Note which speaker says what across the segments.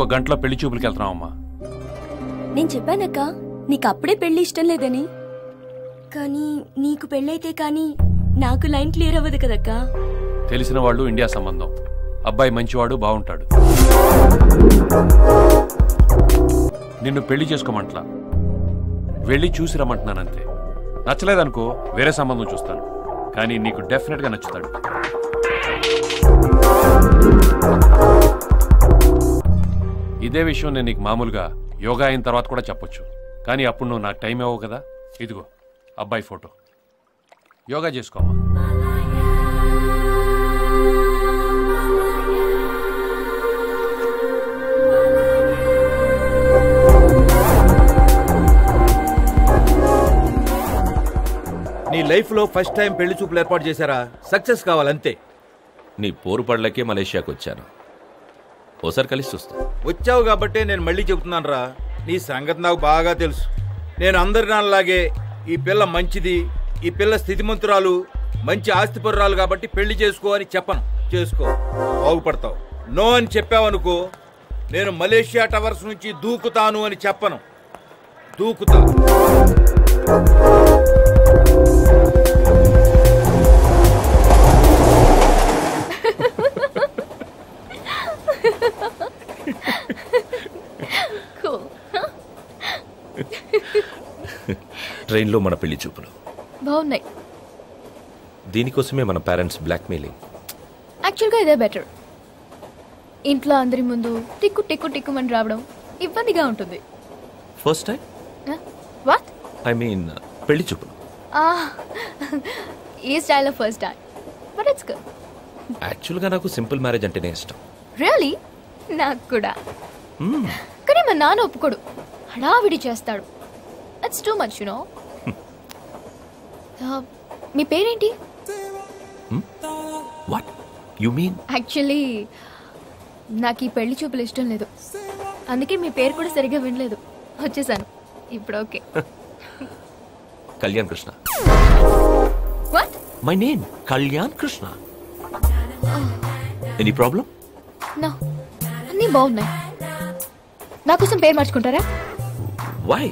Speaker 1: ఇంకో గంటలో పెళ్లి చూపులకి వెళ్తున్నామమ్మా
Speaker 2: నేను చెప్పానక్క నీకు అప్పుడే పెళ్లి ఇష్టం లేదని కానీ నీకు పెళ్ళైతే కానీ నాకు లైన్ క్లియర్ అవ్వదు కదక్కా
Speaker 1: తెలిసిన వాళ్ళు ఇండియా సంబంధం అబ్బాయి మంచివాడు బాగుంటాడు నిన్ను పెళ్లి చేసుకోమంటలా వెళ్ళి చూసి రమ్మంటున్నానంతే నచ్చలేదనుకో వేరే సంబంధం చూస్తాను కానీ నీకు డెఫినెట్గా నచ్చుతాడు ఇదే విషయం నేను నీకు మామూలుగా యోగా అయిన తర్వాత కూడా చెప్పొచ్చు కానీ అప్పుడు నువ్వు నాకు టైం ఇవ్వవు కదా ఇదిగో అబ్బాయి ఫోటో యోగా చేసుకోమ్మా
Speaker 3: నీ లైఫ్ లో ఫస్ట్ టైం పెళ్లి చూపులు ఏర్పాటు చేశారా సక్సెస్ కావాలంతే
Speaker 4: నీ పోరు పడలేకే మలేషియాకి వచ్చాను ఓసారి కలిసి చూస్తా
Speaker 3: వచ్చావు కాబట్టే నేను మళ్ళీ చెబుతున్నాను రా నీ సంగతి నాకు బాగా తెలుసు నేను అందరి నాన్నలాగే ఈ పిల్ల మంచిది ఈ పిల్ల స్థితిమంతురాలు మంచి ఆస్తిపరురాలు కాబట్టి పెళ్లి చేసుకో అని చెప్పను చేసుకో బాగుపడతావు నో అని చెప్పావనుకో నేను మలేషియా టవర్స్ నుంచి దూకుతాను అని చెప్పను దూకుతా
Speaker 4: ట్రైన్లో మన పెళ్లి చూపులు
Speaker 5: బాగున్నాయి
Speaker 4: దీనికోసమే మన పేరెంట్స్ బ్లాక్మెయిలింగ్
Speaker 5: యాక్చువల్గా ఇదే బెటర్ ఇంట్లో అందరి ముందు టిక్కు టిక్కు టిక్కుమని రావడం ఇబ్బందిగా ఉంటుంది
Speaker 4: first time
Speaker 5: what
Speaker 4: I mean పెళ్లి చూపులు
Speaker 5: ఈ స్టైల్లో first time but it's good
Speaker 4: యాక్చువల్గా నాకు సింపుల్ మ్యారేజ్ అంటేనే ఇష్టం
Speaker 5: రియలీ నాకు కూడా కానీ మా నాన్న ఒప్పుకోడు హడావిడి చేస్తాడు ఇట్స్ టూ మచ్ యునో మీ పేరేంటి
Speaker 4: వాట్ యు మీన్
Speaker 5: యాక్చువల్లీ నాకు ఈ పెళ్లి చూపులు ఇష్టం లేదు అందుకే మీ పేరు కూడా సరిగ్గా వినలేదు వచ్చేసాను ఇప్పుడు okay
Speaker 4: Kalyan Krishna
Speaker 5: what
Speaker 4: my name Kalyan Krishna any problem
Speaker 5: no అన్నీ బాగున్నాయి నా కోసం పేరు మార్చుకుంటారా
Speaker 4: వై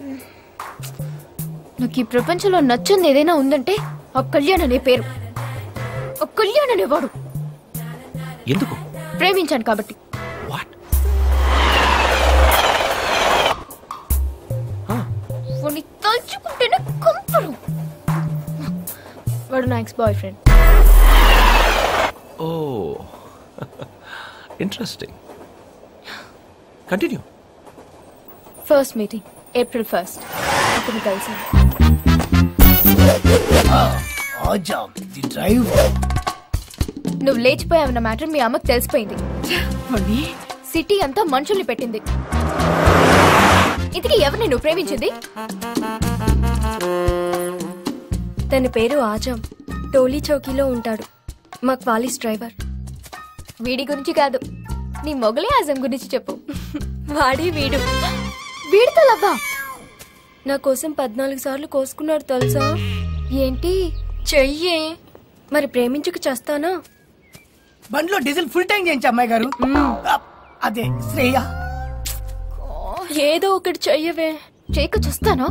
Speaker 5: నాకు ఈ ప్రపంచంలో నచ్చింది ఏదైనా ఉందంటే ఆ కళ్యాణ్ అనే పేరు ఆ కళ్యాణ్ అనేవాడు
Speaker 4: ఎందుకు
Speaker 5: ప్రేమించాను కాబట్టి
Speaker 4: వాట్
Speaker 5: వాడిని తలుచుకుంటేనే కంపరు వాడు నా ex boyfriend
Speaker 4: oh interesting continue
Speaker 5: first meeting April first అతను కలిసాను
Speaker 6: ఆజామ్ ది డ్రైవ్
Speaker 5: నువ్వు లేచిపోయావన్న మ్యాటర్ మీ అమ్మకు తెలిసిపోయింది సిటీ అంతా మనుషుల్ని పెట్టింది ఇంతకీ ఎవరిని నువ్వు ప్రేమించింది
Speaker 2: తన పేరు ఆజం టోలీ చౌకీలో ఉంటాడు మా క్వాలిస్ డ్రైవర్
Speaker 5: వీడి గురించి కాదు నీ మొగలే ఆజం గురించి చెప్పు
Speaker 2: వాడి వీడు
Speaker 5: వీడితో లవ్వా
Speaker 2: నా కోసం పద్నాలుగు సార్లు కోసుకున్నాడు తెలుసా
Speaker 5: ఏంటి
Speaker 2: చెయ్యే మరి ప్రేమించుకు చేస్తానా
Speaker 6: బండిలో డీజిల్ ఫుల్ ట్యాంక్ చేయించి అమ్మాయి గారు అప్, అదే శ్రేయ
Speaker 2: ఏదో ఒకటి చెయ్యవే
Speaker 5: చేయక చూస్తానా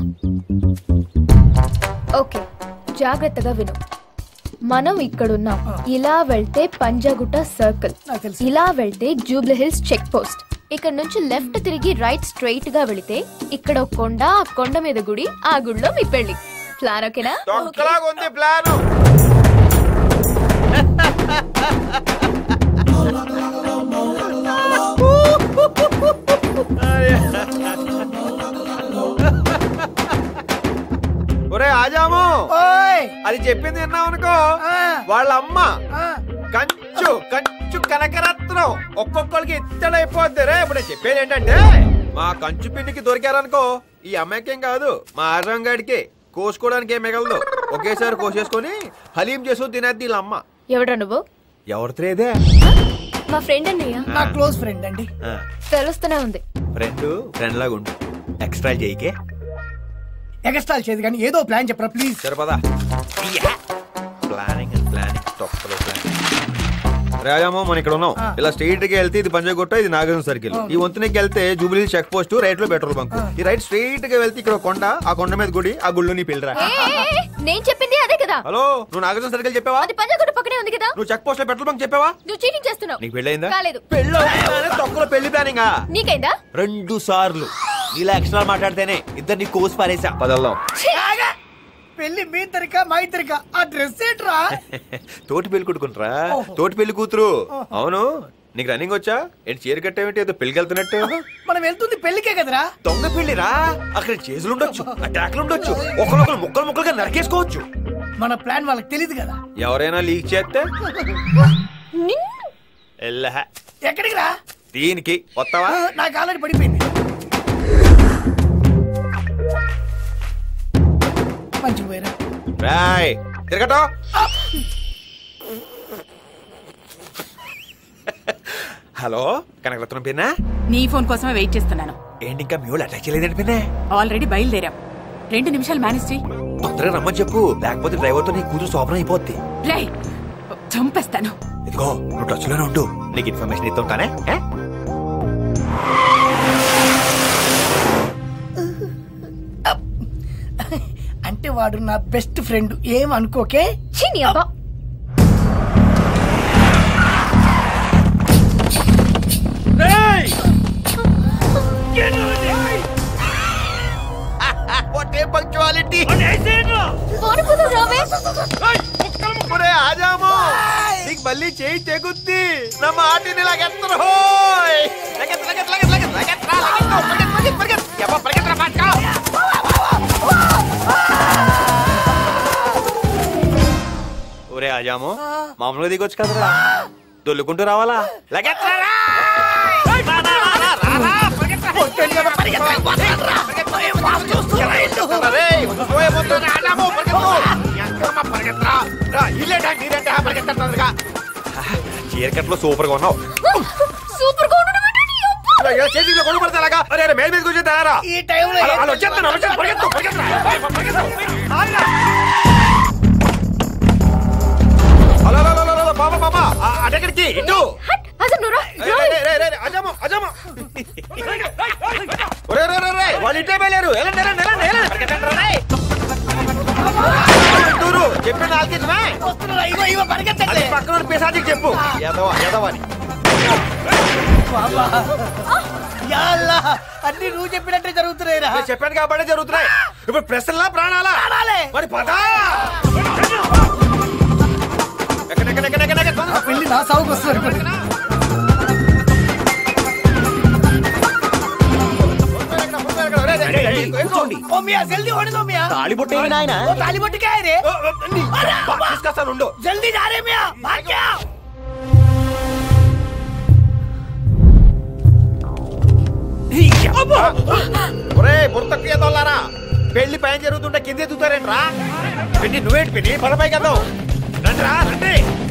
Speaker 5: ఓకే జాగ్రత్తగా విను మనం ఇక్కడున్నాం ఇలా వెళ్తే పంజాగుట్ట సర్కిల్
Speaker 6: నాకు తెలుసు.
Speaker 5: ఇలా వెళ్తే జూబ్లీ హిల్స్ చెక్ పోస్ట్ ఇక్కడ నుంచి లెఫ్ట్ తిరిగి రైట్ స్ట్రైట్ గా వెళితే ఇక్కడ ఒక కొండ ఆ కొండ మీద గుడి ఆ గుడిలో మీ పెళ్లి ప్లాన్ ఓకేనా
Speaker 3: తొక్కలాగా ఉంది ప్లాను ఒరే ఆజాము
Speaker 6: ఓయ్
Speaker 3: అది చెప్పింది విన్నావు అనుకో
Speaker 6: ఆ.
Speaker 3: వాళ్ళ అమ్మ
Speaker 6: ఆ,
Speaker 3: కంచు కంచు కనకరత్నం ఒక్కొక్కరికి ఇత్తడైపోద్ది రే ఇప్పుడు నేను చెప్పేది ఏంటంటే మా కంచు పిండికి దొరికారనుకో ఈ అమ్మాయికేం కాదు మా ఆజం గాడికి కోసుకోవడానికి ఏం మిగలదు ఒకేసారి కోసేసుకొని హలీం చేసుకుని తినేద్ది వీళ్ళ అమ్మ
Speaker 5: ఎవడ్రా నువ్వు
Speaker 3: ఎవరితేదే
Speaker 2: మా ఫ్రెండ్ అన్నయ్య
Speaker 6: నా క్లోజ్ ఫ్రెండ్ అండి
Speaker 5: తెలుస్తూనే ఉంది
Speaker 3: ఫ్రెండ్ ఫ్రెండ్ లాగా ఉండు ఎక్స్ట్రా చేయకే
Speaker 6: ఎగస్ట్రాల్ చేయదు కానీ ఏదో ప్లాన్ చెప్పరా ప్లీజ్
Speaker 3: సరిపదా ప్లానింగ్ అండ్ ప్లానింగ్ తొక్కలో ప్లానింగ్
Speaker 7: రాజామో మనం ఇక్కడ ఉన్నాం ఇలా స్ట్రైట్ గా వెళ్తే ఇది పంజగుట్ట ఇది నాగార్జున సర్కిల్ ఈ వంతునికి వెళ్తే జూబిలీ చెక్ పోస్ట్ రైట్ లో పెట్రోల్ బంక్ ఈ రైట్ స్ట్రైట్ గా వెళ్తే ఇక్కడ ఒక కొండ ఆ కొండ మీద గుడి ఆ గుళ్ళు నీ పెళ్ళరా
Speaker 5: ఏ, ఏ, ఏ, నేను చెప్పింది అదే కదా
Speaker 7: హలో నువ్వు నాగార్జున సర్కిల్ చెప్పావా
Speaker 5: అది పంజాగుట్ట పక్కనే ఉంది కదా
Speaker 7: నువ్వు చెక్ పోస్ట్ లో పెట్రోల్ బంక్ చెప్పావా
Speaker 5: నువ్వు చీటింగ్ చేస్తున్నావు
Speaker 7: నీకు పెళ్ళయిందా
Speaker 5: కాలేదు
Speaker 7: పెళ్ళి తొక్కలో పెళ్లి ప్లానింగ్
Speaker 5: నీకైందా
Speaker 7: రెండు సార్లు ఇలా ఎక్స్ట్రా మాట్లాడితేనే ఇద్దరిని కోసి పారేసా పదల్దాం
Speaker 6: ఆగా! పెళ్లి మీ ఇద్దరికా మా ఇద్దరికా ఆ డ్రెస్ ఏంట్రా
Speaker 7: తోటి పెళ్లి కొట్టుకుంటారా తోటి పెళ్లి కూతురు అవును నీకు రన్నింగ్ వచ్చా ఏంటి చీర కట్టేమిటి ఏదో పెళ్లికి వెళ్తున్నట్టు
Speaker 6: మనం వెళ్తుంది పెళ్లికే కదరా
Speaker 7: దొంగ పెళ్లిరా అక్కడ చేతులు ఉండొచ్చు అటాక్లు ఉండొచ్చు ఒకరొకరు ముక్కలు ముక్కలుగా నరికేసుకోవచ్చు
Speaker 6: మన ప్లాన్ వాళ్ళకి తెలియదు కదా
Speaker 7: ఎవరైనా లీక్ చేస్తే
Speaker 5: నిన్ను
Speaker 7: ఎల్లహ.
Speaker 6: ఎక్కడికి రా
Speaker 7: దీనికి వస్తావా
Speaker 6: ఆ, నాకు ఆల్రెడీ పడిపోయింది మంచి పోయారా
Speaker 7: రాయ్ తిరగటం హలో కనకరత్నం పిన్నా
Speaker 8: నీ ఫోన్ కోసమే వెయిట్ చేస్తున్నాను
Speaker 7: ఏంటి ఇంకా మీ వాళ్ళు అటాక్ చేయలేదండి పిన్నే
Speaker 8: ఆల్రెడీ బయలుదేరాం రెండు నిమిషాలు మేనేజ్ చెయ్యి
Speaker 7: తొందరగా రమ్మని చెప్పు లేకపోతే డ్రైవర్తో నీ కూతురు శోభనం అయిపోద్ది
Speaker 8: రే చంపేస్తాను
Speaker 7: ఇదిగో నువ్వు టచ్ లోనే ఉండు నీకు ఇన్ఫర్మేషన్ ఇస్తుంటానే ఏ?
Speaker 6: అంటే వాడు నా బెస్ట్ ఫ్రెండ్ ఏం అనుకోకే
Speaker 5: ఛీ, నీ అబ్బా పరుపులు రావే
Speaker 7: ఒరే ఆజాము నీకు మళ్ళీ చేయి తెగుద్ది నా మాటిని లాగెత్తరు హోయ్ లగెత్ లగెత్ లగెత్ లగెత్ లగెత్ రా లగెత్ పరిగెత్ పరిగెత్ పరిగెత్ యబ్బా పరిగెత్ రా ఫాస్ట్ గా ఒరే ఆజాము మామూలుగా దిగొచ్చు కదరా దొల్లుకుంటూ రావాలా లగెత్ రా రా. రా, రా, రా, రా, రా, రా, పరిగెత్ రా. పరిగెత్ రా, పరిగెత్ రా. ఎలా ఇల్లుతుందా రే? పోయే ముందు రా, ఆజాము, పరిగెత్తు. ఎంకమ్మ పరిగెత్తరా. రా, ఇల్లేటా, నీదేంటా, పరిగెత్తట్లేదుగా. చీరకట్లో సూపర్ గా ఉన్నావు
Speaker 5: సూపర్ గా ఉండడం ఏంటి నీ అబ్బా?
Speaker 7: ఇలా చేతిలో కొను పడితే అలాగా అరే అరే మేల్ మీద కూర్చొని తయారా
Speaker 6: ఈ టైంలో
Speaker 7: అలా అలా వచ్చేస్తాను అలా వచ్చేస్తాను పరిగెత్తు పరిగెత్తు పరిగెత్తు ఆగిరా. అలా అలా అలా అలా బాబా బాబా అటెక్కడికి ఇటు
Speaker 5: హట్, అసలు నువ్వు రా,
Speaker 7: రే,
Speaker 5: రా.
Speaker 7: రే, రే, రే, రే, అజాము, అజాము. ఒరే, రే, రే, రే, వాళ్ళు ఇట్టే బయలేరు వెళ్ళండి వెళ్ళండి వెళ్ళండి వెళ్ళండి పరిగెత్తండి రా, రే. దూరు చెప్పింది ఆలకించమే
Speaker 6: వస్తున్నారా? ఇగో ఇగో
Speaker 7: అది
Speaker 6: పరిగెత్తండి
Speaker 7: పక్కన పిసాచికి చెప్పు ఎదవ ఎదవని
Speaker 6: బాబా యా అల్లా, అన్ని నువ్వు చెప్పినట్టే జరుగుతున్నాయిరా
Speaker 7: నేను చెప్పాను కాబట్టి జరుగుతున్నాయి ఇప్పుడు ప్రశ్నలా ప్రాణాలా
Speaker 6: ప్రాణాలే.
Speaker 7: మరి పద ఎక్కడ ఎక్కడ ఎక్కడ ఎక్కడ ఎక్కడ
Speaker 6: ఆ పెళ్లి నా సాగుకు వస్తుంది అనుకోండి
Speaker 7: కూర్చోండి
Speaker 6: ఓ మియా జల్దీ होने दो मियां
Speaker 7: తాళి బొట్టేయండి నాయన
Speaker 6: ओ ताली बट्टी क्या है रे
Speaker 7: తీసుకొస్తాను ఉండు
Speaker 6: जल्दी जा रहे मियां भाग क्या
Speaker 7: ఒరే బుర్తకి ఎదోలారా పెళ్లి పైన జరుగుతుంటే కింద ఎదుగుతారేంట్రా పెళ్లి నువ్వేంటి పెళ్లి పద పైకి వెళ్దాం రండి రా రండి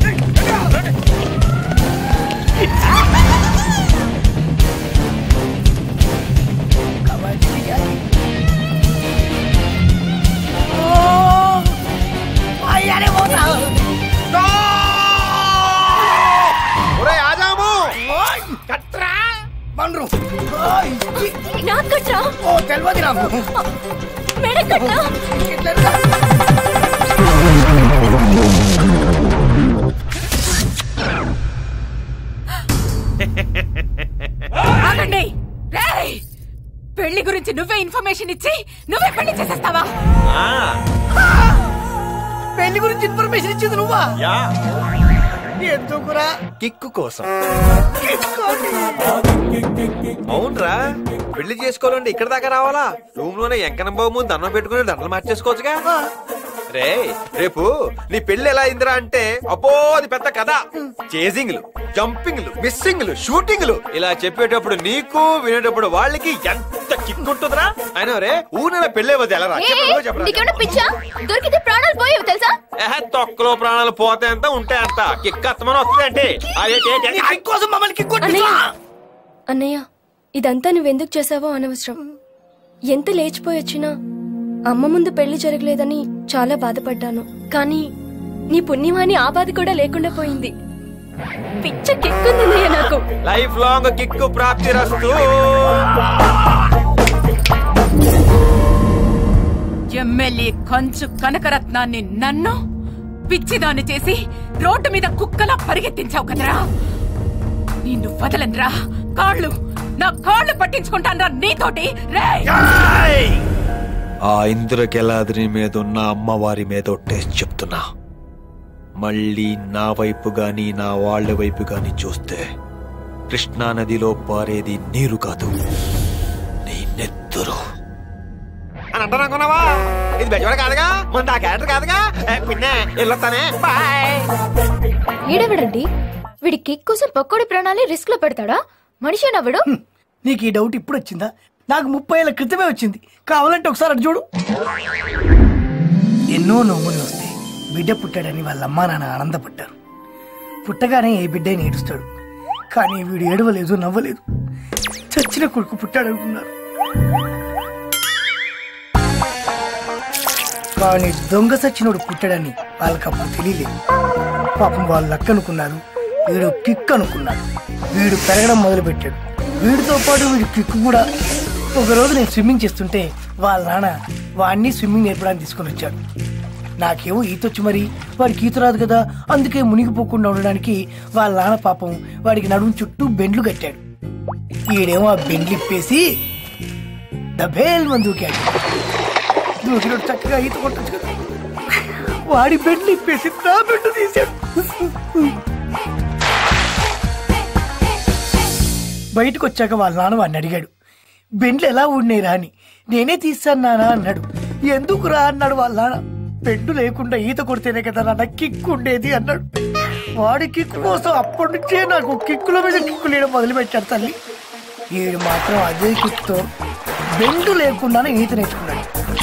Speaker 6: अरे वो
Speaker 7: ఒరే ఆజాము కట్రా
Speaker 6: బండ్రు
Speaker 5: నాకు కట్రా
Speaker 6: ఓ తెలియదు నాకు
Speaker 5: మెడ కట్టా
Speaker 6: ఇట్లా
Speaker 8: ఆగండి రేయ్! పెళ్లి గురించి నువ్వే ఇన్ఫర్మేషన్ ఇచ్చి నువ్వే పెళ్లి చేసేస్తావా
Speaker 6: పెళ్లి గురించి ఇన్ఫర్మేషన్ ఇచ్చింది నువ్వా
Speaker 7: యా
Speaker 6: ఎందుకురా
Speaker 7: కిక్కు కోసం అవునరా పెళ్లి చేసుకోవాలంటే ఇక్కడ దాకా రావాలా రూమ్ లోనే ఎంకనం బాబు ముందు దండం పెట్టుకుని దండలు మార్చేసుకోవచ్చుగా రే రేపు నీ పెళ్లి ఎలా అయిందిరా అంటే అబ్బో అది పెద్ద కథ చేజింగ్లు జంపింగ్లు మిస్సింగ్లు షూటింగ్లు ఇలా చెప్పేటప్పుడు నీకు వినేటప్పుడు వాళ్ళకి ఎంత కిక్ ఉంటుందిరా అయినా రే ఊరిన పెళ్ళే వద్దు ఎలా
Speaker 5: ఏ, ఏ, నీకేమైనా పిచ్చా దొరికితే ప్రాణాలు పోయేవి తెలుసా
Speaker 7: తొక్కలో ప్రాణాలు పోతే ఎంత ఉంటే అంత కిక్ అత్తమని వస్తుంది అంటే అదే
Speaker 6: కోసం మమ్మల్ని కిక్కొట్టి
Speaker 2: అన్నయ్య అన్నయ్య ఇదంతా నువ్వెందుకు చేసావో అనవసరం ఎంత లేచిపోయి వచ్చినా అమ్మ ముందు పెళ్లి జరగలేదని చాలా బాధపడ్డాను కానీ నీ పుణ్యమాని ఆ బాధ కూడా లేకుండా పోయింది పిచ్చ కిక్కుందన్నయ్య నాకు
Speaker 7: లైఫ్ లాంగ్ కిక్కు ప్రాప్తి రస్తు
Speaker 8: ఎమ్మెల్యే కంచు కనకరత్నాన్ని నన్ను పిచ్చిదాన్ని చేసి రోడ్డు మీద కుక్కలా పరిగెత్తించావు కదరా నిన్ను వదలనురా కాళ్ళు నా కాళ్ళు పట్టించుకుంటానురా నీతోటి రేయ్
Speaker 9: ఆ ఇంద్రకెలాద్రి మీద ఉన్న అమ్మవారి మీద టేస్ట్ చెప్తున్నా మళ్ళీ నా వైపు గాని నా వాళ్ళ వైపు గాని చూస్తే కృష్ణా నదిలో పారేది నీరు కాదు నీ నెత్తురు
Speaker 7: అని అంటారనుకున్నావా ఇది బెజవాడ కాదుగా మన ఆ క్యారెక్టర్ కాదుగా ఏ, పిన్నే వెళ్ళొస్తానే బాయ్
Speaker 5: ఈడెవడండి వీడి కిక్ కోసం పక్కోడి ప్రాణాన్ని రిస్క్ లో పెడతాడా మనిషి నవ్వడు
Speaker 6: నీకు ఈ డౌట్ ఇప్పుడు వచ్చిందా నాకు ముప్పై ఏళ్ళ క్రితమే వచ్చింది కావాలంటే ఒకసారి అటు చూడు ఎన్నో నవ్వులు వస్తాయి బిడ్డ పుట్టాడని వాళ్ళ అమ్మా నాన్న ఆనందపడ్డారు పుట్టగానే ఏ బిడ్డ అయినా ఏడుస్తాడు కానీ వీడు ఏడవలేదు నవ్వలేదు చచ్చిన కొడుకు పుట్టాడనుకున్నారు కానీ దొంగ సచ్చినోడు పుట్టాడని వాళ్ళకి అప్పుడు తెలియలేదు పాపం వాళ్ళు లక్క అనుకున్నారు వీడు కిక్ అనుకున్నాడు వీడు పెరగడం మొదలు పెట్టాడు వీడితో పాటు వీడి కిక్ కూడా ఒకరోజు నేను స్విమ్మింగ్ చేస్తుంటే వాళ్ళ నాన్న వాడిని స్విమ్మింగ్ నేర్పడానికి తీసుకొని వచ్చాడు నాకేమో ఈత వచ్చి మరి వాడికి ఈత రాదు కదా అందుకే మునిగిపోకుండా ఉండడానికి వాళ్ళ నాన్న పాపం వాడికి నడుము చుట్టూ బెండ్లు కట్టాడు ఈడేమో ఆ బెండ్లు ఇప్పేసి డబేల్ మంది దూకాడు దూకినోడు చక్కగా ఈత కొట్టచ్చు కదా వాడి బెండ్లు ఇప్పేసి నా బెండ్ తీశాడు బయటకు వచ్చాక వాళ్ళ నాన్న వాడిని అడిగాడు బెండ్లు ఎలా ఊడినాయిరా అని నేనే తీస్తాను నానా అన్నాడు ఎందుకు రా అన్నాడు వాళ్ళ నాన్న బెండు లేకుండా ఈత కొడితేనే కదా నాన్న కిక్ ఉండేది అన్నాడు వాడి కిక్ కోసం అప్పటి నుంచే నాకు కిక్కుల మీద కిక్కు లేయడం మొదలు పెట్టాడు తల్లి ఈడు మాత్రం అదే కిక్తో బెండు లేకుండానే ఈత నేర్చుకున్నాడు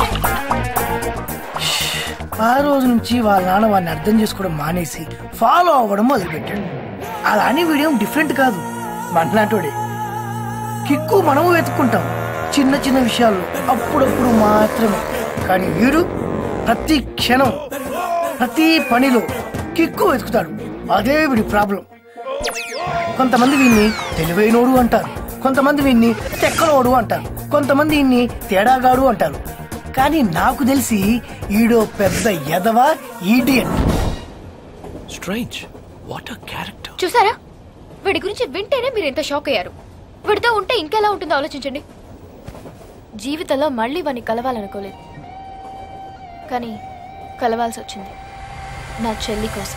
Speaker 6: ఆ రోజు నుంచి వాళ్ళ నాన్న వాడిని అర్థం చేసుకోవడం మానేసి ఫాలో అవ్వడం మొదలుపెట్టాడు అలా అని వీడేం డిఫరెంట్ కాదు మనలాంటోడే కిక్కు మనము వెతుక్కుంటాం చిన్న చిన్న విషయాల్లో అప్పుడప్పుడు మాత్రమే కానీ వీడు ప్రతి క్షణం ప్రతి పనిలో కిక్కు వెతుకుతాడు అదే వీడి ప్రాబ్లం కొంతమంది వీన్ని తెలివైనోడు అంటారు కొంతమంది వీన్ని తెక్కనోడు అంటారు కొంతమంది వీన్ని తేడాగాడు అంటారు కానీ నాకు తెలిసి ఈడో పెద్ద ఎదవ idiot
Speaker 9: strange what a character
Speaker 5: చూసారా వీడి గురించి వింటేనే మీరు ఎంత షాక్ అయ్యారు వీడితో ఉంటే ఇంకెలా ఉంటుందో ఆలోచించండి జీవితంలో మళ్ళీ వాడిని కలవాలనుకోలేదు కానీ కలవాల్సి వచ్చింది నా చెల్లి కోసం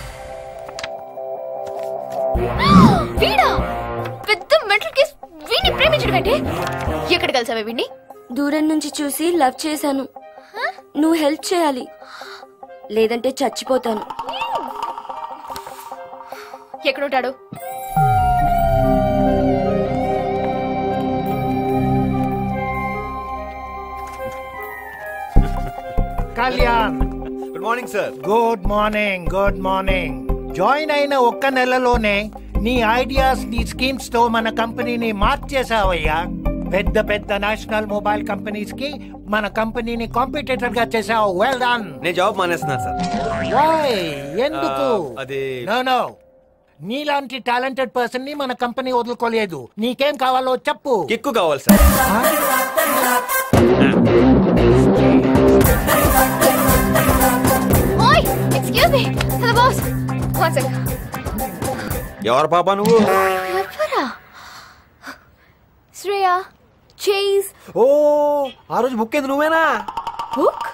Speaker 5: వీడా పెద్ద మెంటల్ కేస్ వీడిని ప్రేమించడం ఏంటి ఎక్కడ కలిసావే వీడిని
Speaker 2: దూరం నుంచి చూసి లవ్ చేశాను నువ్వు హెల్ప్ చేయాలి లేదంటే చచ్చిపోతాను
Speaker 5: ఎక్కడుంటాడు
Speaker 10: Kalyan
Speaker 7: good morning sir
Speaker 10: good morning good morning join అయిన ఒక్క నెలలోనే నీ ఐడియాస్ నీ స్కీమ్స్ తో మన కంపెనీని మార్చేసావయ్యా పెద్ద పెద్ద నేషనల్ మొబైల్ కంపెనీస్ కి మన కంపెనీని కాంపిటేటర్ గా చేసావు వెల్ డన్
Speaker 7: నేను జాబ్ మానేస్తున్నాను సార్
Speaker 10: వై ఎందుకు
Speaker 7: ఆ, అది
Speaker 10: నో నో నీలాంటి టాలెంటెడ్ పర్సన్ ని మన కంపెనీ వదులుకోలేదు నీకేం కావాలో చెప్పు
Speaker 7: కిక్కు కావాలి సార్
Speaker 5: ఓయ్ excuse me hello boss one second
Speaker 7: ఎవరు పాప నువ్వు
Speaker 5: ఎవరా శ్రేయ చేజ్
Speaker 7: ఓ ఆ రోజు బుక్ ఏంది నువ్వేనా
Speaker 5: బుక్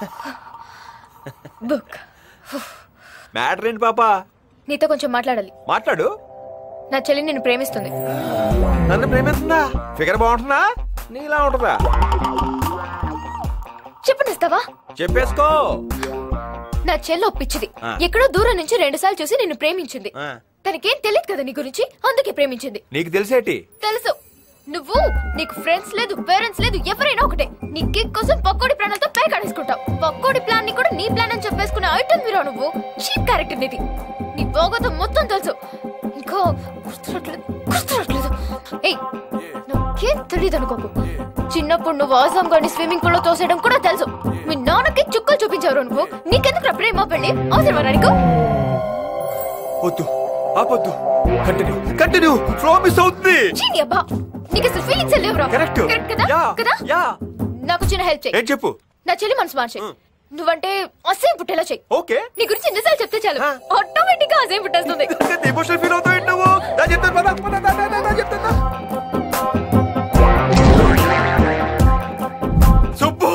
Speaker 5: బుక్
Speaker 7: మ్యాటర్ ఏంటి పాప
Speaker 5: నీతో కొంచెం మాట్లాడాలి
Speaker 7: మాట్లాడు
Speaker 5: నా చెల్లి నిన్ను ప్రేమిస్తుంది
Speaker 7: నన్ను ప్రేమిస్తుందా ఫిగర్ బాగుంటుందా నీలా ఉంటుందా
Speaker 5: చెప్పనిస్తావా
Speaker 7: చెప్పేసుకో
Speaker 5: నా చెల్లి ఒప్పించింది
Speaker 7: ఆ.
Speaker 5: ఎక్కడో దూరం నుంచి రెండు సార్లు చూసి నిన్ను ప్రేమించింది
Speaker 7: ఆ,
Speaker 5: తనకేం తెలియదు కదా నీ గురించి అందుకే ప్రేమించింది
Speaker 7: నీకు తెలిసేటి
Speaker 5: తెలుసు నువ్వు నీకు ఫ్రెండ్స్ లేదు పేరెంట్స్ లేదు ఎవరైనా ఒకటే నీ కిక్ కోసం పక్కోడి ప్రాణాలతో పై కాడేసుకుంటావు పక్కోడి ప్లాన్ ని కూడా నీ ప్లాన్ అని చెప్పేసుకునే ఐటమ్ మీరు నువ్వు చీప్ క్యారెక్టర్ నీది నీ భోగతం మొత్తం తెలుసు ఇంకా గుర్తురట్లేదు గుర్తురట్లేదు ఏయ్ నాకేం తెలియదు అనుకోకు చిన్నప్పుడు నువ్వు ఆసాం గాని స్విమ్మింగ్ పూల్ లో తోసేయడం కూడా తెలుసు మీ నాన్నకి చుక్కలు చూపించారు అనుకో నీకెందుకు ప్రేమ పెళ్ళి అవసరమా నీకు
Speaker 7: వద్దు
Speaker 9: ఆపొద్దు కంటిన్యూ కంటిన్యూ ఫ్లో మిస్ అవుతుంది
Speaker 5: ఛీ, నీ అబ్బా నీకు అసలు ఫీలింగ్స్ లేవురా
Speaker 9: Correct.
Speaker 5: కరెక్ట్ కదా
Speaker 9: యా,
Speaker 5: కదా
Speaker 9: యా.
Speaker 5: నాకు చిన్న హెల్ప్ చేయి
Speaker 9: ఏం చెప్పు
Speaker 5: నా చెల్లి మనసు మార్చే నువ్వంటే అసేం పుట్టేలా చెయ్యి
Speaker 9: ఓకే
Speaker 5: నీ గురించి ఎన్నిసార్లు చెప్తే చాలు ఆటోమేటిక్ గా అసేం పుట్టేస్తుంది
Speaker 9: ఎమోషనల్ ఫీల్ అవుతావు ఏంటి నువ్వు నా చెప్తాను పద పద దా, దా, దా, దా, చెప్తాను సుబ్బు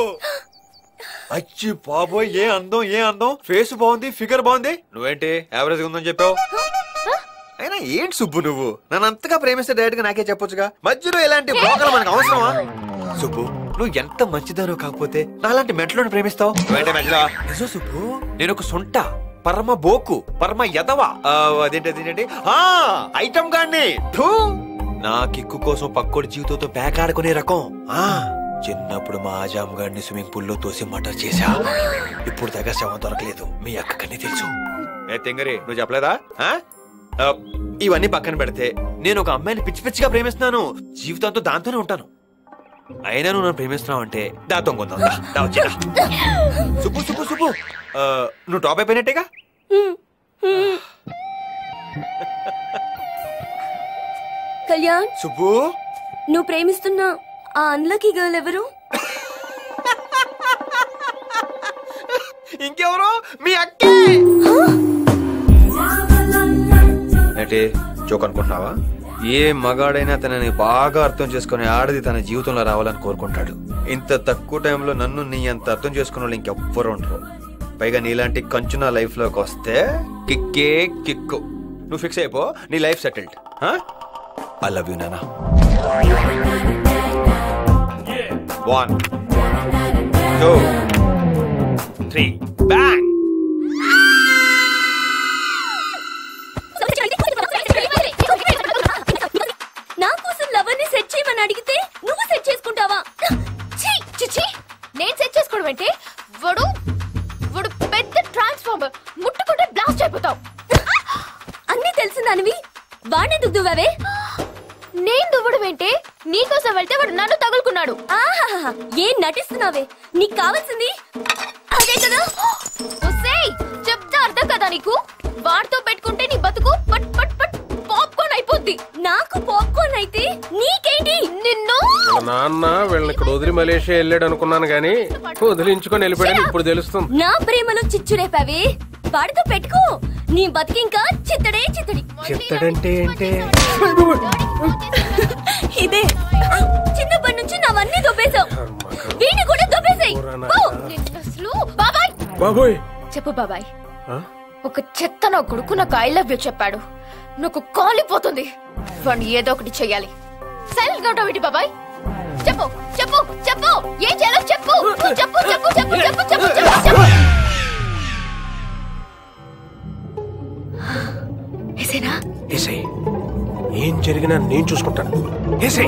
Speaker 9: అచ్చి బాబోయ్ ఏ అందం ఏ అందం ఫేస్ బాగుంది ఫిగర్ బాగుంది నువ్వేంటి యావరేజ్ ఉందని చెప్పావు అయినా ఏంటి సుబ్బు నువ్వు నన్ను అంతగా ప్రేమిస్తే డైరెక్ట్ గా నాకే చెప్పొచ్చుగా మధ్యలో ఇలాంటి బ్రోకలు మనకు అవసరమా సుబ్బు నువ్వు ఎంత మంచిదానో కాకపోతే నాలాంటి మెంటలను ప్రేమిస్తావు నువ్వేంటి మెంటలా నిజం సుబ్బు నేను ఒక సొంట పరమ బోకు పరమ యదవ ఆ, అదేంటి అదేంటి ఆ ఐటమ్ గాన్ని థూ. నా కిక్కు కోసం పక్కోడి జీవితంతో పేకాడుకునే రకం ఆ చిన్నప్పుడు మా ఆజాం గారిని స్విమ్మింగ్ పూల్ లో తోసి మటర్ చేశా ఇప్పుడు దగ్గర శవం దొరకలేదు మీ అక్కకని తెలుసు ఏ తెంగరి నువ్వు చెప్పలేదా ఆ? ఆ, ఇవన్నీ పక్కన పెడితే నేను ఒక అమ్మాయిని పిచ్చి పిచ్చిగా ప్రేమిస్తున్నాను జీవితంతో దాంతోనే ఉంటాను అయినా నువ్వు నన్ను ప్రేమిస్తున్నావు అంటే దాంతో కొందాం దా, దా వచ్చేదా. సుబ్బు సుబ్బు సుబ్బు ఆ, నువ్వు టాప్ అయిపోయినట్టేగా
Speaker 2: కళ్యాణ్
Speaker 9: సుబ్బు
Speaker 2: నువ్వు ప్రేమిస్తున్న ఆ అన్లకీ గర్ల్ ఎవరు
Speaker 9: ఇంకెవరు మీ అక్కే ఏంటి జోక్ అనుకుంటున్నావా ఏ మగాడైనా తనని బాగా అర్థం చేసుకునే ఆడది తన జీవితంలో రావాలని కోరుకుంటాడు ఇంత తక్కువ టైంలో నన్ను నీ అంత అర్థం చేసుకున్న వాళ్ళు ఇంకెవ్వరు ఉండరు పైగా నీలాంటి కంచు నా లైఫ్ లోకి వస్తే కిక్కే కిక్కు నువ్వు ఫిక్స్ అయిపో నీ life settled I love you నానా వన్ టూ త్రీ బ్యాంగ్
Speaker 2: నా కోసం లవర్ ని సెట్ చేయమని అడిగితే నువ్వు సెట్ చేసుకుంటావా
Speaker 5: ఛీ, ఛీ, ఛీ. నేను సెట్ చేసుకోవడం అంటే వాడు వాడు పెద్ద ట్రాన్స్ఫార్మర్ ముట్టుకుంటే బ్లాస్ట్ అయిపోతావు
Speaker 2: అన్నీ తెలిసిందానివి వాడిని దువ్వవే
Speaker 5: నేను దువ్వడం ఏంటి నీకోసం వెళ్తే వాడు నన్ను తగులుకున్నాడు
Speaker 2: ఆహాహా ఏం నటిస్తున్నావే నీకు కావాల్సింది అదే కదా
Speaker 5: ఒసేయ్ చెప్తే అర్థం కదా నీకు వాడితో పెట్టుకుంటే నీ బతుకు పట్ పట్ పట్ పాప్కార్న్ అయిపోద్ది
Speaker 2: నాకు పాప్కార్న్ అయితే నీకేంటి
Speaker 5: నిన్ను
Speaker 1: వాళ్ళ నాన్న వీళ్ళని ఇక్కడ వదిలి మలేషియా వెళ్ళాడు అనుకున్నాను గానీ వదిలించుకొని వెళ్ళిపోయాడని ఇప్పుడు తెలుస్తుంది
Speaker 2: నా ప్రేమలో చిచ్చు రేపావే వాడితో పెట్టుకో నీ బతికింకా చిత్తడే చిత్తడి
Speaker 1: చిత్తడంటే ఏంటి
Speaker 2: ఇదే చిన్నప్పటి నుంచి నావన్నీ దొబ్బేశావు వీడిని కూడా దొబ్బేసాయి
Speaker 5: నిన్ను అసలు బాబాయ్
Speaker 1: బాబోయ్
Speaker 5: చెప్పు బాబాయ్ ఒక చెత్త నా కొడుకు నాకు ఐ లవ్ యూ చెప్పాడు నాకు కాలిపోతుంది వాడిని ఏదో ఒకటి చెయ్యాలి సైలెంట్ గా ఉంటావు ఏంటి బాబాయ్ చెప్పు చెప్పు చెప్పు ఏం చేయాలో చెప్పు నువ్వు చెప్పు చెప్పు చెప్పు చెప్పు చెప్పు చెప్పు చెప్పు ఏసేనా
Speaker 1: ఏసై ఏం జరిగినా నేను చూసుకుంటాను ఏసై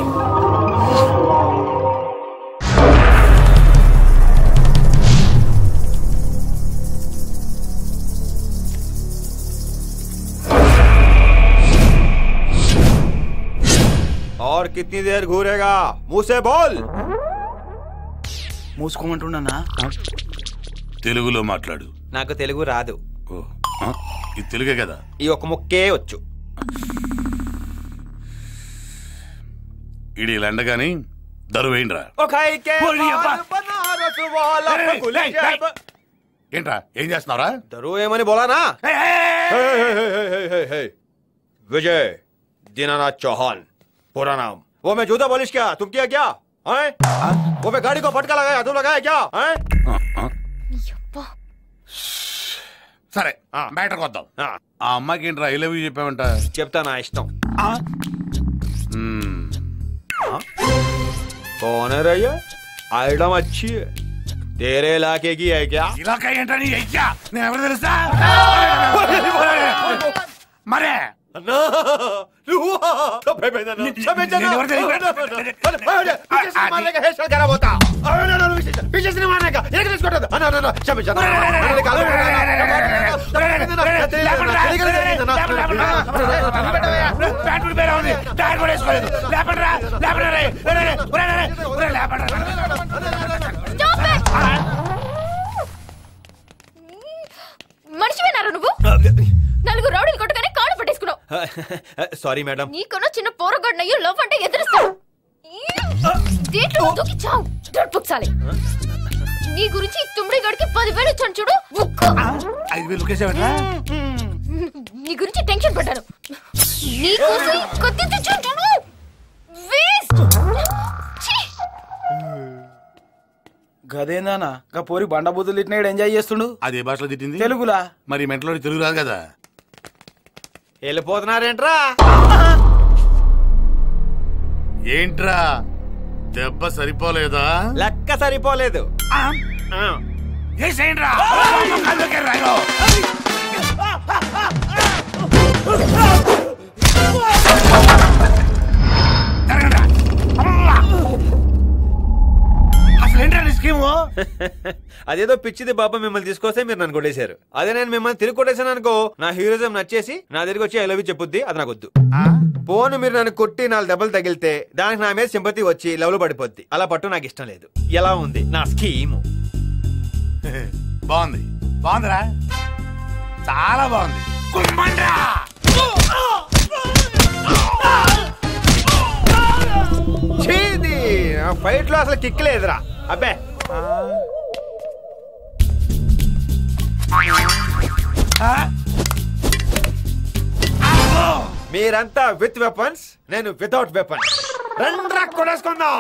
Speaker 9: और कितनी देर घूरेगा मुंह से बोल
Speaker 11: మూసుకోమంటున్నానా
Speaker 12: తెలుగులో మాట్లాడు
Speaker 9: నాకు తెలుగు రాదు
Speaker 12: ఓ, ఆ? ఇది తెలుగే కదా
Speaker 9: ఈ ఒక ముక్కే వచ్చు
Speaker 12: ఇడి లండగాని దరువేయండిరా ఏంట్రా ఏం చేస్తున్నారా
Speaker 9: దరువు ఏమని బోలానా विजय दीनानाथ चौहान पूरा नाम वो मैं जूता पॉलिश क्या तुम किया क्या हैं? वो मैं गाड़ी को फटका लगाया तुम लगाया क्या हैं?
Speaker 12: సరే మ్యాటర్కి వద్దాం ఆ అమ్మాయికి ఏంట్రా ఐ లవ్ యూ చెప్పావంట
Speaker 9: చెప్తా నా ఇష్టం
Speaker 12: మ్మ్.
Speaker 9: कौन है रैया आइटम अच्छी है तेरे इलाके की है क्या
Speaker 12: ఇలాకా ఏంటని అయ్యా నేను ఎవరు తెలుసా మరే
Speaker 5: మనిషివేనారా నువ్వు నలుగురు రౌడీలు కొట్టుకొని కాడు పట్టేసి
Speaker 7: సారీ మేడం
Speaker 5: నీకన్నా చిన్న పోరగొడ్నయ్యో లవ్ అంటే ఎదురుస్తాడు దేంట్లో దూకి చావు దొడ్పుక్సాలి నీ గురించి ఈ తుమ్మిడి గడికి పదివేలు ఇచ్చాను చూడు బుక్కు.
Speaker 12: ఐదు వేలు కేసేవట్రా
Speaker 5: నీ గురించి టెన్షన్ పడ్డాను నీ కోసం ఈ కత్తి తెచ్చాను చూడు వేస్ట్ ఛీ!
Speaker 11: గదేందానా గా పోరి బండబూతులు తిట్టినాడు ఎంజాయ్ చేస్తుండు
Speaker 12: అదే భాషలో తిట్టింది
Speaker 11: తెలుగులా
Speaker 12: మరి మెంటలో తెలుగు రాదు కదా
Speaker 7: వెళ్ళిపోతున్నారేంట్రా
Speaker 12: ఏంట్రా దెబ్బ సరిపోలేదా
Speaker 7: లెక్క సరిపోలేదు
Speaker 12: ఏసేయండ్రా. కాళ్ళకి రాయో. జరగండ్రా. అమ్మా. అసలు ఏంట్రా నీ స్కీము
Speaker 7: అదేదో పిచ్చిది బాబా మిమ్మల్ని తీసుకొస్తే మీరు నన్ను కొట్టేశారు అదే నేను మిమ్మల్ని తిరిగి కొట్టేశాను అనుకో నా హీరోజం నచ్చేసి నా దగ్గరికి వచ్చి ఐ లవ్ యూ చెప్పుద్ది అది నాకు వద్దు పోను మీరు నన్ను కొట్టి నాలుగు దెబ్బలు తగిలితే దానికి నా మీద సింపతి వచ్చి లవ్ లో పడిపోద్ది అలా పట్టు నాకు ఇష్టం లేదు ఎలా ఉంది నా స్కీము
Speaker 12: బాగుంది బాగుందిరా చాలా బాగుంది కుమ్మండ్రా.
Speaker 7: చీది ఫైట్ లో అసలు కిక్ లేదురా అబ్బే మీరంతా విత్ వెపన్స్ నేను వితౌట్ వెపన్స్ రండ్రా కొడేసుకుందాం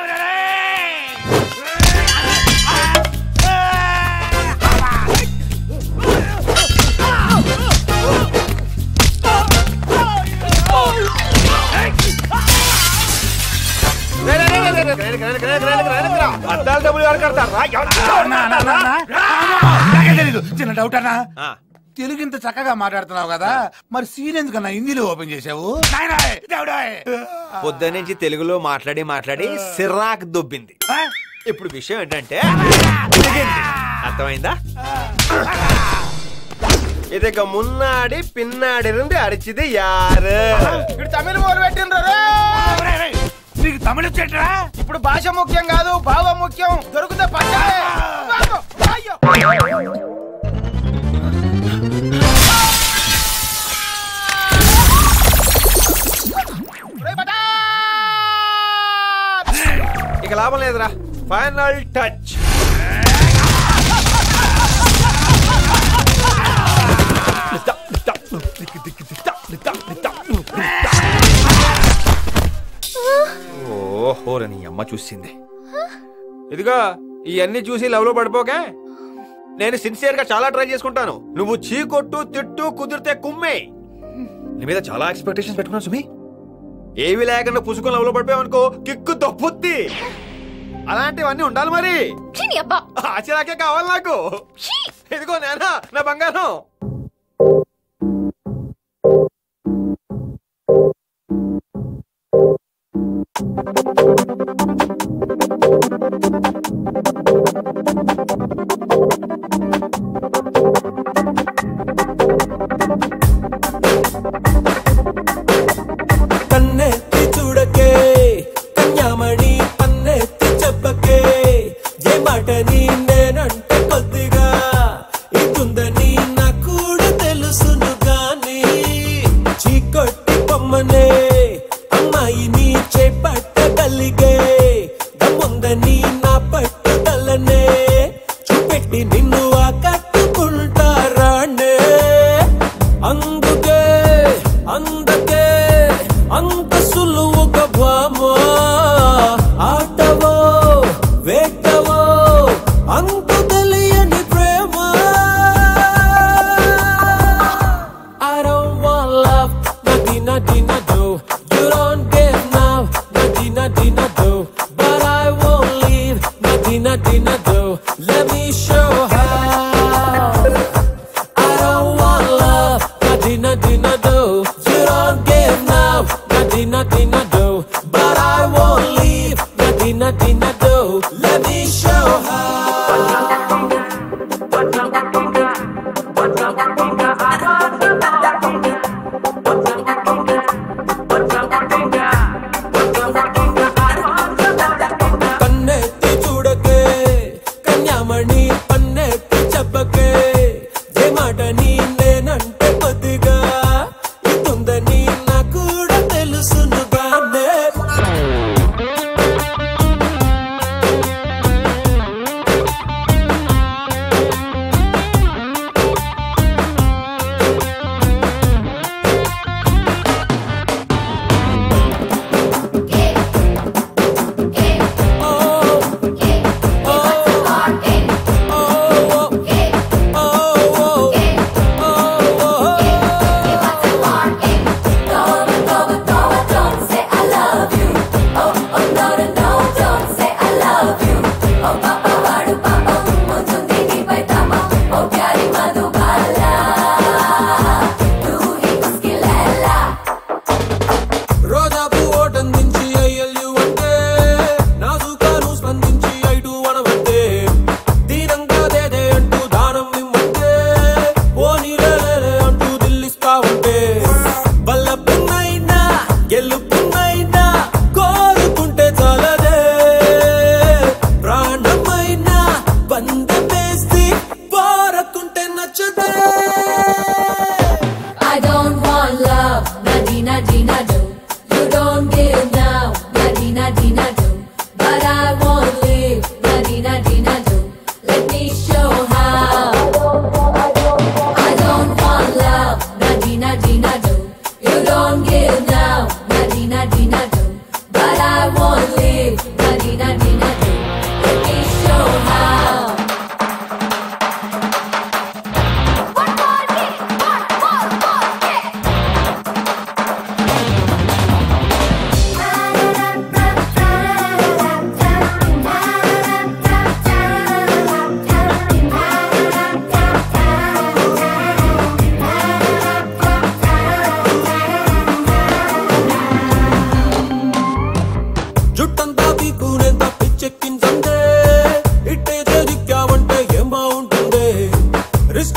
Speaker 7: అద్దాలు డబ్బులు ఎవరు కడతారా
Speaker 12: నా, నా, నా, నా. నాకే తెలీదు చిన్న డౌట్ అన్నా తెలుగు ఇంత చక్కగా మాట్లాడుతున్నావు కదా మరి సీన్ ఎందుకన్నా హిందీలో ఓపెన్ చేసావు నాయనా, దేవుడాయ్.
Speaker 7: పొద్దున్న నుంచి తెలుగులో మాట్లాడి మాట్లాడి సిరాక్ దొబ్బింది ఇప్పుడు విషయం ఏంటంటే దిగింది. అర్థమైందా ఇదిగ మున్నాడి పిన్నాడి నుండి అరిచిది యారు
Speaker 11: ఇప్పుడు తమిళ మొదలు పెట్టిండ్రు
Speaker 12: నీకు తమిళ వచ్చేట్రా
Speaker 11: ఇప్పుడు భాష ముఖ్యం కాదు భావం ముఖ్యం దొరికితే పట్టాలే బాబు, అయ్యో.
Speaker 7: ఇక లాభం లేదురా ఫైనల్ టచ్ ఓహోరని అమ్మ చూసింది ఇదిగో ఇవన్నీ చూసి లవ్ లో పడిపోకే నేను సిన్సియర్ గా చాలా ట్రై చేసుకుంటాను నువ్వు చీకొట్టు తిట్టు కుదిరితే కుమ్మే నీ మీద చాలా ఎక్స్పెక్టేషన్స్ పెట్టుకున్నాను సుమి ఏవి లేకుండా పుసుకొని లవ్ లో పడిపోయావు అనుకో కిక్కు దొప్పుద్ది అలాంటివన్నీ ఉండాలి మరి
Speaker 5: చీని అబ్బా
Speaker 7: ఆచరాకే కావాలి నాకు ఇదిగో నేనా నా బంగారం
Speaker 13: కన్నెత్తి చూడకే కన్యామణి పన్నెత్తి చెప్పకే ఏ మాటని నేనంటే కొద్దిగా ఇదుందని నాకు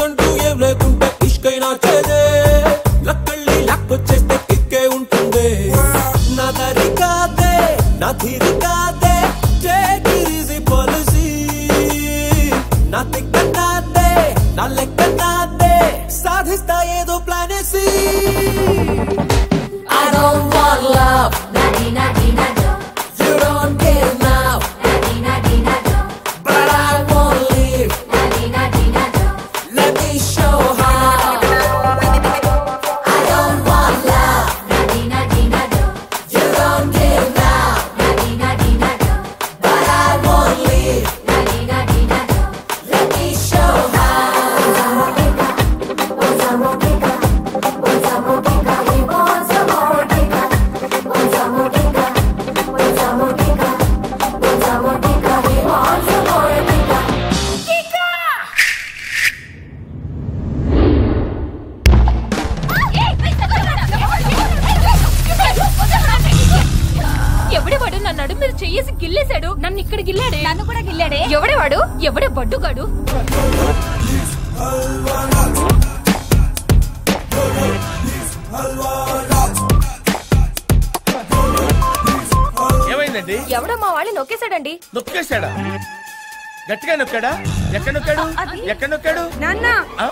Speaker 13: అంటూ ఏం లేకుంటే ఇష్కైనా చేదే లక్కళ్ళి లక్కొచ్చేస్తే కిక్కే ఉంటుంది నా దరి కాదే నా తీరి కాదే టేక్ ఇట్ ఈజీ పాలసీ నా తిక్క నాదే నా లెక్క నాదే సాధిస్తా ఏదో ప్లాన్ వేసి I don't want love, nadi nadi nado. You don't care now, nadi nadi nado. But I won't leave, nadi nadi nado. Let me show how. I don't want love, nadi nadi nado. You don't care now, nadi nadi nado. But I won't leave, nadi nadi nado. Let me show
Speaker 5: ఎవడే వాడు నన్ను నడుము మీద చెయ్యేసి గిల్లేశాడు నన్ను ఇక్కడ గిల్లాడే నన్ను కూడా గిల్లాడే ఎవడే వాడు ఎవడే బడ్డుగాడు
Speaker 11: ఏమైందండి
Speaker 5: ఎవడో మా వాళ్ళని నొక్కేశాడండి
Speaker 11: నొక్కేశాడా గట్టిగా నొక్కాడా ఎక్కడ నొక్కాడు ఎక్కడ నొక్కాడు
Speaker 14: నాన్న
Speaker 11: ఆ?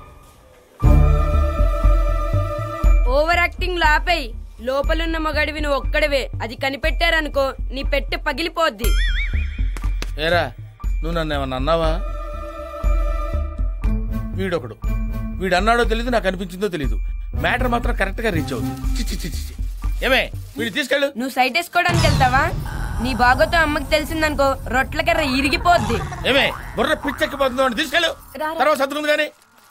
Speaker 14: ఓవర్ యాక్టింగ్ లాపేయ్ లోపలున్న మగాడివి నువ్వు ఒక్కడవే అది కనిపెట్టారనుకో నీ పెట్టె పగిలిపోద్ది
Speaker 11: ఏరా నువ్వు నన్ను ఏమన్నా అన్నావా వీడొకడు వీడు అన్నాడో తెలీదు నాకు అనిపించిందో తెలీదు మ్యాటర్ మాత్రం కరెక్ట్ గా రీచ్ అవుతుంది చిచ్చి చిచ్చి చి. ఏమే వీడు తీసుకెళ్ళు
Speaker 14: నువ్వు సైట్ వేసుకోవడానికి వెళ్తావా నీ బాగోతో అమ్మకి తెలిసిందనుకో రొట్ల కర్ర ఇరిగిపోద్ది
Speaker 11: ఏమే బుర్ర పిచ్చెక్కిపోతుందో అని తీసుకెళ్ళు
Speaker 14: రారా.
Speaker 11: తర్వాత సత్తుంది కానీ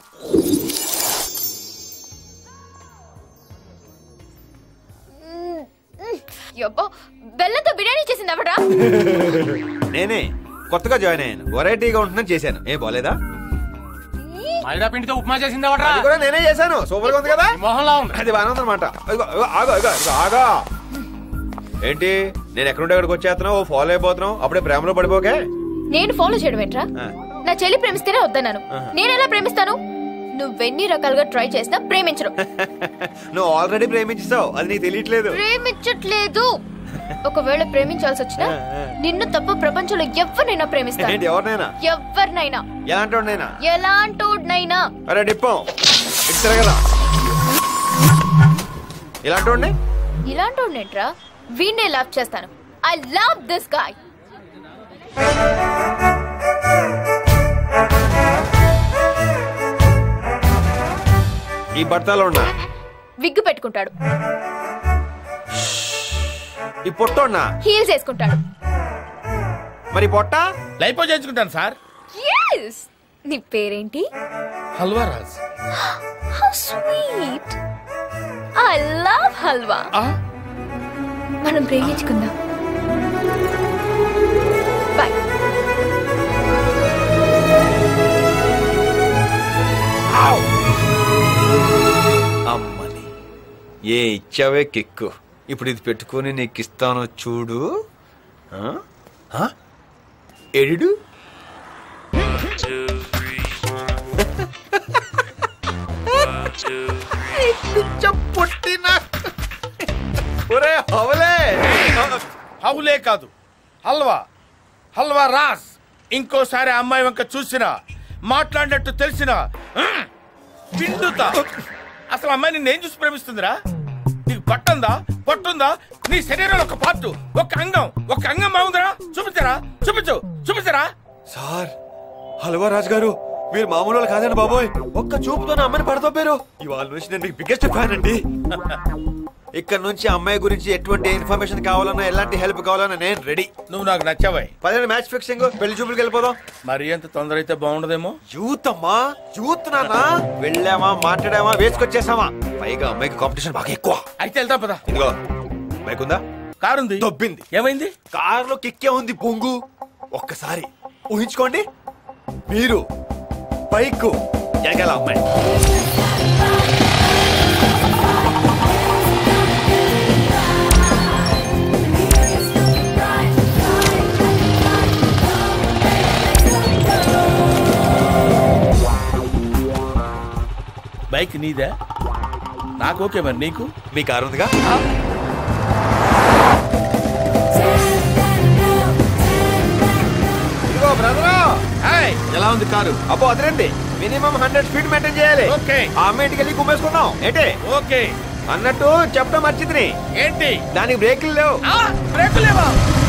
Speaker 5: యబ్బో బెల్లంతో బిర్యానీ చేసింది ఎవడా
Speaker 7: నేనే కొత్తగా జాయిన్ అయ్యాను వెరైటీగా ఉంటుందని చేశాను ఏ బాలేదా
Speaker 15: మైదా పిండితో ఉప్మా చేసింది
Speaker 7: అది కూడా నేనే చేశాను సూపర్ గా ఉంది కదా
Speaker 15: మొహంలా ఉంది
Speaker 7: అది బాగానే ఉందన్నమాట ఇదిగో, ఇదిగో, ఆగు ఇదిగో, ఇదిగో, ఆగా ఏంటి నేను ఎక్కడుంటే ఎక్కడికి వచ్చేస్తున్నావు ఫాలో అయిపోతున్నావు అప్పుడే ప్రేమలో పడిపోకే
Speaker 5: నేను ఫాలో చేయడం ఏంట్రా
Speaker 7: ఆ.
Speaker 5: నా చెల్లి ప్రేమిస్తేనే వద్దన్నాను
Speaker 7: ఆహా.
Speaker 5: నేను ఎలా ప్రేమిస్తాను నువ్వెన్ని రకాలుగా ట్రై చేసినా ప్రేమించరు
Speaker 7: నువ్వు ఆల్రెడీ ప్రేమించావు అది నీకు తెలియట్లేదు
Speaker 5: ప్రేమించట్లేదు ఒకవేళ ప్రేమించాల్సి వచ్చినా నిన్ను తప్ప ప్రపంచంలో ఎవరినైనా ప్రేమిస్తాను
Speaker 7: ఏంటి ఎవరినైనా
Speaker 5: ఎవరినైనా
Speaker 7: ఎలాంటి వాడినైనా
Speaker 5: ఎలాంటోడ్నైనా
Speaker 7: అరే డిప్పం ఇటు తిరగదా ఇలాంటి వాడిని
Speaker 5: ఇలాంటోడ్నేంట్రా వీణ్ణే లవ్ చేస్తాను ఐ లవ్ దిస్ గాయ్
Speaker 7: ఈ బట్టలో ఉన్నా
Speaker 5: విగ్గు పెట్టుకుంటాడు
Speaker 7: ఈ పొట్టోన్నా
Speaker 5: హీల్స్ వేసుకుంటాడు
Speaker 7: మరి పొట్ట
Speaker 11: లైపో చేయించుకుంటాను సార్
Speaker 5: yes నీ పేరేంటి
Speaker 11: Halwa Raj
Speaker 5: how sweet I love halwa మనం ప్రేమించుకుందాం బాయ్
Speaker 7: అమ్మని ఏ ఇచ్చావే కిక్కు ఇప్పుడు ఇది పెట్టుకొని నీకు ఇస్తాను చూడు ఆ? ఆ? ఎడిడు పుట్టిన ఒరే హవలే
Speaker 11: హౌలే కాదు హల్వా హల్వా రాజ్ ఇంకోసారి ఆ అమ్మాయి వంక చూసినా మాట్లాడినట్టు తెలిసినా మ్మ్, పిండుతా అసలు అమ్మాయి నిన్నేం చూసి ప్రేమిస్తుందిరా నీకు పట్టుందా పట్టుందా నీ శరీరంలో ఒక పార్టు ఒక అంగం ఒక అంగం బాగుందిరా చూపించరా చూపించు చూపించరా
Speaker 7: సార్ హల్వా రాజు గారు మీరు మామూలు వాళ్ళు కాదండి బాబోయ్ ఒక్క చూపుతో నా అమ్మని పడతోపారు ఇవాళ నుంచి నేను మీకు బిగ్గెస్ట్ ఫ్యాన్ అండి ఇక్కడ నుంచి అమ్మాయి గురించి ఎటువంటి ఇన్ఫర్మేషన్ కావాలన్నా ఎలాంటి హెల్ప్ కావాలన్నా నేను రెడీ
Speaker 11: నువ్వు నాకు నచ్చావాయి
Speaker 7: పదిహేను మ్యాచ్ ఫిక్సింగ్ పెళ్లి చూపులకు వెళ్ళిపోదాం
Speaker 11: మరి ఎంత తొందర అయితే బాగుండదేమో
Speaker 7: యూత్ అమ్మా యూత్ నాన్న వెళ్ళామా మాట్లాడామా వేసుకొచ్చేసామా పైగా అమ్మాయికి కాంపిటీషన్ బాగా ఎక్కువ
Speaker 11: అయితే వెళ్తాం పదా
Speaker 7: ఇదిగో బైక్ ఉందా
Speaker 11: కారుంది
Speaker 7: దొబ్బింది
Speaker 11: ఏమైంది
Speaker 7: కారులో కిక్కే ఉంది బొంగు ఒక్కసారి ఊహించుకోండి మీరు బైక్ ఎగల అమ్మాయి
Speaker 11: బైక్ నీదే నాకు ఓకే మరి నీకు
Speaker 7: మీ కారు ఉందిగా ఇదిగో బ్రదర్ ఎలా ఉంది కారు అబ్బో అదేంటి మినిమం హండ్రెడ్ స్పీడ్ మెయింటైన్ చేయాలి
Speaker 11: ఓకే
Speaker 7: ఆ అమ్మ ఇంటికి వెళ్ళి కుమ్మేసుకున్నాం ఏంటి
Speaker 11: ఓకే
Speaker 7: అన్నట్టు చెప్పడం మర్చిద్ది
Speaker 11: ఏంటి
Speaker 7: దానికి బ్రేకులు లేవు
Speaker 11: బ్రేక్ లేవా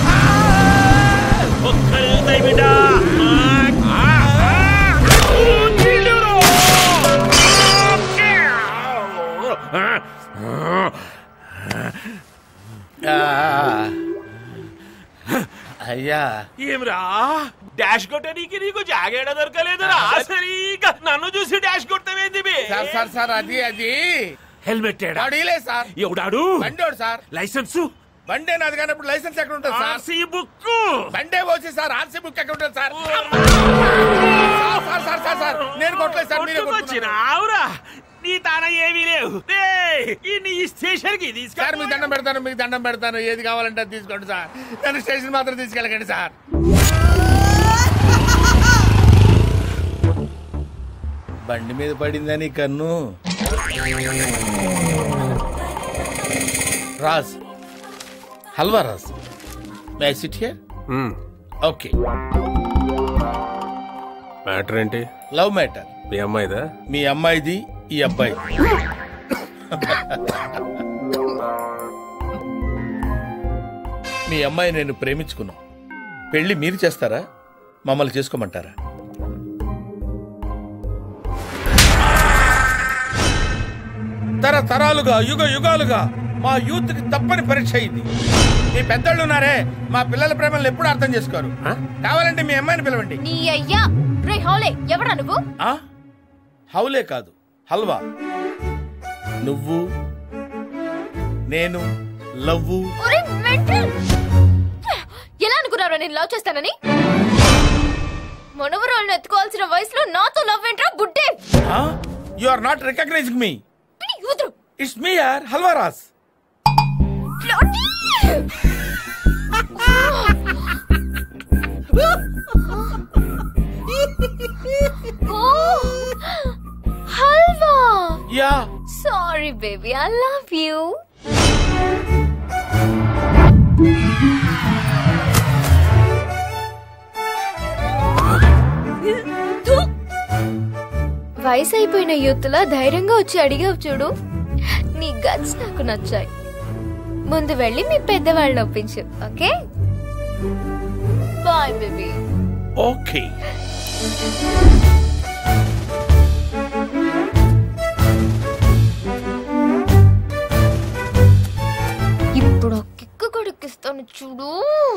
Speaker 11: అయ్యా
Speaker 16: ఏమిరా డాష్ కొట్టడానికి నీకు జాగేడ దొరకలేదురా సరిగా నన్ను చూసి డాష్ కొట్టవేంది బే?
Speaker 11: సార్ సార్ సార్ అది అది
Speaker 16: హెల్మెట్ ఏడా?
Speaker 11: అడిగలే సార్
Speaker 16: ఎవడాడు
Speaker 11: బండోడు సార్
Speaker 16: లైసెన్స్
Speaker 11: బండే నాది కానీ ఇప్పుడు లైసెన్స్ ఎక్కడ ఉంటుంది సార్
Speaker 16: ఆర్సీ బుక్
Speaker 11: బండే పోసి సార్ ఆర్సీ బుక్ ఎక్కడ ఉంటుంది sir sir sir sir sir నేను కొట్టలేదు సార్ మీరే కొట్టుకున్నారు.
Speaker 16: వచ్చినావురా నీ తాన ఏమీ లేవు రేయ్, ఈ నీ స్టేషన్ కి
Speaker 11: సార్ మీకు దండం పెడతాను మీకు దండం పెడతాను ఏది కావాలంటే అది తీసుకోండి సార్ నన్ను స్టేషన్ మాత్రం తీసుకెళ్ళకండి సార్ బండి మీద పడిందని కన్ను Raj Halwa Raj may sit here okay
Speaker 17: matter ఏంటి
Speaker 11: లవ్ మ్యాటర్
Speaker 17: మీ అమ్మాయిదా
Speaker 11: మీ అమ్మాయిది ఈ అబ్బాయి మీ అమ్మాయి నేను ప్రేమించుకున్నాం పెళ్లి మీరు చేస్తారా మమ్మల్ని చేసుకోమంటారా తరతరాలుగా యుగ యుగాలుగా మా యూత్ కి తప్పని పరీక్ష అయింది మీ పెద్దళ్ళు ఉన్నారే మా పిల్లల ప్రేమలను ఎప్పుడు అర్థం చేసుకోరు కావాలంటే మీ అమ్మాయిని పిలవండి
Speaker 5: నీ అయ్యా రే హౌలే ఎవరా నువ్వు
Speaker 11: ఆ హౌలే కాదు హల్వా నువ్వు నేను లవ్వు
Speaker 5: ఒరే మెంటల్ ఎలా అనుకున్నారా నేను లవ్ చేస్తానని మనవరాలను ఎత్తుకోవాల్సిన వయసులో నాతో లవ్ ఏంట్రా బుడ్డే
Speaker 11: you are not recognising me
Speaker 5: యూదురు
Speaker 11: ఇట్స్ మీ యార్ హల్వా రాస్
Speaker 5: Halwa
Speaker 11: yeah
Speaker 5: sorry baby I love you వయసు అయిపోయిన యూత్లా ధైర్యంగా వచ్చి అడిగావు చూడు నీ గట్స్ నాకు నచ్చాయి ముందు వెళ్ళి మీ పెద్దవాళ్ళని ఒప్పించు ఓకే బాయ్ బేబీ
Speaker 11: ఓకే
Speaker 5: ఇప్పుడు ఆ కిక్కు కొడుకిస్తాను చూడు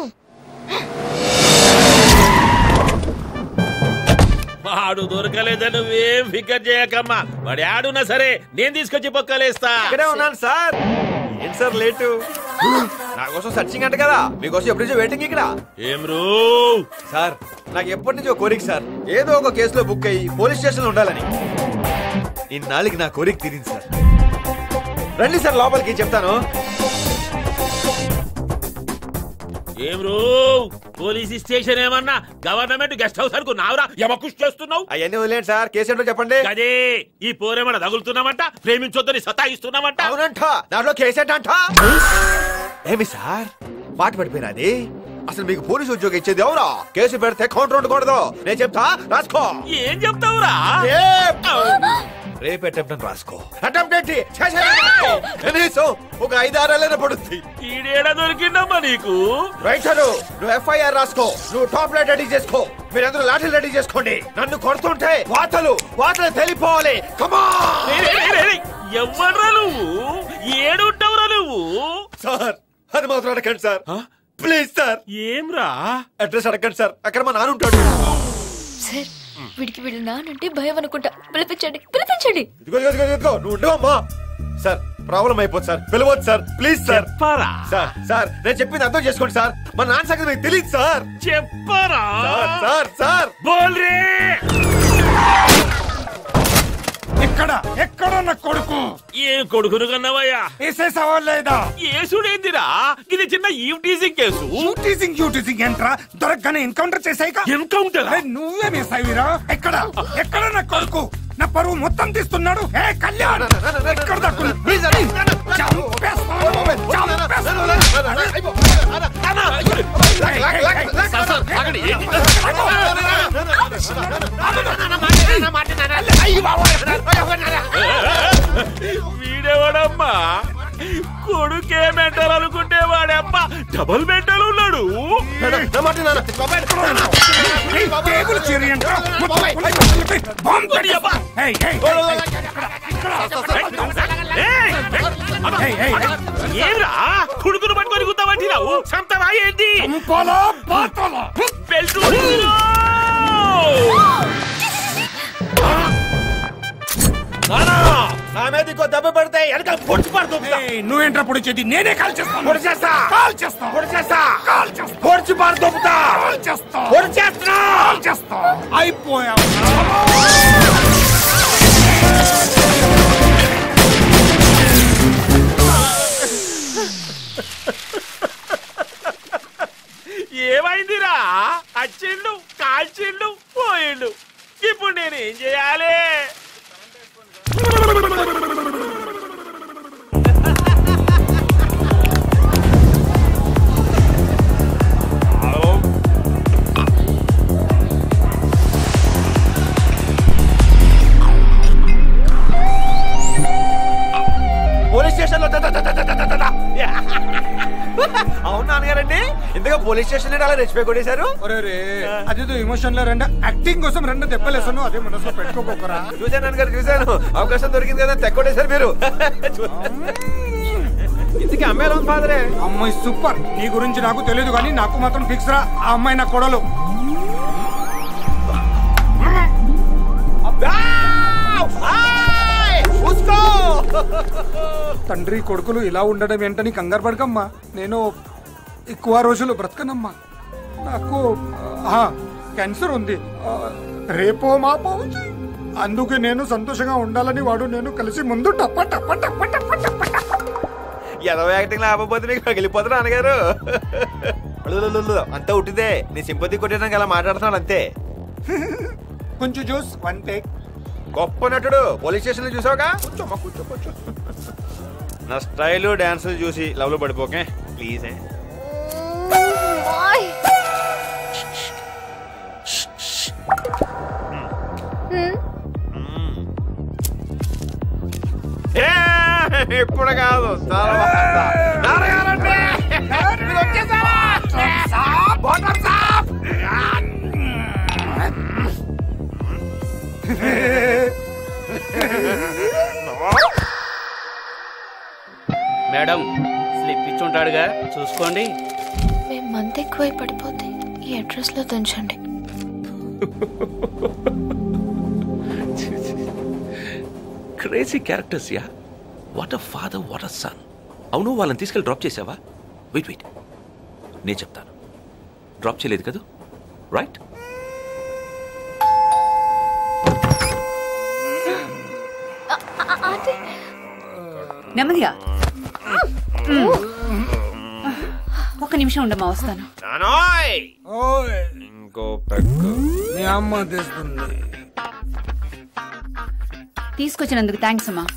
Speaker 16: వాడు దొరకలేదని నువ్వేం ఫికర్ చేయకమ్మా వాడు ఆడున్నా సరే నేను తీసుకొచ్చి పొక్కలేస్తా
Speaker 7: ఇక్కడే ఉన్నాను సార్ ఏంటి సార్ లేటు నా కోసం సర్చింగ్ అంట కదా మీకోసం ఎప్పటి నుంచో వెయిటింగ్ ఇక్కడ
Speaker 16: ఏం రూ
Speaker 7: సార్ నాకు ఎప్పటి నుంచో కోరిక సార్ ఏదో ఒక కేసులో బుక్ అయ్యి పోలీస్ స్టేషన్ లో ఉండాలని ఇన్నాళ్ళకి నా కోరిక తీరింది సార్ రండి సార్ లోపలికి చెప్తాను
Speaker 16: ఏం రూ పోలీస్ స్టేషన్ ఏమన్నా గవర్నమెంట్ గెస్ట్ హౌస్ అనుకున్నావురా యమకుష్ చేస్తున్నావు
Speaker 7: అవన్నీ వదిలేండి సార్ కేసు ఏంటో చెప్పండి
Speaker 16: అదే ఈ పోరేమన్నా తగులుతున్నామంట ప్రేమించొద్దని సతాయిస్తున్నామంట
Speaker 7: అవునంట దాంట్లో కేసు ఏంటంట ఏమి సార్ పాట పడిపోయినది అసలు మీకు పోలీసు ఉద్యోగం ఇచ్చేది ఎవరా కేసు పెడితే కౌంటర్ ఉండకూడదు నేను చెప్తా రాసుకో
Speaker 16: ఏం చెప్తావురా
Speaker 7: రేపు అటెంప్ట్ రాసుకో అటెంప్ట్ ఏంటి చేసేది రాసుకో. కనీసం ఒక ఐదారేళ్ళైనా పడుతుంది
Speaker 16: ఈడేడ దొరికిందమ్మా నీకు
Speaker 7: రైటరు నువ్వు ఎఫ్ఐఆర్ రాసుకో నువ్వు టాప్ లైట్ రెడీ చేసుకో మీరందరూ లాఠీలు రెడీ చేసుకోండి నన్ను కొడుతుంటే వార్తలు వార్తలు తెలిపోవాలి కమా
Speaker 16: ఎవ్వడ్రా నువ్వు ఏడుంటావురా నువ్వు
Speaker 7: సార్ అది మాత్రం అడగండి సార్ ప్లీజ్ సార్
Speaker 16: ఏంరా
Speaker 7: అడ్రస్ అడగండి సార్ అక్కడ మా నాన్న ఉంటాడు
Speaker 5: సార్ వీడికి వీళ్ళు నానంటే భయం అనుకుంటా పిలిపించండి పిలిపించండి
Speaker 7: ఇదిగో ఇదిగో ఇదిగో, ఇదిగో నువ్వు ఉండవమ్మా సార్ ప్రాబ్లం అయిపోతుంది సార్ పిలవచ్చు sir please sir sir sir నేను చెప్పింది అర్థం చేసుకోండి సార్ మా నాన్న సంగతి మీకు తెలియదు సార్
Speaker 16: చెప్పరా
Speaker 7: సార్ సార్ సార్
Speaker 16: బోల్ రే
Speaker 12: ఎక్కడ ఎక్కడ నా కొడుకు
Speaker 16: ఏం కొడుకును కన్నావయ్యా
Speaker 12: వేసేసావా లేదా
Speaker 16: ఏసుడేందిరా ఇది చిన్న eve teasing case
Speaker 12: you teasing you teasing ఏంట్రా దొరకగానే ఎన్కౌంటర్ చేసాయిగా
Speaker 16: ఎన్కౌంటర్
Speaker 12: నువ్వే మిస్ అయ్యిరా ఎక్కడ ఎక్కడ నా కొడుకు నా పరువు మొత్తం తీస్తున్నాడు ఏ కళ్యాణ్ ఎక్కడ దక్కును? చంపేస్తాను, చంపేస్తాను.
Speaker 16: వీడేవాడమ్మా కొడుకే మెంటల్ అనుకుంటే వాడమ్మా డబుల్ మెంటల్ ఉన్నాడు
Speaker 12: టేబుల్ చీరి అంట. మొత్తం కొట్టి బాంబు పెట్టేస్తా. ఏయ్, ఏయ్, ఏయ్, ఏయ్, ఏయ్.
Speaker 16: ఏరా కొడుకును పట్టుకొని గుద్దామంటున్నావు సంతవా ఏంటి
Speaker 12: చంపాలా, పాతాలా?
Speaker 16: బెల్ట్
Speaker 7: నా మీద ఇంకో దెబ్బ పడితే వెనకాల పొడిచి పడుతుంది
Speaker 12: నువ్వేంట్రా పొడి చేతి నేనే కాల్ చేస్తాను
Speaker 7: పొడి చేస్తా
Speaker 12: కాల్ చేస్తా
Speaker 7: పొడి చేస్తా
Speaker 12: కాల్ చేస్తా
Speaker 7: పొడిచి పారు దొబ్బుతా
Speaker 12: కాల్ చేస్తా
Speaker 7: పొడి చేస్తున్నా
Speaker 12: కాల్ చేస్తా అయిపోయావు
Speaker 16: ఏమైందిరా అచ్చిండు కాల్చిండు పోయిండు ఇప్పుడు నేనేం చేయాలి
Speaker 7: పోలీస్ స్టేషన్ లో అవును నాన్నగారండి ఇంతగా పోలీస్ స్టేషన్ అలా రెచ్చిపోయి కొట్టేశారు
Speaker 12: అదేదో ఎమోషన్ లో రెండు యాక్టింగ్ కోసం రెండు దెబ్బలేసాను అదే మనసులో పెట్టుకోకరా
Speaker 7: చూశాను నాన్నగారు చూశాను అవకాశం దొరికింది కదా తెక్కొట్టేశారు మీరు ఇంతకీ అమ్మాయి ఉంది ఫాదరే
Speaker 12: అమ్మాయి సూపర్ నీ గురించి నాకు తెలియదు కానీ నాకు మాత్రం ఫిక్స్ రా ఆ అమ్మాయి నా కొడలు తండ్రి కొడుకులు ఇలా ఉండడం ఏంటని కంగారు పడకమ్మా నేను ఎక్కువ రోజులు బ్రతకనమ్మా నాకు ఆ, క్యాన్సర్ ఉంది ఆ, రేపో మాపో ఉంది. అందుకే నేను సంతోషంగా ఉండాలని వాడు నేను కలిసి ముందు టప్ప టప్ప టప్ప టప్ప టప్ప టప్ప.
Speaker 7: ఎదవ యాక్టింగ్ లేకపోతే నీకు పగిలిపోతున్నా నాన్నగారు అలులులులు, అంతా ఉట్టిదే నీ సింపతి కొట్టడానికి అలా మాట్లాడుతున్నాడు అంతే
Speaker 12: కొంచెం జ్యూస్ వన్ టేక్
Speaker 7: గొప్ప నటుడు పోలీస్ స్టేషన్ లో చూసావుగా కూర్చోమ్మా కూర్చో కూర్చో నా స్టైల్ డాన్సులు చూసి లవ్ లో పడిపోకే ప్లీజ్ ఇప్పుడు కాదు తర్వాత నాన్నగారండి మీరు వచ్చేసారా బాటమ్ సాప్
Speaker 17: మేడం స్లిప్ ఇచ్చి ఉంటాడుగా చూసుకోండి
Speaker 5: మేము మంత్ ఎక్కువై పడిపోతే ఈ అడ్రస్ లో దంచండి
Speaker 4: crazy characters yeah what a father what a son అవును వాళ్ళని తీసుకెళ్ళి డ్రాప్ చేసావా వెయిట్ వెయిట్ నేను చెప్తాను డ్రాప్ చేయలేదు కదా రైట్
Speaker 8: నెమ్మదిగా ఒక నిమిషం ఉండమ్మా వస్తాను
Speaker 7: నానోయ్
Speaker 12: ఓయ్
Speaker 7: ఇంకో పెగ్గు
Speaker 12: మీ అమ్మ తెస్తుంది
Speaker 8: తీసుకొచ్చినందుకు థ్యాంక్స్ అమ్మా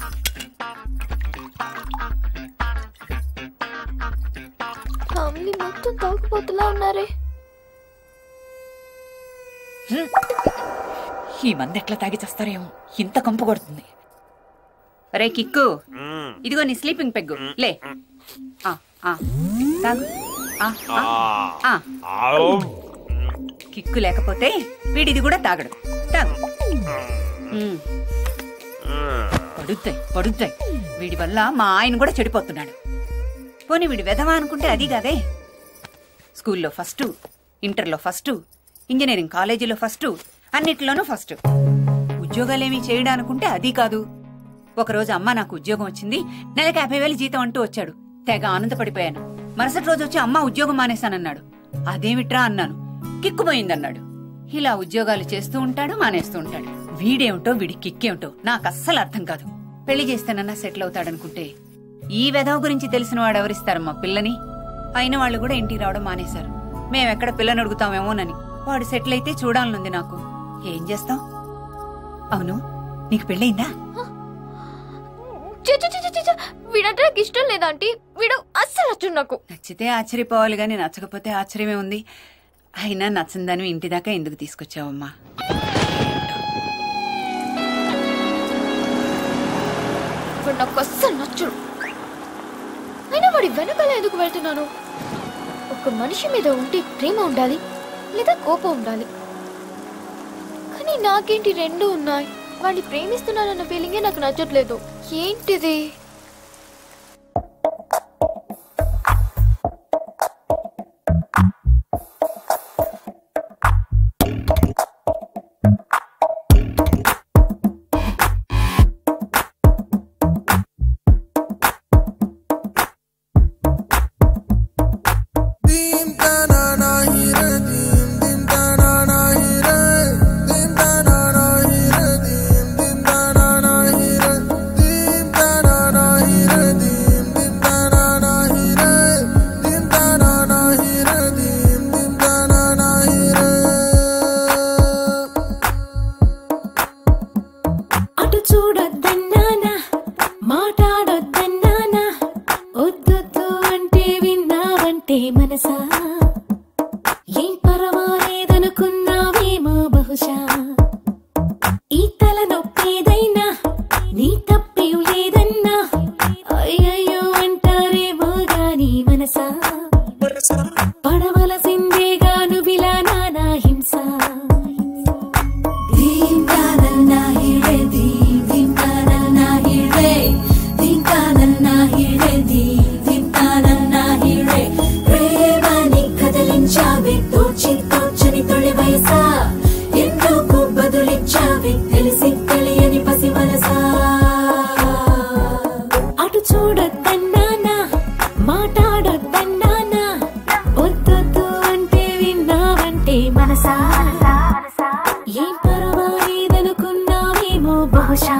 Speaker 5: ఫ్యామిలీ మొత్తం తాగుపోతులా ఉన్నారే
Speaker 8: ఈ మంది ఎట్లా తాగి చేస్తారేమో ఇంత కంపు కొడుతుంది రే కిక్కు ఇదిగో నీ స్లీపింగ్ పెగ్గు లే ఆ, ఆ, తాగు ఆ, ఆ, ఆ. కిక్కు లేకపోతే వీడిది కూడా తాగడు తాగు ఉమ్. పడుద్దాయి పడుద్దాయి వీడి వల్ల మా ఆయన కూడా చెడిపోతున్నాడు పోనీ వీడి వెధవా అనుకుంటే అది కాదే స్కూల్లో ఫస్ట్ ఇంటర్లో ఫస్ట్ ఇంజనీరింగ్ కాలేజీలో ఫస్ట్ అన్నిటిలోనూ ఫస్ట్ ఉద్యోగాలేమీ చేయడానుకుంటే అది కాదు ఒకరోజు అమ్మ నాకు ఉద్యోగం వచ్చింది నెలకి యాభై వేలు జీతం అంటూ వచ్చాడు తెగ ఆనందపడిపోయాను మరుసటి రోజు వచ్చి అమ్మ ఉద్యోగం మానేశానన్నాడు అదేమిట్రా అన్నాను కిక్కుపోయిందన్నాడు ఇలా ఉద్యోగాలు చేస్తూ ఉంటాడు మానేస్తూ ఉంటాడు వీడేమిటో వీడి కిక్కేమిటో నాకు అస్సలు అర్థం కాదు పెళ్లి చేస్తేనన్నా సెటిల్ అవుతాడనుకుంటే ఈ వెధవ గురించి తెలిసిన వాడు ఎవరిస్తారమ్మా పిల్లని అయిన వాళ్ళు కూడా ఇంటికి రావడం మానేశారు మేమెక్కడ పిల్లని అడుగుతామేమోనని వాడు సెటిల్ అయితే చూడాలనుంది నాకు ఏం చేస్తాం అవును నీకు పెళ్ళయిందా
Speaker 5: ఛీ, ఛీ, ఛీ, ఛీ, ఛీ. వీడంటే నాకు ఇష్టం లేదా ఆంటీ వీడు అస్సలు నచ్చడు నాకు
Speaker 8: నచ్చితే ఆశ్చర్యపోవాలి గాని నచ్చకపోతే ఆశ్చర్యమే ఉంది అయినా నచ్చందని ఇంటి దాకా ఎందుకు తీసుకొచ్చావమ్మా
Speaker 5: వాడు నాకు అస్సలు నచ్చడు అయినా వాడి వెనకాల ఎందుకు వెళ్తున్నాను ఒక మనిషి మీద ఉంటే ప్రేమ ఉండాలి లేదా కోపం ఉండాలి కానీ నాకేంటి రెండు ఉన్నాయి వాడిని ప్రేమిస్తున్నానన్న ఫీలింగే నాకు నచ్చట్లేదు ఏంటిది
Speaker 13: అటు చూడొద్దన్నానా మాట్లాడొద్దన్నానా వద్దొద్దు అంటే విన్నావంటే మనసా ఏం పర్వాలేదనుకున్నావేమో బహుశా ఈ తల నొప్పేదైనా నీ తప్పేం లేదన్నా అయ్యయ్యో అంటారేమో గాని మనసా పడవలసిందేగా నువ్విలా నానా హింస ధీం కానన్నా హిడే ధీం ధీం కానన్నా హిడే ధీం కానన్నా హిడే ధీం ధీం కానన్నా హిడే ప్రేమని కదిలించావే తోచి తోచని తొలి వయసా ఎందుకు బదులిచ్చావే తెలిసి తెలియని పసి మనసా అటు చూడొద్దన్నానా మాట్లాడొద్దన్నానా వద్దొద్దు అంటే విన్నావంటే మనసా ఏం పర్వాలేదనుకున్నావేమో బహుశా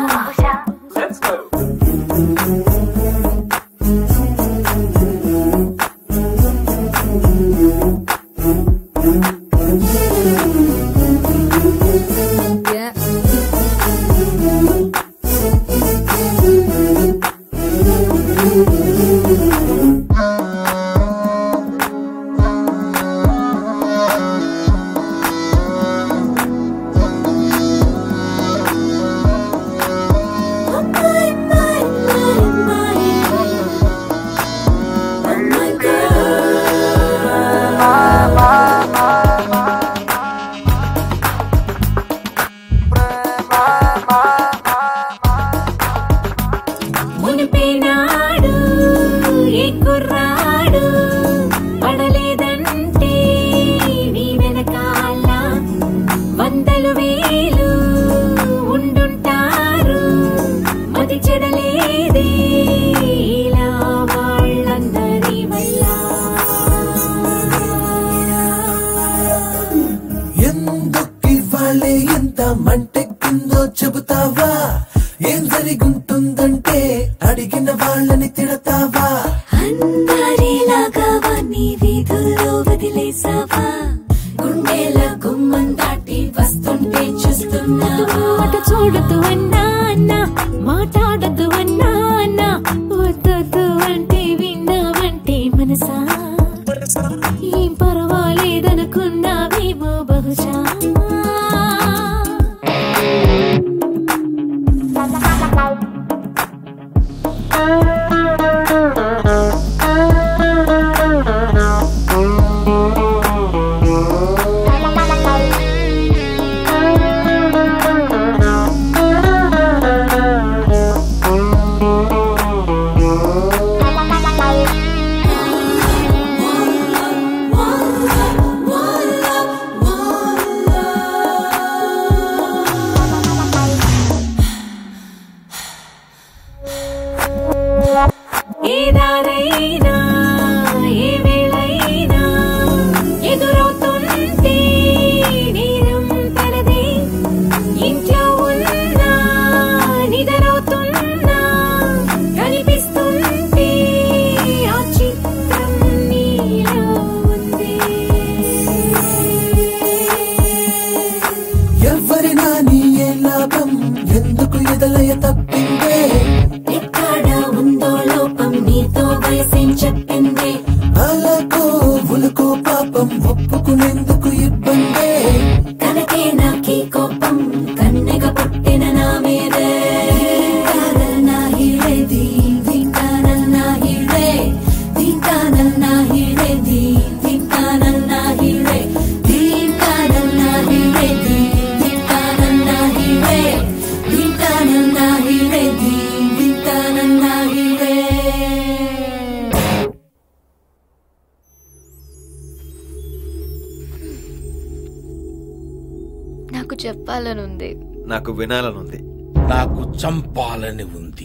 Speaker 13: మునిపేనాడు ఏ కుర్రాడు పడలేదంటే నీ వెనకాల వందలు వేలు ఉండుంటారు మతి చెడలేదే ఇలా వాళ్ళందరి వల్ల
Speaker 18: ఎందుకివ్వాలే ఎంత మంటెక్కిందో చెబుతావా ఏం జరిగుంటుందంటే అడిగిన వాళ్ళని తిడతావా
Speaker 13: అందరిలాగా నీ వీధుల్లో వదిలేసావా గుండెల గుమ్మం దాటి వస్తుంటే చూస్తున్నావా అటు చూడదు అన్నా అన్నా మాట్లాడదు అన్నా అన్నా వద్దొద్దు అంటే విన్నావంటే మనసా ఏం పర్వాలేదనుకున్నావేమో బహుశా
Speaker 18: తప్పిందే
Speaker 13: ఎక్కడ ఉందో లోపం నీతో వయసేం చెప్పింది
Speaker 18: అలకో ఉలకో పాపం ఒప్పుకునేందుకు ఇబ్బందే
Speaker 13: కనకే నాకీ కోపం కన్నెగ పుట్టిన నా మీదే దీంకానన్నా హీడే దీం దీంకానన్నా హీడే దీంకానన్నా హీడే దీం దీంకానన్నా హీడే దీంకానన్నా హీడే దీం దీంకానన్నా హీడే దీంకానన్నా హీడే దీం దీంకానన్నా హీడే
Speaker 5: నాకు చెప్పాలనుంది
Speaker 9: నాకు వినాలనుంది
Speaker 11: నాకు చంపాలని ఉంది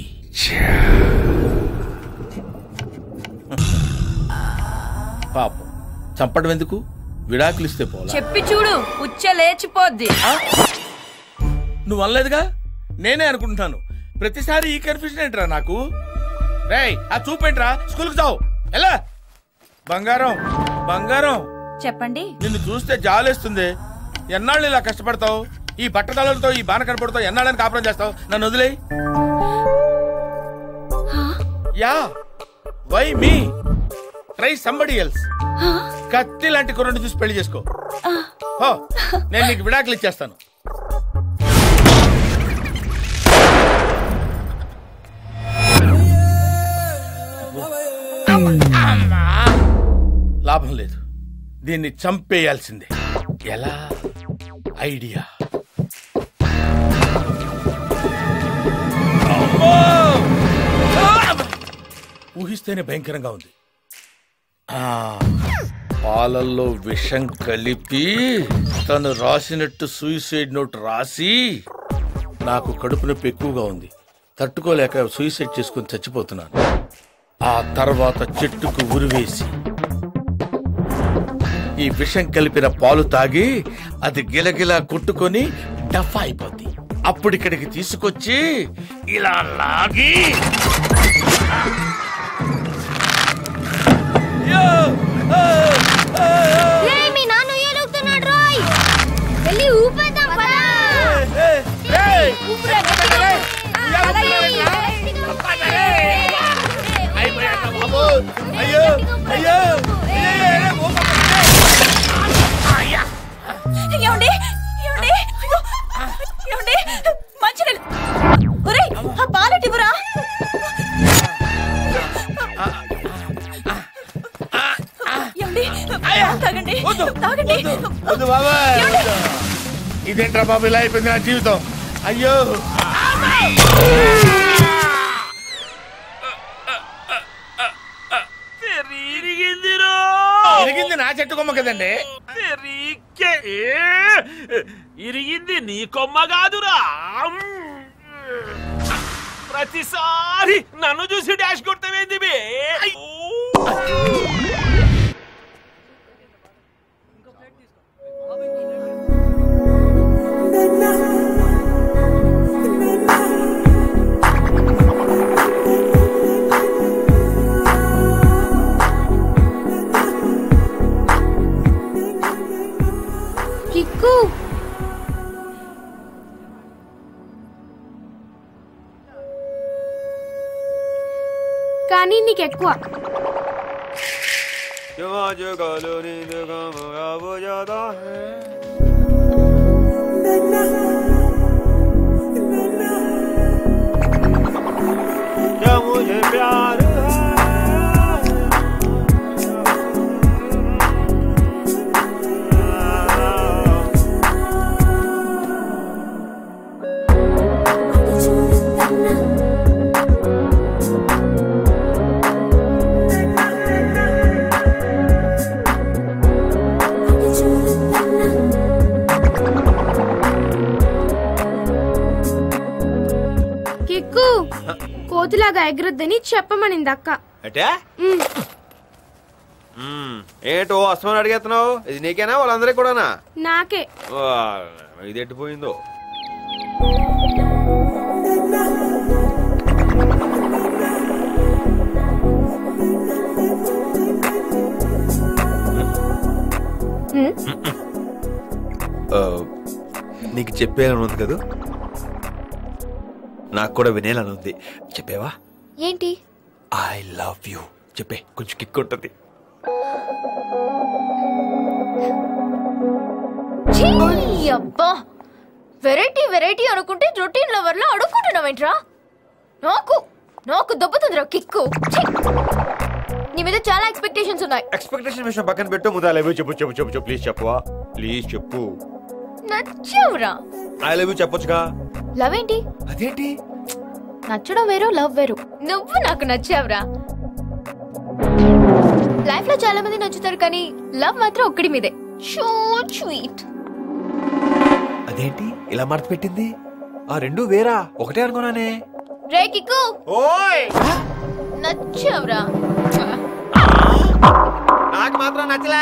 Speaker 11: పాపం చంపడం ఎందుకు విడాకులు ఇస్తే పోలా
Speaker 14: చెప్పి చూడు ఉచ్చ లేచిపోద్ది
Speaker 11: నువ్వు అనలేదుగా నేనే అనుకుంటున్నాను ప్రతిసారి ఈ కన్ఫ్యూజన్ ఏంట్రా నాకు రేయ్ ఆ చూపేంట్రా స్కూల్కి చావు ఎలా బంగారం బంగారం
Speaker 8: చెప్పండి
Speaker 11: నిన్ను చూస్తే జాలేస్తుంది ఎన్నాళ్ళు ఇలా కష్టపడతావు ఈ బట్టతలలతో ఈ బాణ కనపడతావు ఎన్నాళ్ళని కాపురం చేస్తావు నన్ను వదిలే yeah why me try somebody else కత్తి లాంటి కుర్రని చూసి పెళ్లి చేసుకో హో, నేను నీకు విడాకులు ఇచ్చేస్తాను అమ్మా. లాభం లేదు దీన్ని చంపేయాల్సిందే ఎలా ఐడియా అమ్మో! ఆ! ఊహిస్తేనే భయంకరంగా ఉంది ఆ, పాలల్లో విషం కలిపి తను రాసినట్టు సూసైడ్ నోట్ రాసి నాకు కడుపు నొప్పి ఎక్కువగా ఉంది తట్టుకోలేక సూసైడ్ చేసుకుని చచ్చిపోతున్నాను ఆ తర్వాత చెట్టుకు ఉరివేసి ఈ విషం కలిపిన పాలు తాగి అది గిలగిలా కొట్టుకొని డఫా అయిపోద్ది అప్పుడు ఇక్కడికి తీసుకొచ్చి ఇలా లాగి
Speaker 5: రేయ్, మీ నాన్న ఏడుగుతున్నాడు రోయ్ వెళ్ళి ఊపేద్దాం పదా ఊపిరే గట్టిగా ఊపు.
Speaker 11: అయ్యో అయ్యో
Speaker 8: ఏమండి ఏమండి అయ్యో, ఏమండి మంచినీళ్ళు ఒరేయ్ ఆ పాలటివురా ఏమండి తాగండి తాగండి
Speaker 11: వద్దు బాబా ఇదేంట్రా బాబు ఇలా అయిపోయింది నా జీవితం అయ్యో ఇరిగింది నా చెట్టు కొమ్మ కదండి
Speaker 16: ఇరికే ఇరిగింది నీ కొమ్మ కాదురా ప్రతిసారి నన్ను చూసి డాష్ కొడతావేంది బే
Speaker 5: కిక్కు కానీ నీకు ఎక్కువ కిక్కు కోతిలాగా ఎగరొద్దని చెప్పమనింది అక్క
Speaker 7: అంటే
Speaker 5: ఉమ్.
Speaker 7: మ్మ్. ఏంటో అస్మాన్ అడిగేస్తున్నావు ఇది నీకేనా వాళ్ళందరికీ కూడానా
Speaker 5: నాకే
Speaker 7: వా, ఇది ఎట్టిపోయిందో
Speaker 5: ఉమ్.
Speaker 9: ఆ, నీకు చెప్పేయాలని ఉంది కదా నాకు కూడా వినేలని ఉంది చెప్పేవా
Speaker 5: ఏంటి
Speaker 9: ఐ లవ్ యూ చెప్పే కొంచెం కిక్ ఉంటుంది
Speaker 5: ఛీ, అబ్బా వెరైటీ వెరైటీ అనుకుంటే రొటీన్ లవర్ లో అడుక్కుంటున్నావేంట్రా నాకు నాకు దెబ్బతుందిరా కిక్కు ఛీ. నీ మీద చాలా ఎక్స్పెక్టేషన్స్ ఉన్నాయి
Speaker 9: ఎక్స్పెక్టేషన్ విషయం పక్కన పెట్టు ముందు ఐ లవ్ యూ చెప్పు చెప్పు చెప్పు చెప్పు ప్లీజ్ చెప్పవా ప్లీజ్ చెప్పు
Speaker 5: నచ్చావురా
Speaker 9: ఐ లవ్ యూ చెప్పొచ్చుగా
Speaker 5: లవ్ ఏంటి
Speaker 9: అదేంటి
Speaker 5: నచ్చడం వేరు లవ్ వేరు నువ్వు నాకు నచ్చావురా లైఫ్ లో చాలా మంది నచ్చుతారు కానీ లవ్ మాత్రం ఒక్కడి మీదే షో స్వీట్
Speaker 9: అదేంటి ఇలా మడత పెట్టింది ఆ రెండు వేరా ఒకటే అనుకున్నానే
Speaker 5: రే కిక్కు
Speaker 9: ఓయ్
Speaker 5: నచ్చావురా
Speaker 9: నాకు మాత్రం నచ్చలే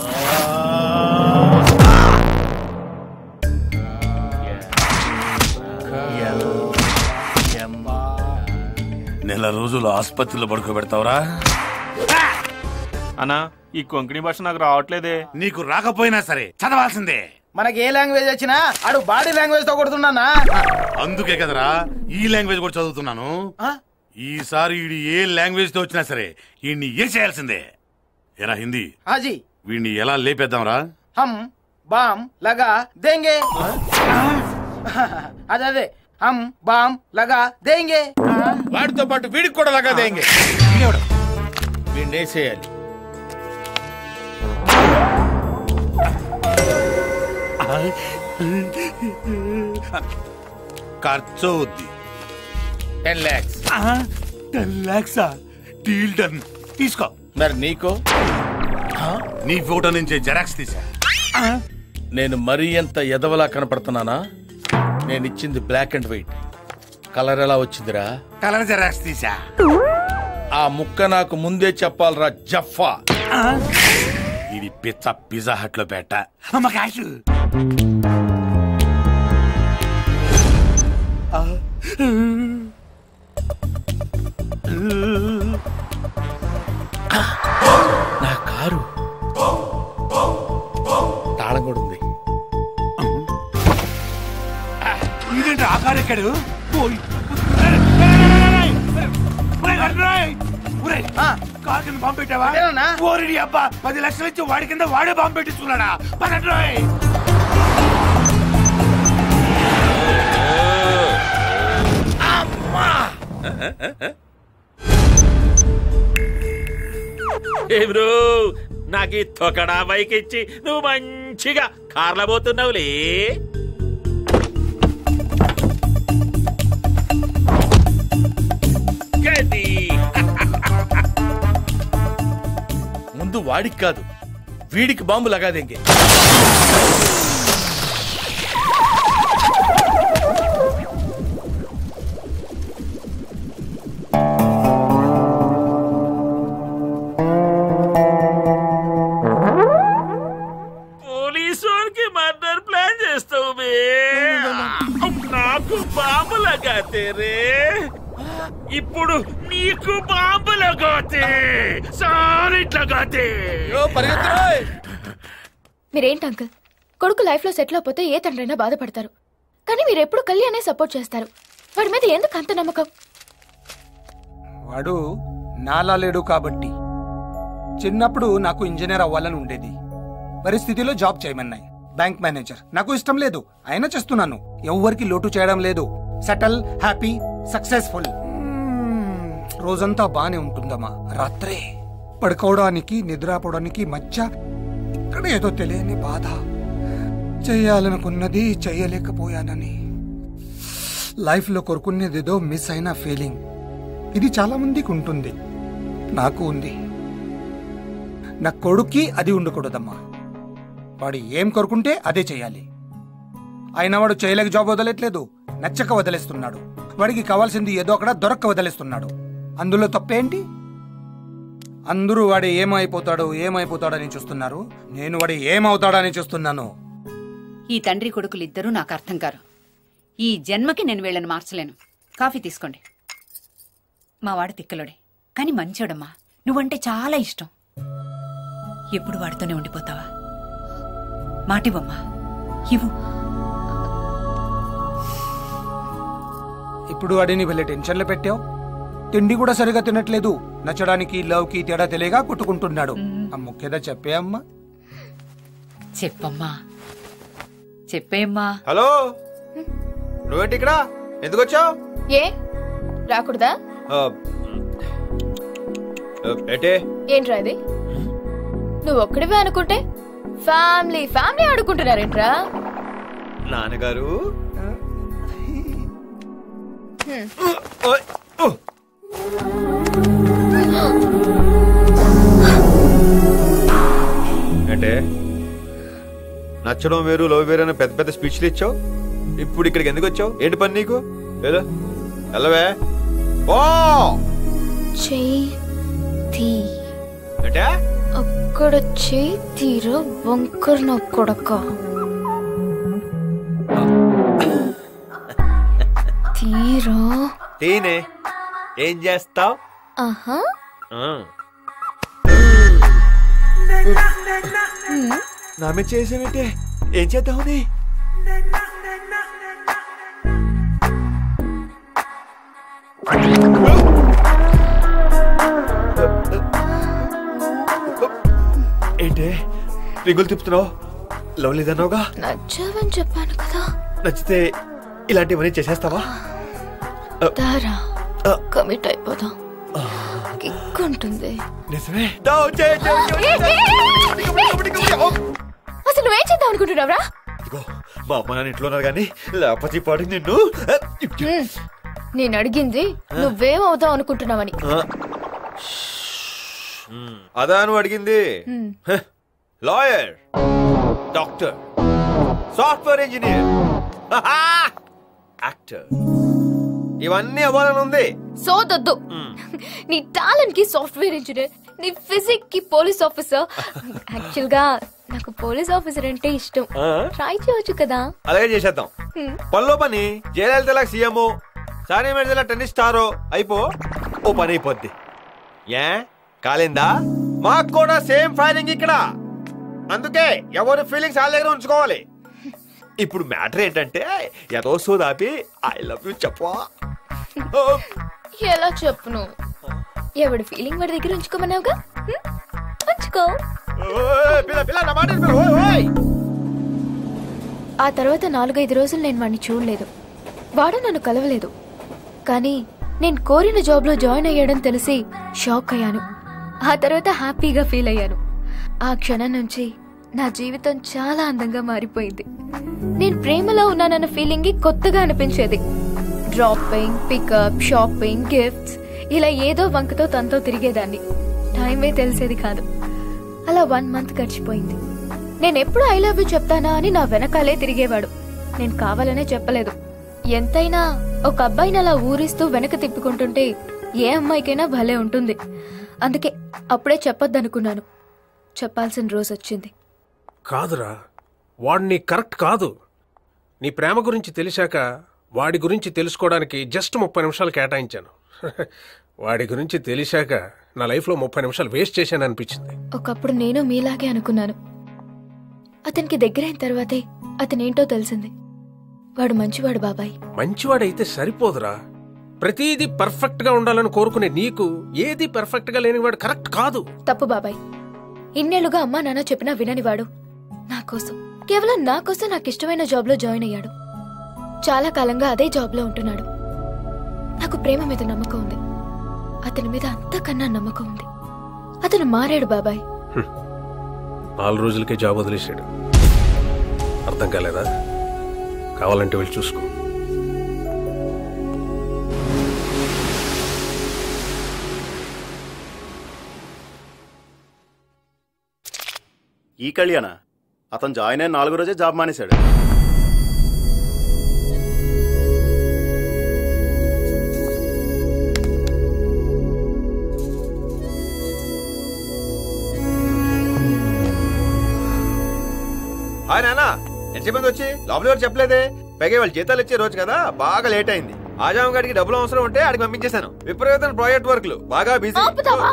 Speaker 11: నెల రోజులు ఆసుపత్రిలో పడుకోబెడతావురా
Speaker 7: అన్నా ఈ కొంకణి భాష నాకు రావట్లేదే
Speaker 11: నీకు రాకపోయినా సరే చదవాల్సిందే
Speaker 19: మనకి ఏ లాంగ్వేజ్ వచ్చినా ఆడు బాడీ లాంగ్వేజ్ తో కొడుతున్నా
Speaker 11: అందుకే కదరా ఈ లాంగ్వేజ్ కూడా చదువుతున్నాను ఈసారి వీడి ఏ లాంగ్వేజ్ తో వచ్చినా సరే వీడిని ఏ చేయాల్సిందే ఎరా హిందీ
Speaker 19: హాజీ
Speaker 11: వీడిని ఎలా లేపేద్దాంరా
Speaker 19: హమ్ బామ్ లగా దేంగే అదే అదే హమ్ బామ్ లగా దేంగే
Speaker 11: వాడితో పాటు వీడికి కూడా లగా దేంగే వీడిని వేసేయాలి ఖర్చు అవుద్ది టెన్ ల్యాక్స్ టెన్ ల్యాక్సా డీల్ డన్ తీసుకో మరి నీకో నీ ఫోటో నుంచి జెరాక్స్ తీసా నేను మరీ ఎంత ఎదవలా కనపడుతున్నానా నేను ఇచ్చింది బ్లాక్ అండ్ వైట్ కలర్ ఎలా వచ్చిందిరా కలర్ జెరాక్స్ తీసా ఆ ముక్క నాకు ముందే చెప్పాలరా జఫా ఇది పిచ్చ పిజ్జా హట్ లో పెట్ట అమ్మ క్యాష్ నా కారు తాళం కూడా ఉంది ఇదేంటి ఆ కారు ఎక్కడు పోయి కారు కింద బాంబు పెట్టావా ఓరిడి అబ్బా పది లక్షలు ఇచ్చి వాడి కింద వాడే బాంబు పెట్టించుకున్నాడా పదండ్రోయ్ అమ్మా
Speaker 16: ఏ బ్రో నాకు ఈ తొకడా బైక్ ఇచ్చి నువ్వు మంచిగా కార్లో పోతున్నావులే గది.
Speaker 11: ముందు వాడికి కాదు వీడికి బాంబు లగాదేంగే
Speaker 16: పోలీసు వారికి మర్డర్ ప్లాన్ చేస్తావు బే నాకు బాంబు లగాతే రే ఇప్పుడు నీకు బాంబు లగాతే సారిట్ లగాతే
Speaker 5: మీరేంటి అంకుల్ కొడుకు లైఫ్ లో సెటిల్ అయిపోతే ఏ తండ్రైనా బాధపడతారు కానీ మీరు ఎప్పుడు కళ్యాణే సపోర్ట్ చేస్తారు వాడి మీద ఎందుకు అంత నమ్మకం
Speaker 12: వాడు నాలా లేడు కాబట్టి చిన్నప్పుడు నాకు ఇంజనీర్ అవ్వాలని ఉండేది పరిస్థితిలో జాబ్ చేయమన్నాయి బ్యాంక్ మేనేజర్ నాకు ఇష్టం లేదు అయినా చేస్తున్నాను ఎవ్వరికి లోటు చేయడం లేదు సెటిల్ హ్యాపీ సక్సెస్ఫుల్ రోజంతా బానే ఉంటుందమ్మా రాత్రే పడుకోవడానికి నిద్రపోవడానికి మధ్య ఇక్కడ ఏదో తెలియని బాధ చేయాలనుకున్నది చేయలేకపోయానని లైఫ్లో కోరుకునేదేదో మిస్ అయిన ఫీలింగ్ ఇది చాలా మందికి ఉంటుంది నాకు ఉంది నా కొడుక్కి అది ఉండకూడదమ్మా వాడు ఏం కోరుకుంటే అదే చేయాలి అయినా వాడు చేయలేక జాబ్ వదలట్లేదు నచ్చక వదిలేస్తున్నాడు వాడికి కావాల్సింది ఏదో అక్కడ దొరక్క వదిలేస్తున్నాడు అందులో తప్పేంటి అందరూ వాడు ఏమైపోతాడు ఏమైపోతాడని చూస్తున్నారు నేను వాడు ఏమవుతాడని చూస్తున్నాను
Speaker 8: ఈ తండ్రి కొడుకులిద్దరూ నాకు అర్థం కారు ఈ జన్మకి నేను వీళ్ళని మార్చలేను కాఫీ తీసుకోండి మా వాడు తిక్కలోడే కానీ మంచోడమ్మా నువ్వంటే చాలా ఇష్టం ఎప్పుడు వాడితోనే ఉండిపోతావా మాటివమ్మా ఇవ్వు
Speaker 12: ఇప్పుడు వాడిని వెళ్ళే టెన్షన్లో పెట్టావు తిండి కూడా సరిగా తినట్లేదు నచ్చడానికి లవ్కి తేడా తెలియగా కొట్టుకుంటున్నాడు ఆ ముఖ్యత చెప్పే అమ్మా
Speaker 8: చెప్పమ్మా చెప్పేమ్మా
Speaker 3: హలో నువ్వేంటి ఇక్కడ ఎందుకు వచ్చావు
Speaker 5: ఏ రాకూడదా
Speaker 3: ఏటే
Speaker 5: ఏంట్రా ఇది నువ్వు ఒక్కడివే అనుకుంటే ఫ్యామిలీ ఫ్యామిలీ ఆడుకుంటున్నారేంట్రా
Speaker 3: నాన్నగారు
Speaker 5: హ్మ్.
Speaker 3: ఓయ్, ఓ. అంటే నచ్చడం వేరు లవ్ వేరు అని పెద్ద పెద్ద స్పీచ్లు ఇచ్చావు ఇప్పుడు ఇక్కడికి ఎందుకు వచ్చావు ఏంటి పని నీకు ఏదో వెళ్ళవే ఓ
Speaker 5: చెయ్యి తీ
Speaker 3: అంటే
Speaker 5: అక్కడ చెయ్యి తీరా వంకర నా కొడక తీరా
Speaker 3: టీనే ఏం చేస్తావు
Speaker 5: ఆహా హ్మ్.
Speaker 3: నా మీద చేసావేంటే ఏం చేద్దామని ఏంటే రింగులు తిప్పుతున్నావు లవ్ లేదన్నావుగా
Speaker 5: నచ్చావని చెప్పాను కదా
Speaker 3: నచ్చితే ఇలాంటివన్నీ చేసేస్తావా
Speaker 5: దారా కమిట్ అయిపోదాం కిక్ ఉంటుంది
Speaker 3: నిజమే
Speaker 5: అసలు నువ్వేం చేద్దాం అనుకుంటున్నావురా
Speaker 3: మా అమ్మ నాన్న ఇంట్లో ఉన్నారు కానీ లేకపోతే ఈ పాటికి నిన్ను
Speaker 5: హ్మ్. నేను అడిగింది నువ్వేం అవుదాం అనుకుంటున్నావని
Speaker 3: ఆ. అదా నువ్వు అడిగింది
Speaker 5: హ్మ్.
Speaker 3: Lawyer doctor software engineer actor ఇవన్నీ అవ్వాలని ఉంది
Speaker 5: సోదొద్దు నీ టాలెంట్ కి సాఫ్ట్వేర్ ఇంజనీర్ నీ ఫిజిక్ కి పోలీస్ ఆఫీసర్ యాక్చువల్ గా నాకు పోలీస్ ఆఫీసర్ అంటే ఇష్టం
Speaker 3: ఆ?
Speaker 5: ట్రై చేయొచ్చు కదా
Speaker 3: అలాగే చేసేద్దాం
Speaker 5: హ్మ్.
Speaker 3: పనిలో పని జయలలితలా సీఎం సానీ మెడదల టెన్నిస్ స్టారో అయిపో ఓ పని అయిపోద్ది ఏ కాలేందా మాకు కూడా సేమ్ ఫైరింగ్ ఇక్కడ అందుకే ఎవరి ఫీలింగ్స్ వాళ్ళ దగ్గర ఉంచుకోవాలి ఇప్పుడు మ్యాటర్ ఏంటంటే ఏదో సోదాపి ఐ లవ్ యూ చెప్పవా
Speaker 5: ఎలా చెప్పును ఎవడి ఫీలింగ్ వాడి దగ్గర ఉంచుకోమన్నావుగా హ్మ్? ఉంచుకో
Speaker 3: ఓయ్, పిల్ల పిల్ల నా మాట విను, ఓయ్, ఓయ్.
Speaker 5: ఆ తర్వాత నాలుగైదు రోజులు నేను వాడిని చూడలేదు వాడు నన్ను కలవలేదు కానీ నేను కోరిన జాబ్లో జాయిన్ అయ్యాడని తెలిసి షాక్ అయ్యాను ఆ తర్వాత హ్యాపీగా ఫీల్ అయ్యాను ఆ క్షణం నుంచి నా జీవితం చాలా అందంగా మారిపోయింది నేను ప్రేమలో ఉన్నానన్న ఫీలింగ్ కొత్తగా అనిపించేది డ్రాపింగ్ పికప్ షాపింగ్ గిఫ్ట్స్ ఇలా ఏదో వంకతో తనతో తిరిగేదాన్ని టైమే తెలిసేది కాదు అలా వన్ మంత్ గడిచిపోయింది నేను ఎప్పుడు ఐ లవ్ యూ చెప్తానా అని నా వెనకాలే తిరిగేవాడు నేను కావాలనే చెప్పలేదు ఎంతైనా ఒక అబ్బాయిని అలా ఊరిస్తూ వెనక తిప్పుకుంటుంటే ఏ అమ్మాయికైనా భలే ఉంటుంది అందుకే అప్పుడే చెప్పొద్దనుకున్నాను చెప్పాల్సిన రోజు వచ్చింది
Speaker 20: కాదురా వాడు నీ కరెక్ట్ కాదు నీ ప్రేమ గురించి తెలిసాక వాడి గురించి తెలుసుకోవడానికి జస్ట్ ముప్పై నిమిషాలు కేటాయించాను వాడి గురించి తెలిసాక నా లైఫ్లో ముప్పై నిమిషాలు వేస్ట్ చేశాను అనిపించింది
Speaker 5: ఒకప్పుడు నేను మీలాగే అనుకున్నాను అతనికి దగ్గరైన తర్వాతే అతనేంటో తెలిసింది వాడు మంచివాడు బాబాయ్
Speaker 20: మంచివాడైతే సరిపోదురా ప్రతిదీ పర్ఫెక్ట్ గా ఉండాలని కోరుకునే నీకు ఏది పర్ఫెక్ట్ గా లేనివాడు కరెక్ట్ కాదు
Speaker 5: తప్పు బాబాయ్ ఇన్నేళ్లుగా అమ్మా నాన్న చెప్పినా విననివాడు నా కోసం కేవలం నా కోసం నాకు ఇష్టమైన జాబ్లో జాయిన్ అయ్యాడు చాలా కాలంగా అదే జాబ్లో ఉంటున్నాడు నాకు ప్రేమ మీద నమ్మకం ఉంది అతని మీద అంతకన్నా నమ్మకం ఉంది అతను మారాడు బాబాయ్
Speaker 20: నాలుగు రోజులకే జాబ్ వదిలేశాడు అర్థం కాలేదా కావాలంటే వెళ్ళి చూసుకో
Speaker 21: ఈ కళ్యాణ అతను జాయిన్ అయిన నాలుగో రోజే జాబ్ మానేశాడు
Speaker 3: హాయ్ నాన్న ఎంతసేపు మంది వచ్చి లోపల ఎవరు చెప్పలేదే పైగా వాళ్ళు జీతాలు ఇచ్చే రోజు కదా బాగా లేట్ అయింది ఆజాం గారికి డబ్బులు అవసరం ఉంటే ఆడికి పంపించేశాను విపరీతమైన ప్రాజెక్ట్ వర్క్లు బాగా బిజీ
Speaker 5: ఆపుతావా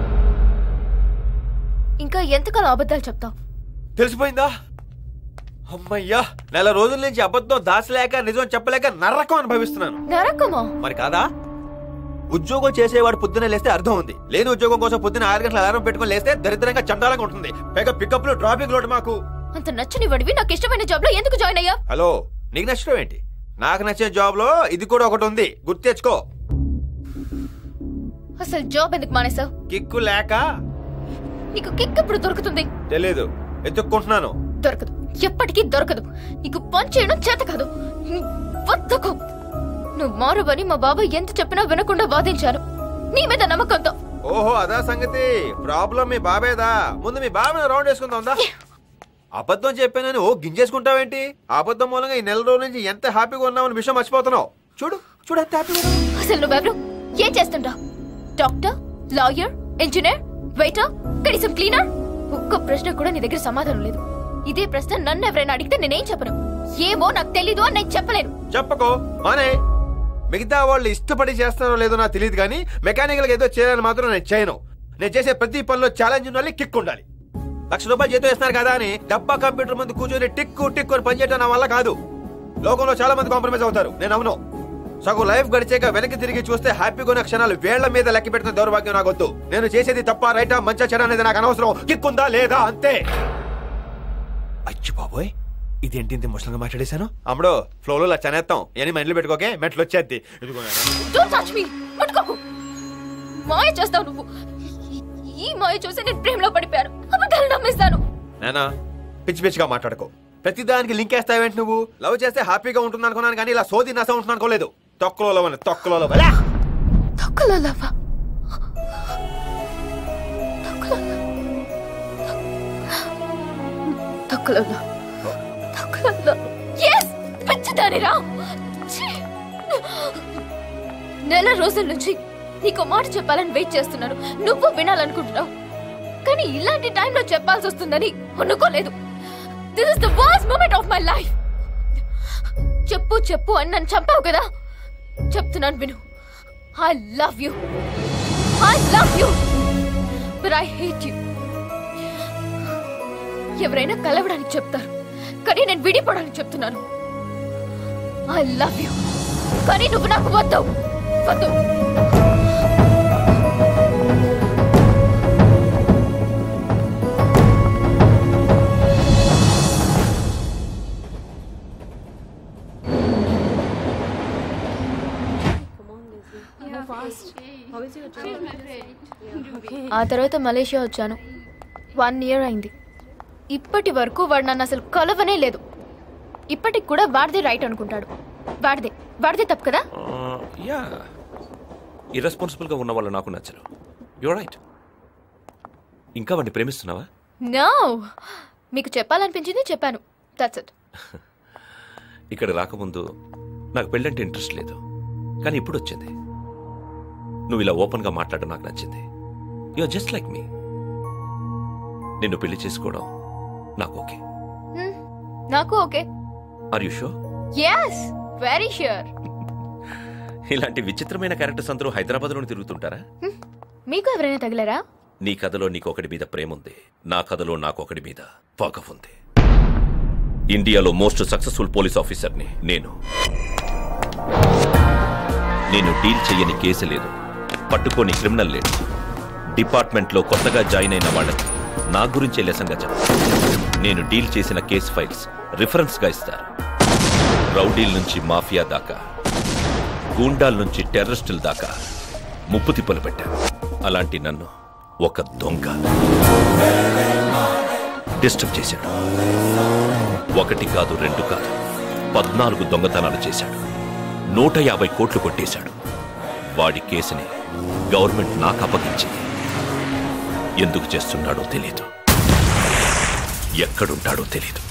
Speaker 5: ఇంకా ఎంతకాలం అబద్ధాలు చెప్తావు
Speaker 3: తెలిసిపోయిందా
Speaker 7: అమ్మయ్యా నెల రోజుల నుంచి అబద్ధం దాచలేక నిజం చెప్పలేక నరకం అనుభవిస్తున్నాను
Speaker 5: నరకమా
Speaker 7: మరి కాదా ఉద్యోగం చేసేవాడు పొద్దున లేస్తే అర్థం ఉంది లేని ఉద్యోగం కోసం పొద్దున ఆరు గంటల అలారం పెట్టుకొని లేస్తే దరిద్రంగా చండాలంగా ఉంటుంది పైగా పికప్ లో డ్రాపింగ్ లోడ్ మాకు
Speaker 5: అంత నచ్చని వాడివి నాకు ఇష్టమైన జాబ్ లో ఎందుకు జాయిన్ అయ్యా
Speaker 7: హలో నీకు నచ్చడం ఏంటి నాకు నచ్చే జాబ్ లో ఇది కూడా ఒకటి ఉంది గుర్తు తెచ్చుకో
Speaker 5: అసలు జాబ్ ఎందుకు మానేసావు
Speaker 7: కిక్కు లేక
Speaker 5: నీకు కిక్ ఎప్పుడు దొరుకుతుంది
Speaker 7: తెలీదు ఎత్తుక్కుంటున్నాను
Speaker 5: దొరకదు ఎప్పటికీ దొరకదు నీకు పని చేయడం చేత కాదు నీ బద్ధకం నువ్వు మారువని మా బాబాయ్ ఎంత చెప్పినా వినకుండా వాదించాను నీ మీద నమ్మకంతో
Speaker 7: ఓహో అదా సంగతి ప్రాబ్లం మీ బాబేదా ముందు మీ బాబాయ్ రౌండ్ వేసుకుందాం అబద్ధం చెప్పానని ఓ గింజేసుకుంటావేంటి ఆ అబద్ధం మూలంగా ఈ నెల రోజుల నుంచి ఎంత హ్యాపీగా ఉన్నామని విషయం మర్చిపోతున్నావు చూడు చూడు ఎంత హ్యాపీగా ఉన్నావు
Speaker 5: అసలు నువ్వెవరు ఏం చేస్తుంటావు డాక్టర్ లాయర్ ఇంజనీర్ వెయిటర్ కనీసం క్లీనర్ ఒక్క ప్రశ్న కూడా నీ దగ్గర సమాధానం లేదు ఇదే ప్రశ్న నన్ను ఎవరైనా అడిగితే నేనేం చెప్పను ఏమో నాకు తెలీదు అని నేను చెప్పలేను
Speaker 7: చెప్పకో మానే మిగతా వాళ్ళు ఇష్టపడి చేస్తారో లేదో నాకు తెలియదు కానీ మెకానికల్ గా ఏదో చేయాలని మాత్రం నేను చేయను నేను చేసే ప్రతి పనిలో ఛాలెంజ్ ఉండాలి కిక్ ఉండాలి లక్ష రూపాయలు జీతం ఇస్తున్నారు కదా అని డబ్బా కంప్యూటర్ ముందు కూర్చొని టిక్కు టిక్కు అని పనిచేయడం నా వల్ల కాదు లోకంలో చాలా మంది కాంప్రమైజ్ అవుతారు నేను అవును సగం లైఫ్ గడిచాక వెనక్కి తిరిగి చూస్తే హ్యాపీగా ఉన్న క్షణాలు వేళ్ల మీద లెక్క పెట్టిన దౌర్భాగ్యం నాకు వద్దు నేను చేసేది తప్ప రైటా మంచా చెడ అనేది నాకు అనవసరం కిక్ ఉందా లేదా అంతే అచ్చి బాబోయ్ ఇదేంటి ఇంత ముసలంగా మాట్లాడేశాను అమ్మడో ఫ్లోలో ఇలా చనేస్తాం అని మైండ్లో పెట్టుకోకే మెట్లు వచ్చేద్ది ఇదిగో నాన్న.
Speaker 5: డోంట్ టచ్ మీ ముట్టుకోకు మాయ చేస్తావు నువ్వు ఈ- ఈ మాయ చూసి నేను ప్రేమలో పడిపోయాను అబద్ధాలు నమ్మేస్తాను
Speaker 7: నానా పిచ్చి పిచ్చిగా మాట్లాడుకో ప్రతి దానికి లింక్ వేస్తావేంటి నువ్వు లవ్ చేస్తే హ్యాపీగా ఉంటుంది అనుకున్నాను కానీ ఇలా సోది నసం ఉంటుంది అనుకోలేదు తొక్కలో లవ్ అని తొక్కలో లవ్ అలా
Speaker 5: తొక్కలో లవ్వా తొక్కలో లవ్ తొక్కలో లవ్ ఎస్ పిచ్చిదానిరా ఛీ! నెల రోజుల నుంచి నీకు మాట చెప్పాలని వెయిట్ చేస్తున్నాను నువ్వు వినాలనుకుంటున్నావు కానీ ఇలాంటి టైంలో చెప్పాల్సి వస్తుందని అనుకోలేదు this is the worst moment of my life చెప్పు చెప్పు అని నన్ను చంపావు కదా చెప్తున్నాను విను I love you I love you but I hate you ఎవరైనా కలవడానికి చెప్తారు కానీ నేను విడిపోవడానికి చెప్తున్నాను ఐ లవ్ యూ కానీ నువ్వు నాకు వద్దు వద్దు ఆ తర్వాత మలేషియా వచ్చాను వన్ ఇయర్ అయింది ఇప్పటి వరకు వాడు నన్ను అసలు కలవనే లేదు ఇప్పటికి కూడా వాడిదే రైట్ అనుకుంటాడు వాడిదే వాడిదే తప్పు కదా
Speaker 4: యా ఇర్రెస్పాన్సిబుల్గా ఉన్న వాళ్ళు నాకు నచ్చరు యువర్ రైట్ ఇంకా వాడిని ప్రేమిస్తున్నావా
Speaker 5: నో మీకు చెప్పాలనిపించింది చెప్పాను దట్స్ ఇట్
Speaker 4: ఇక్కడ రాకముందు నాకు పెళ్ళంటే ఇంట్రెస్ట్ లేదు కానీ ఇప్పుడు వచ్చింది నువ్వు ఇలా ఓపెన్గా మాట్లాడడం నాకు నచ్చింది you are just like me నిన్ను పెళ్లి చేసుకోవడం నాకు ఓకే
Speaker 5: నాకు okay
Speaker 4: are you sure
Speaker 5: yes very sure
Speaker 4: ఇలాంటి విచిత్రమైన క్యారెక్టర్స్ అందరూ హైదరాబాద్లోనే తిరుగుతుంటారా
Speaker 5: మీకు ఎవరైనా తగిలారా
Speaker 4: నీ కథలో నీకు ఒకటి మీద ప్రేమ ఉంది నా కథలో నాకు ఒకటి మీద పగ ఉంది ఇండియాలో మోస్ట్ సక్సెస్ఫుల్ పోలీస్ ఆఫీసర్ని నేను నేను డీల్ చెయ్యని కేసు లేదు పట్టుకోని క్రిమినల్ లేడు డిపార్ట్మెంట్లో కొత్తగా జాయిన్ అయిన వాళ్ళకి నా గురించే లెసంగా చెప్పాలి నేను డీల్ చేసిన కేసు ఫైల్స్ రిఫరెన్స్గా ఇస్తారు రౌడీల నుంచి మాఫియా దాకా గూండాల నుంచి టెర్రరిస్టుల దాకా ముప్పు తిప్పలు పెట్టాను అలాంటి నన్ను ఒక దొంగ డిస్టర్బ్ చేశాడు ఒకటి కాదు రెండు కాదు పద్నాలుగు దొంగతనాలు చేశాడు నూట యాభై కోట్లు కొట్టేశాడు వాడి కేసుని గవర్నమెంట్ నాకు అప్పగించింది ఎందుకు చేస్తున్నాడో తెలీదు ఎక్కడుంటాడో తెలీదు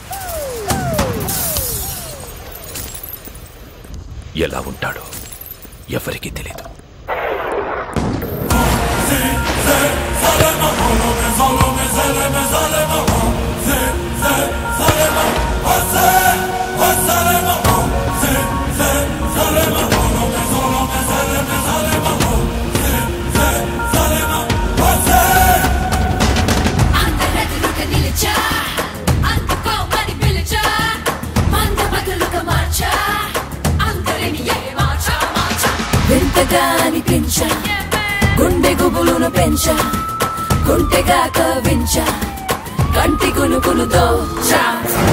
Speaker 4: ఎలా ఉంటాడో ఎవరికీ తెలీదు
Speaker 13: అందరెదురుగా నిలిచా అందుకోమని పిలిచా వింతగా అనిపించ గుండె గుబులును పెంచ గుంటెగా కవించ కంటి కునుకును దోచా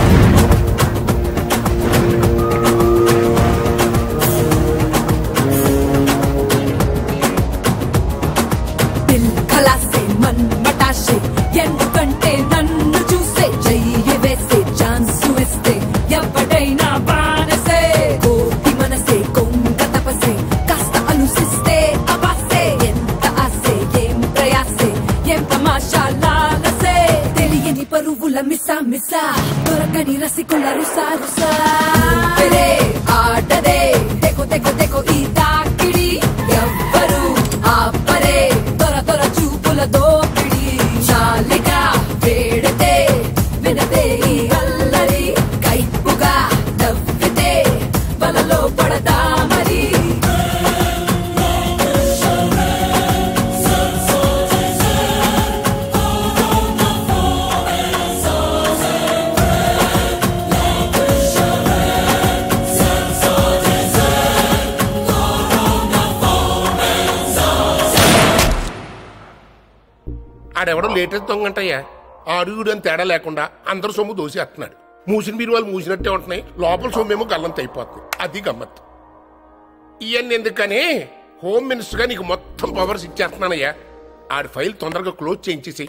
Speaker 13: దిల్ ఖలాసే మన్ మటాషే ఎందుకంటే నన్ను చూసే చెయ్యి వేసే ఛాన్స్ ఇస్తే ఎవడైనా బానసే కోటి మనసే కొంగ తపసే కాస్త అనుసిస్తే అబాసే ఎంత ఆసే ఏం ప్రయాసే ఏం తమాషా లాలసే తెలియని పరువుల మిసా మిసా దొరకని రసికుల రుసా రుసా ఊపిరే ఆటదే తెగో తెగో తెగో ఈ తాకిడి ఎవ్వరు ఆపరే దొర దొర చూపుల దోపిడి చాలిగా వేడితే వినదే ఈ అల్లరి కైపుగా నవ్వితే వలలో పడదా మరి
Speaker 6: ఆడెవడో లేటెస్ట్ దొంగంటయ్యా ఆడుగుడు అని తేడా లేకుండా అందరు సొమ్ము దోసేస్తున్నాడు మూసిన మీరు వాళ్ళు మూసినట్టే ఉంటున్నాయి లోపల సొమ్మేమో గల్లంత అయిపోతుంది అది గమ్మత్ ఇవన్నీ ఎందుకని హోమ్ మినిస్టర్గా నీకు మొత్తం పవర్స్ ఇచ్చేస్తున్నానయ్యా ఆడి ఫైల్ తొందరగా క్లోజ్ చేయించేసి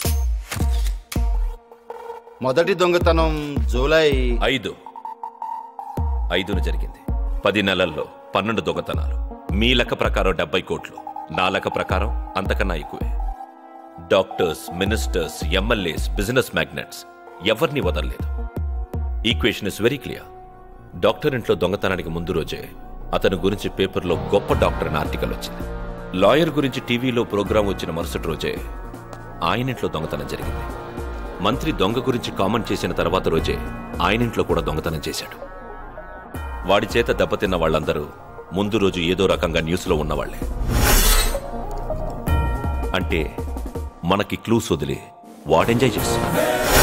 Speaker 21: మొదటి దొంగతనం జూలై
Speaker 4: ఐదు ఐదున జరిగింది పది నెలల్లో పన్నెండు దొంగతనాలు మీ లెక్క ప్రకారం డెబ్బై కోట్లు నా లెక్క ప్రకారం అంతకన్నా ఎక్కువే doctors ministers MLAs business magnates ఎవరిని వదలలేదు equation is very clear doctor ఇంట్లో దొంగతనానికి ముందు రోజే అతని గురించి పేపర్లో గొప్ప డాక్టర్ అని ఆర్టికల్ వచ్చింది లాయర్ గురించి టీవీలో ప్రోగ్రాం వచ్చిన మరుసటి రోజే ఆయన ఇంట్లో దొంగతనం జరిగింది మంత్రి దొంగ గురించి కామెంట్ చేసిన తర్వాత రోజే ఆయన ఇంట్లో కూడా దొంగతనం చేశాడు వాడి చేత దెబ్బతిన్న వాళ్ళందరూ ముందు రోజు ఏదో రకంగా న్యూస్లో ఉన్నవాళ్లే అంటే మనకి క్లూస్ వదిలి వాడు ఎంజాయ్ చేస్తున్నాడు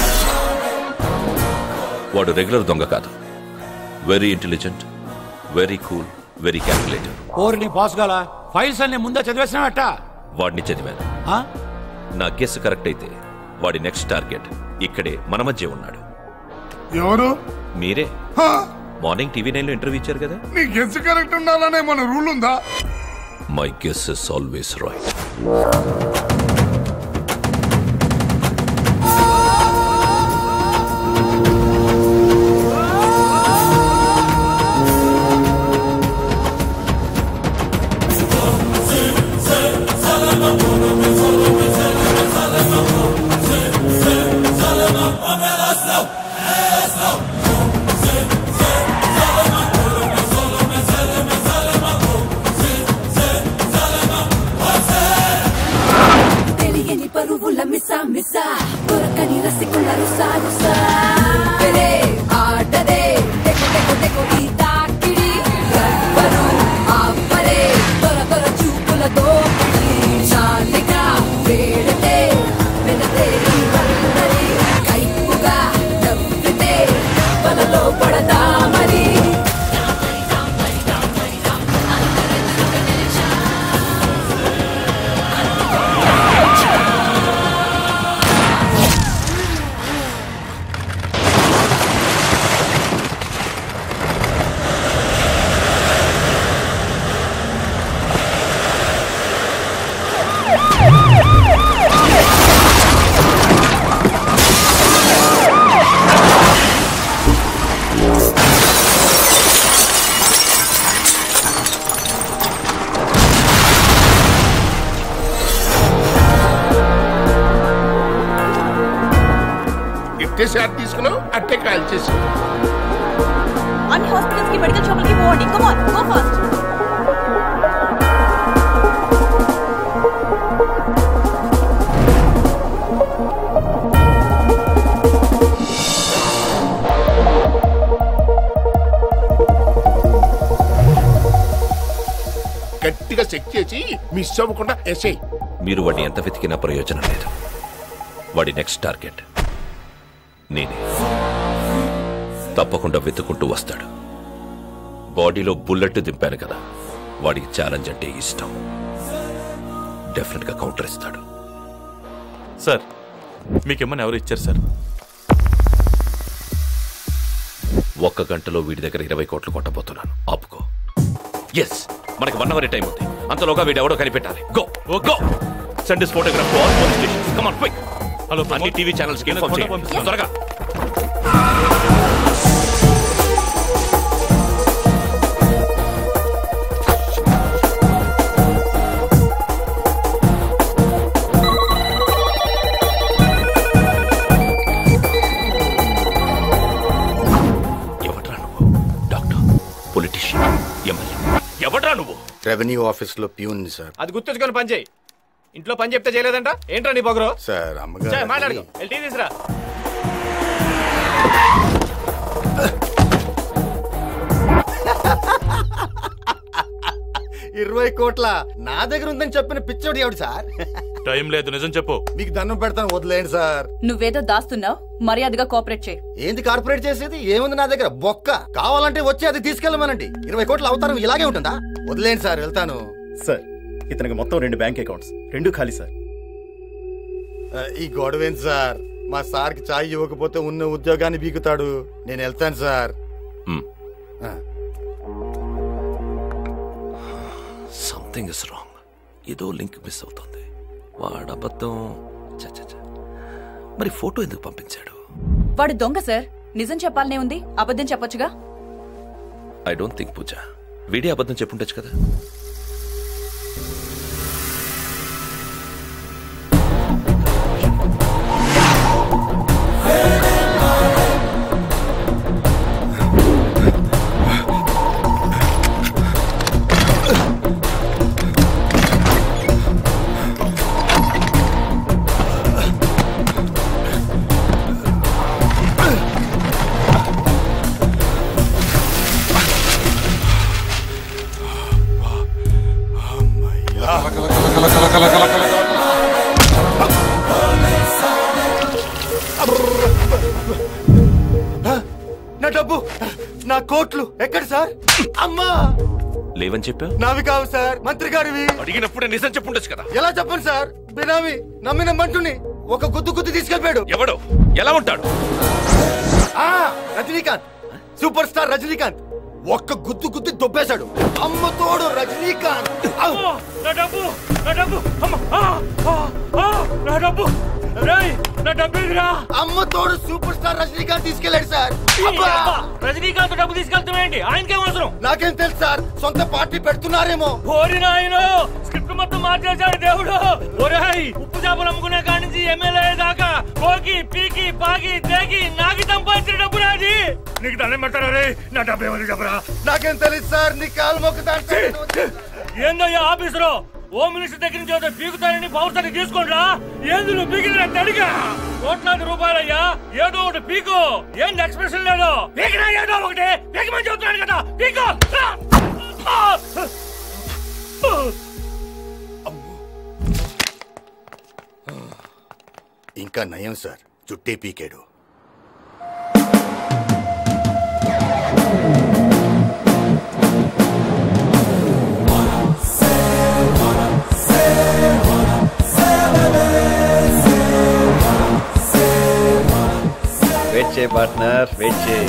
Speaker 4: వాడు రెగ్యులర్ దొంగ కాదు very intelligent very cool very calculative
Speaker 3: ఓరిని బాస్ గాల ఫైల్స్ అన్ని ముందే చదివేసినావట
Speaker 4: వాడిని చదివాను నా గెస్ కరెక్ట్ అయితే వాడి నెక్స్ట్ టార్గెట్ ఇక్కడే మన మధ్య ఉన్నాడు
Speaker 22: ఎవరు
Speaker 4: మీరే మార్నింగ్ టీవీ నైన్ లో ఇంటర్వ్యూ ఇచ్చారు కదా
Speaker 22: నీ గెస్ కరెక్ట్ ఉండాలనే మన రూల్ ఉందా
Speaker 4: my guess is always right
Speaker 13: తెలియని పరువుల మిసా మిసా దొరకని రసికుల రుసా రుసా ఊపిరే ఆటదే తెగో తెగో తెగో ఈ తాకిడి ఎవ్వరు ఆపరే దొర దొర చూపుల దోపిడి చాలిగా వేడితే వినతే ఈ వల్లరి కైపుగా నవ్వితే వలలో పడదా మరి
Speaker 6: ఇట్టే షాట్ తీసుకున్నావు అట్టే కాల్ చేసావు
Speaker 23: అన్ని హాస్పిటల్స్ కి మెడికల్ షాపులకి పోండి కమాన్ గో ఫాస్ట్
Speaker 6: గట్టిగా చెక్ చేసి మిస్ అవ్వకుండా ఎస్ఐ
Speaker 4: మీరు వాడిని ఎంత వెతికినా ప్రయోజనం లేదు వాడి నెక్స్ట్ టార్గెట్ నేనే తప్పకుండా వెతుకుంటూ వస్తాడు బాడీలో బుల్లెట్ దింపాను కదా వాడికి ఛాలెంజ్ అంటే ఇష్టం డెఫినెట్ గా కౌంటర్ ఇస్తాడు
Speaker 1: సార్ మీకేమన్నా ఎవరు ఇచ్చారు సార్
Speaker 4: ఒక్క గంటలో వీడి దగ్గర ఇరవై కోట్లు కొట్టబోతున్నాను ఆపుకో ఎస్ మనకి వన్ అవర్ టైం ఉంది అంతలోగా వీడు ఎవడో కనిపెట్టాలి go go send this photograph to all police stations come on quick hello అన్ని టీవీ ఛానల్స్ కి ఇన్ఫార్మ్ చేయండి త్వరగా పొలిటీషియన్ ఎమ్మెల్యే ఎవడ్రా నువ్వు
Speaker 2: రెవెన్యూ ఆఫీస్ లో ప్యూన్ సార్
Speaker 7: అది గుర్తుంచుకొని పని చేయి ఇంట్లో పని చెప్తే చేయలేదంట ఏంట్రా నీ పొగరు
Speaker 2: సార్
Speaker 7: ఛే,
Speaker 2: అమ్మగారు
Speaker 7: మాట్లాడుకో వెళ్ళి టీ తీసురా
Speaker 2: ఇరవై కోట్ల నా దగ్గర ఉందని చెప్పిన పిచ్చోడు ఎవడు సార్
Speaker 1: టైం లేదు నిజం చెప్పు
Speaker 2: మీకు దండం పెడతాను వదిలేండి సార్
Speaker 23: నువ్వేదో దాస్తున్నావు మర్యాదగా కోఆపరేట్ చేయి
Speaker 2: ఏంది కార్పొరేట్ చేసేది ఏముంది నా దగ్గర బొక్క కావాలంటే వచ్చి అది తీసుకెళ్ళమనండి ఇరవై కోట్ల అవతారం ఇలాగే ఉంటుందా వదిలేండి సార్ వెళ్తాను
Speaker 10: సార్ ఇతనికి మొత్తం రెండు బ్యాంక్ అకౌంట్స్ రెండు ఖాళీ సార్
Speaker 2: ఆ, ఈ గొడవేంటి సార్ మా సార్కి చాయ్ ఇవ్వకపోతే ఉన్న ఉద్యోగాన్ని బీకుతాడు నేను వెళ్తాను సార్ ఆ.
Speaker 4: సంథింగ్ ఇస్ రాంగ్ ఏదో లింక్ మిస్ అవుతుంది వాడు అబద్ధం ఛ, ఛ, ఛ. మరి ఫోటో ఎందుకు పంపించాడు
Speaker 23: వాడు దొంగ సార్ నిజం చెప్పాలనే ఉంది అబద్ధం చెప్పొచ్చుగా
Speaker 4: ఐ డోంట్ థింక్ పూజ వీడే అబద్ధం చెప్పుండొచ్చు కదా
Speaker 2: నా డబ్బు నా కోట్లు ఎక్కడ సార్ అమ్మా
Speaker 4: లేవని చెప్పా
Speaker 2: నావి కావు సార్ మంత్రి గారివి
Speaker 4: అడిగినప్పుడే నిజం చెప్పుండొచ్చు కదా
Speaker 2: ఎలా చెప్పండి సార్ బినామి నమ్మిన మంటుని ఒక గుద్దు గుద్దు తీసుకెళ్ళిపోయాడు
Speaker 4: ఎవడు ఎలా ఉంటాడు
Speaker 2: ఆ రజనీకాంత్ సూపర్ స్టార్ రజనీకాంత్ ఒక్క గుద్దు గుద్దు దొబ్బేశాడు అమ్మ తోడు రజనీకాంత్
Speaker 16: నా డబ్బు నా డబ్బు అమ్మ ఆ, ఆ, ఆ, నా డబ్బు రేయ్ నా డబ్బు ఎదురా
Speaker 2: అమ్మ తోడు సూపర్ స్టార్ రజనీకాంత్ తీసుకెళ్ళాడు సార్ అబ్బా!
Speaker 16: రజనీకాంత్ డబ్బు తీసుకెళ్తామేంటి ఆయనకేం అవసరం
Speaker 2: నాకేం తెలుసు సార్ సొంత పార్టీ పెడుతున్నారేమో
Speaker 16: ఓరి నాయన స్క్రిప్ట్ మొత్తం మార్చేశాడు దేవుడు ఒరేయ్ ఉప్పు చేపలు అమ్ముకునే కాడి నుంచి ఎమ్మెల్యే దాకా కోకి పీకి పాకి తేకి నాకి సంపాదించిన డబ్బు నాది నీకు దండం పెడతారా రే నా డబ్బు ఎవరు చెప్పరా
Speaker 2: నాకేం తెలుసు సార్ నీ కాలు మొక్కుతాను
Speaker 16: ఏందయ్యా ఆఫీసులో హోమ్ మినిస్టర్ దగ్గర నుంచి ఏదో పీకుతారని పవర్ సర్టి తీసుకోండిరా ఏంది నువ్వు పీకిన అడిగా కోట్లాది రూపాయలయ్యా ఏదో ఒకటి పీకు ఏంది ఎక్స్ప్రెషన్ లేదు పీకినా ఏదో ఒకటి పీకమని చెబుతున్నాడు కదా పీకు ఆ!
Speaker 2: ఇంకా నయం సార్ చుట్టే పీకాడు
Speaker 7: వెయిట్ చేయి పార్ట్నర్ వెయిట్ చేయి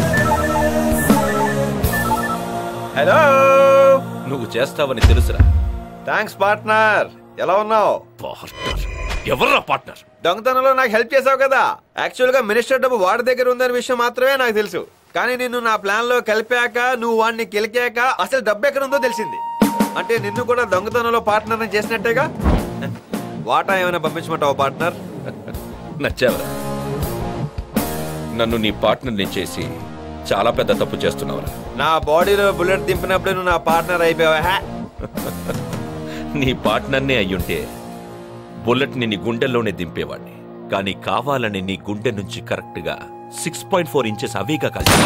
Speaker 7: హలో
Speaker 4: నువ్వు చేస్తావని తెలుసురా
Speaker 7: థ్యాంక్స్ పార్ట్నర్ ఎలా ఉన్నావు
Speaker 4: ఎవర్రా పార్ట్నర్
Speaker 7: దొంగతనంలో నాకు హెల్ప్ చేసావు కదా యాక్చువల్ గా మినిస్టర్ డబ్బు వాడి దగ్గర ఉందనే విషయం మాత్రమే నాకు తెలుసు కానీ నిన్ను నా ప్లాన్ లో కలిపాక నువ్వు వాడిని కెలికాక అసలు డబ్బు ఎక్కడ ఉందో తెలిసింది అంటే నిన్ను కూడా దొంగతనంలో పార్ట్నర్ చేసినట్టేగా వాటా ఏమైనా పంపించమంటావు పార్ట్నర్
Speaker 4: నచ్చావరా నన్ను నీ పార్ట్నర్ని చేసి చాలా పెద్ద తప్పు చేస్తున్నావురా
Speaker 7: నా బాడీలో బుల్లెట్ దింపినప్పుడే నువ్వు నా పార్ట్నర్ అయిపోయావా హా?
Speaker 4: నీ పార్ట్నర్నే అయ్యుంటే బుల్లెట్ ని నీ గుండెల్లోనే దింపేవాడిని కానీ కావాలని నీ గుండె నుంచి కరెక్ట్ గా సిక్స్ పాయింట్ ఫోర్ ఇంచెస్ అవేగా కలిసి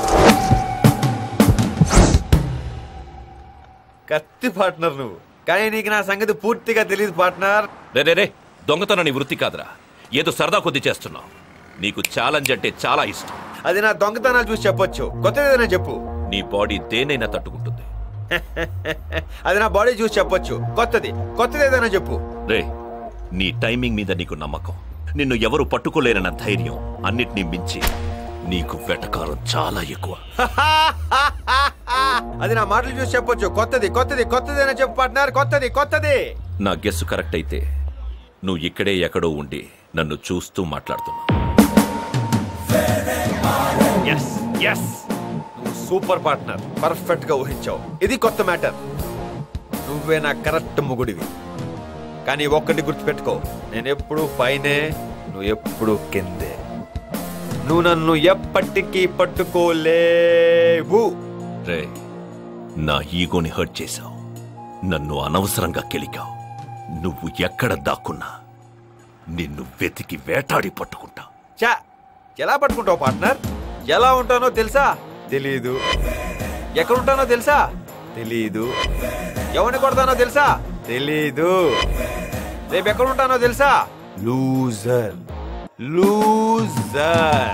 Speaker 7: కత్తి పార్ట్నర్ నువ్వు కానీ నీకు నా సంగతి పూర్తిగా తెలియదు పార్ట్నర్
Speaker 4: రే రే రే దొంగతనం నీ వృత్తి కాదురా ఏదో సరదా కొద్ది చేస్తున్నావు నీకు ఛాలెంజ్ అంటే చాలా ఇష్టం
Speaker 7: అది నా దొంగతనాలు చూసి చెప్పొచ్చు కొత్తది ఏదైనా చెప్పు
Speaker 4: నీ బాడీ దేనైనా తట్టుకుంటుంది
Speaker 15: అది నా బాడీ చూసి చెప్పొచ్చు కొత్తది కొత్తది ఏదైనా చెప్పు
Speaker 4: రే నీ టైమింగ్ మీద నీకు నమ్మకం నిన్ను ఎవరు పట్టుకోలేరన్న ధైర్యం అన్నిటినీ మించి నీకు వెటకారం చాలా ఎక్కువ
Speaker 15: అది నా మాటలు చూసి చెప్పొచ్చు కొత్తది కొత్తది కొత్తది అని చెప్పు పార్ట్నర్ కొత్తది కొత్తది
Speaker 4: నా గెస్సు కరెక్ట్ అయితే నువ్వు ఇక్కడే ఎక్కడో ఉండి నన్ను చూస్తూ మాట్లాడుతున్నావు
Speaker 15: ఎస్ ఎస్ నువ్వు సూపర్ పార్ట్నర్ పర్ఫెక్ట్ గా ఊహించావు ఇది కొత్త మ్యాటర్ నువ్వే నా కరెక్ట్ ముగుడివి కానీ ఒక్కటి గుర్తుపెట్టుకో నేను ఎప్పుడు పైనే నువ్వు ఎప్పుడు కిందే నువ్వు నన్ను ఎప్పటికీ పట్టుకోలేవు
Speaker 4: రే నా ఈగోని హర్ట్ చేశావు నన్ను అనవసరంగా కెలికావు నువ్వు ఎక్కడ దాక్కున్నా నిన్ను వెతికి వేటాడి పట్టుకుంటా
Speaker 15: చా ఎలా పట్టుకుంటావు పార్ట్నర్ ఎలా ఉంటానో తెలుసా తెలీదు ఎక్కడ ఉంటానో తెలుసా తెలీదు ఎవరిని కొడతానో తెలుసా తెలీదు రేపు ఎక్కడ ఉంటానో తెలుసా loser loser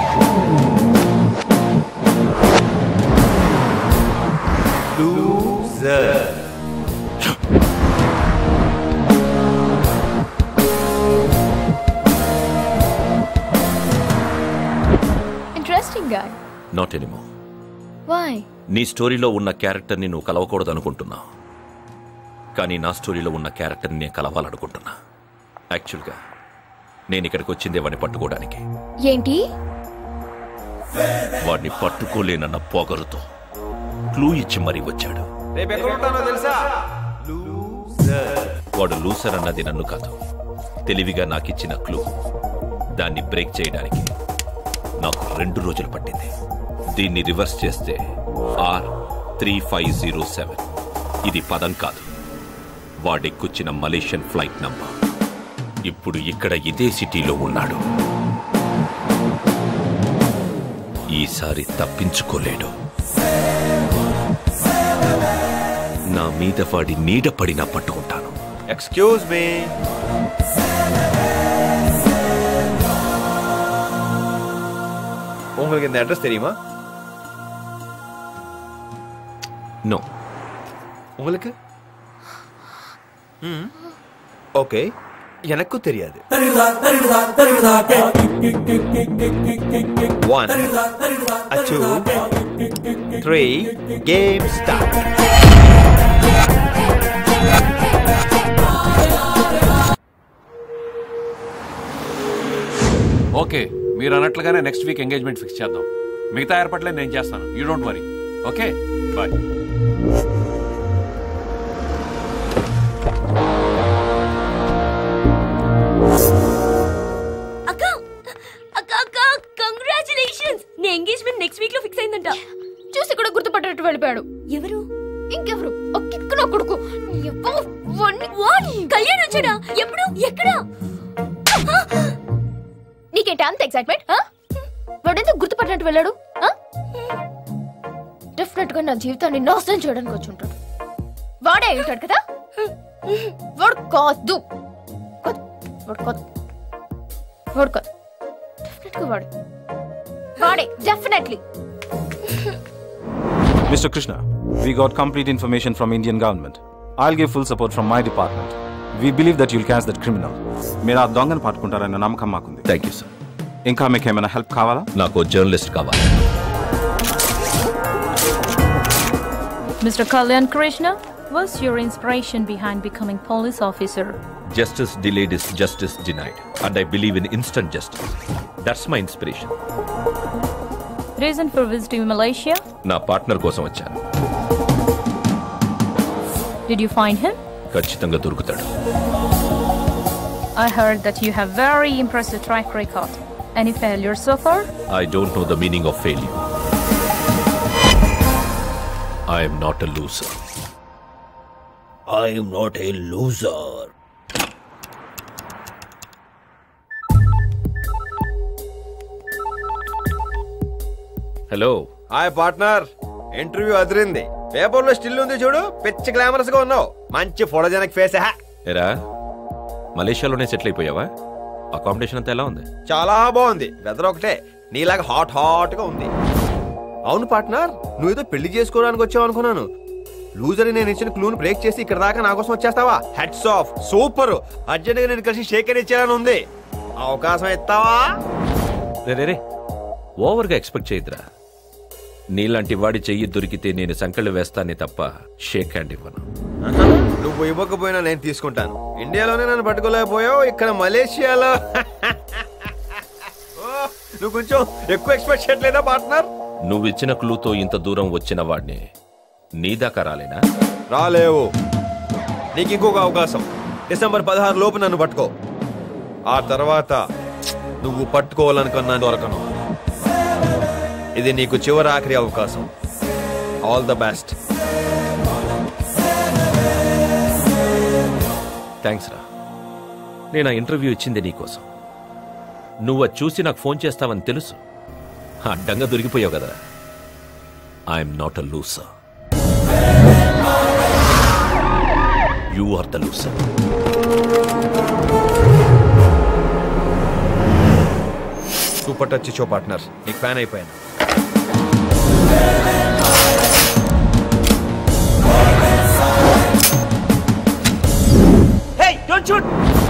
Speaker 15: loser
Speaker 5: interesting guy
Speaker 4: not enemy
Speaker 5: why
Speaker 4: నీ స్టోరీలో ఉన్న క్యారెక్టర్ని నువ్వు కలవకూడదు అనుకుంటున్నావు కానీ నా స్టోరీలో ఉన్న క్యారెక్టర్ని నేను కలవాలనుకుంటున్నా యాక్చువల్గా నేను ఇక్కడికి వచ్చిందే వాడిని పట్టుకోవడానికి
Speaker 5: ఏంటి
Speaker 4: వాడిని పట్టుకోలేనన్న పొగరుతో క్లూ ఇచ్చి మరీ వచ్చాడు
Speaker 15: రేపు ఎక్కడ ఉంటానో తెలుసా
Speaker 4: వాడు లూసర్ అన్నది నన్ను కాదు తెలివిగా నాకిచ్చిన క్లూ దాన్ని బ్రేక్ చేయడానికి నాకు రెండు రోజులు పట్టింది దీన్ని రివర్స్ చేస్తే R three five zero seven ఇది పదం కాదు వాడెక్కుచ్చిన మలేషియన్ ఫ్లైట్ నంబర్ ఇప్పుడు ఇక్కడ ఇదే సిటీలో ఉన్నాడు ఈసారి తప్పించుకోలేడు నా మీద వాడి నీడ పడినా పట్టుకుంటాను
Speaker 15: ఎక్స్క్యూజ్ మీ உங்களுக்கு இந்த அட்ரஸ் தெரியுமா
Speaker 4: நோ
Speaker 15: உங்களுக்கு ம் ஓகே எனக்கும் தெரியாது one two three game start
Speaker 17: okay మీరు అన్నట్లుగానే నెక్స్ట్ వీక్ ఎంగేజ్మెంట్ ఫిక్స్ చేద్దాం మిగతా ఏర్పాట్లే నేను చేస్తాను you don't worry okay bye
Speaker 14: అక్క అక్క అక్క కంగ్రాచులేషన్స్ నీ ఎంగేజ్మెంట్ నెక్స్ట్ వీక్ లో ఫిక్స్ అయిందంట
Speaker 5: చూసి కూడా గుర్తుపట్టేట్టు వెళ్ళిపోయాడు
Speaker 14: ఎవరు
Speaker 5: ఇంకెవరు ఒక కిక్కు నా కొడుకు ఎవ్వో, వాణ్ణి-
Speaker 14: వాట్ కళ్యాణ్ వచ్చాడా ఎప్పుడు ఎక్కడ
Speaker 5: నీకేంటి అంత ఎక్సైట్మెంట్ వాడెందుకు గుర్తుపట్టినట్టు వెళ్ళాడు డెఫినెట్ గా నా జీవితాన్ని నాశనం చేయడానికి వచ్చి ఉంటాడు వాడే అయి ఉంటాడు కదా వాడు కాదు కాదు. వాడు కాదు వాడు కాదు డెఫినెట్ గా వాడే వాడే definitely
Speaker 18: Mr. Krishna, we got complete information from Indian government. I'll give full support from my department. We believe that you'll catch that criminal. మీరు ఆ దొంగను పట్టుకుంటారన్న నమ్మకం మాకుంది
Speaker 4: థ్యాంక్ యూ సార్
Speaker 18: ఇంకా మీకు ఏమైనా హెల్ప్ కావాలా
Speaker 4: నాకు జర్నలిస్ట్ కావాలి
Speaker 24: Mr. Kalyan Krishna, what's your inspiration behind becoming police officer?
Speaker 4: Justice delayed is justice denied and I believe in instant justice that's my inspiration
Speaker 24: Reason for visiting Malaysia?
Speaker 4: నా partner కోసం వచ్చాను
Speaker 24: Did you find him?
Speaker 4: ఖచ్చితంగా దొరుకుతాడు
Speaker 24: I heard that you have very impressive track record. Any failures so far?
Speaker 4: I don't know the meaning of failure I'm not a loser I'm not a loser hello
Speaker 15: hi partner interview అదిరింది పేపర్లో still ఉంది చూడు పిచ్చి glamorous గా ఉన్నావు మంచి photogenic face హా
Speaker 4: ఎరా మలేషియాలోనే సెటిల్ అయిపోయావా అకామిడేషన్ అంతా ఎలా ఉంది
Speaker 15: చాలా బాగుంది వెదర్ ఒకటే నీలాగా హాట్ హాట్ గా ఉంది అవును పార్ట్నర్ నువ్వు ఏదో పెళ్లి చేసుకోవడానికి వచ్చావు అనుకున్నాను లూజర్ నేను ఇచ్చిన క్లూని బ్రేక్ చేసి ఇక్కడ దాకా నా కోసం వచ్చేస్తావా హెడ్స్ ఆఫ్ సూపర్ అర్జెంట్ గా నేను కలిసి షేక్ అని ఇచ్చాలని ఉంది అవకాశం ఇస్తావా
Speaker 4: రే రే రే ఓవర్గా ఎక్స్పెక్ట్ చేయదురా నీలాంటి వాడి చెయ్యి దొరికితే నేను సంకళ్ళు వేస్తానే తప్ప షేక్ హ్యాండ్ ఇవ్వను
Speaker 15: నువ్వు ఇవ్వకపోయినా నేను తీసుకుంటాను ఇండియాలోనే నన్ను పట్టుకోలేకపోయావు ఇక్కడ మలేషియాలో ఓ, నువ్వు కొంచెం ఎక్కువ ఎక్స్పెక్ట్ చేయట్లేదా పార్ట్నర్
Speaker 4: నువ్వు ఇచ్చిన క్లూతో ఇంత దూరం వచ్చిన వాడిని నీ దాకా రాలేనా
Speaker 15: రాలేవు నీకు ఇంకొక అవకాశం డిసెంబర్ పదహారు లోపు నన్ను పట్టుకో ఆ తర్వాత నువ్వు పట్టుకోవాలనుకున్నా దొరకను ఇది నీకు చివరి ఆఖరి అవకాశం ఆల్ ద బెస్ట్
Speaker 4: థ్యాంక్స్ రా నేను ఆ ఇంటర్వ్యూ ఇచ్చింది నీకోసం నువ్వు అది చూసి నాకు ఫోన్ చేస్తావని తెలుసు అడ్డంగా దొరికిపోయావు కదా I'm not a loser you are the loser
Speaker 15: super touch ఇచ్చో పార్ట్నర్ నీకు ఫ్యాన్ అయిపోయాను
Speaker 7: Hey, don't shoot!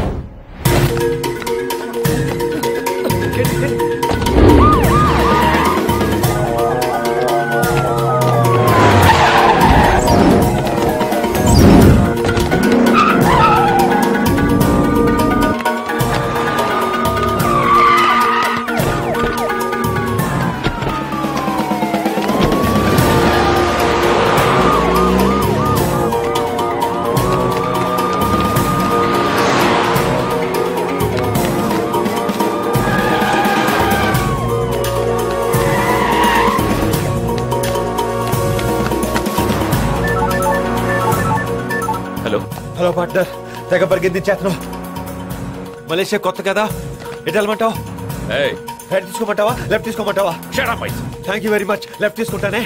Speaker 4: Hello
Speaker 15: hello partner తెగ పరిగెత్తించేస్తున్నావు మలేషియా కొత్త కదా ఎటు వెళ్ళమంటావు రైట్ తీసుకోమంటావా లెఫ్ట్ తీసుకోమంటావా thank you very much left తీసుకుంటానే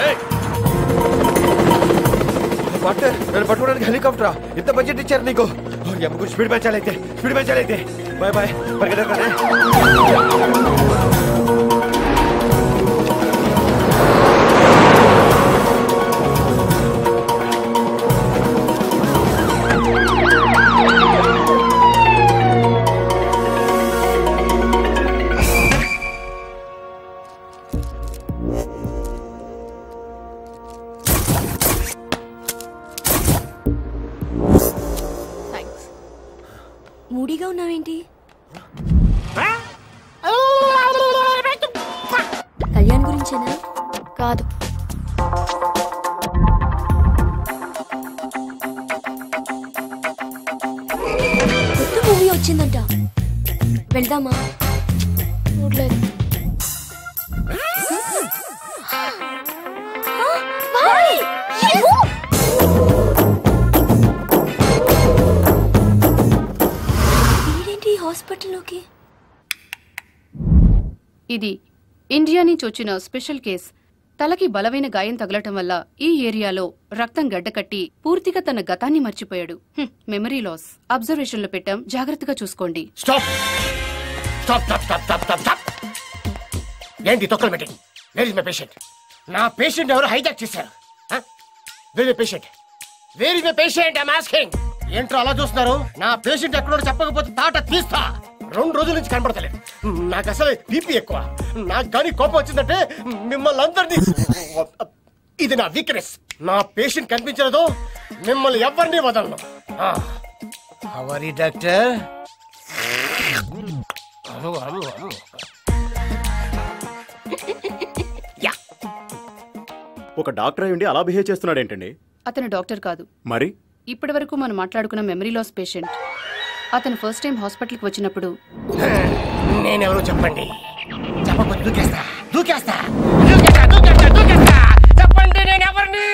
Speaker 15: పార్ట్నర్ నన్ను పట్టుకోవడానికి హెలికాప్టరా ఇంత బడ్జెట్ ఇచ్చారు నీకు ఎప్పుడు స్పీడ్ పెంచాలైతే స్పీడ్ పెంచాలైతే బాయ్ బాయ్ పరిగెత్తనే
Speaker 14: మూడీగా ఉన్నావేంటి కళ్యాణ్ గురించేనా
Speaker 5: కాదు
Speaker 14: కొత్త మూవీ వచ్చిందంట వెళ్దామా
Speaker 5: చూడలేదు
Speaker 14: వీడేంటి హాస్పిటల్లోకి
Speaker 9: ఇది ఇండియా నుంచి వచ్చిన స్పెషల్ కేస్ తలకి బలమైన గాయం తగలటం వల్ల ఈ ఏరియాలో రక్తం గడ్డకట్టి పూర్తిగా తన గతాన్ని మర్చిపోయాడు హ్మ్, మెమరీ లాస్ అబ్జర్వేషన్ లో పెట్టాం జాగ్రత్తగా చూసుకోండి
Speaker 6: stop stop stop stop stop stop stop ఏంటి తొక్కల meeting where is my patient నా పేషెంట్ ఎవరు హైజాక్ చేశారు where my patient where is my patient I'm asking ఏంట్రో అలా చూస్తున్నారు నా పేషెంట్ ఎక్కడో చెప్పకపోతే తాట తీస్తా రెండు రోజుల నుంచి కనపడతలేదు నాకు అసలు బీపీ ఎక్కువ నాకు కానీ కోపం వచ్చిందంటే మిమ్మల్ని అందరినీ ఇది నా వీక్నెస్ నా పేషెంట్ కనిపించలేదు మిమ్మల్ని ఎవరిని వదలను హవరి డాక్టర్ అను అను అను
Speaker 10: ఒక డాక్టర్ అయ్యుండి అలా బిహేవ్ చేస్తున్నాడు ఏంటండి
Speaker 9: అతను డాక్టర్ కాదు
Speaker 10: మరి
Speaker 9: ఇప్పటి వరకు మనం మాట్లాడుకున్న మెమరీ లాస్ పేషెంట్ అతను ఫస్ట్ టైం హాస్పిటల్కి వచ్చినప్పుడు
Speaker 6: నేనెవరో చెప్పండి చెప్పకపోతే దూకేస్తా దూకేస్తా దూకేస్తా దూకేస్తా దూకేస్తా చెప్పండి నేను ఎవరిని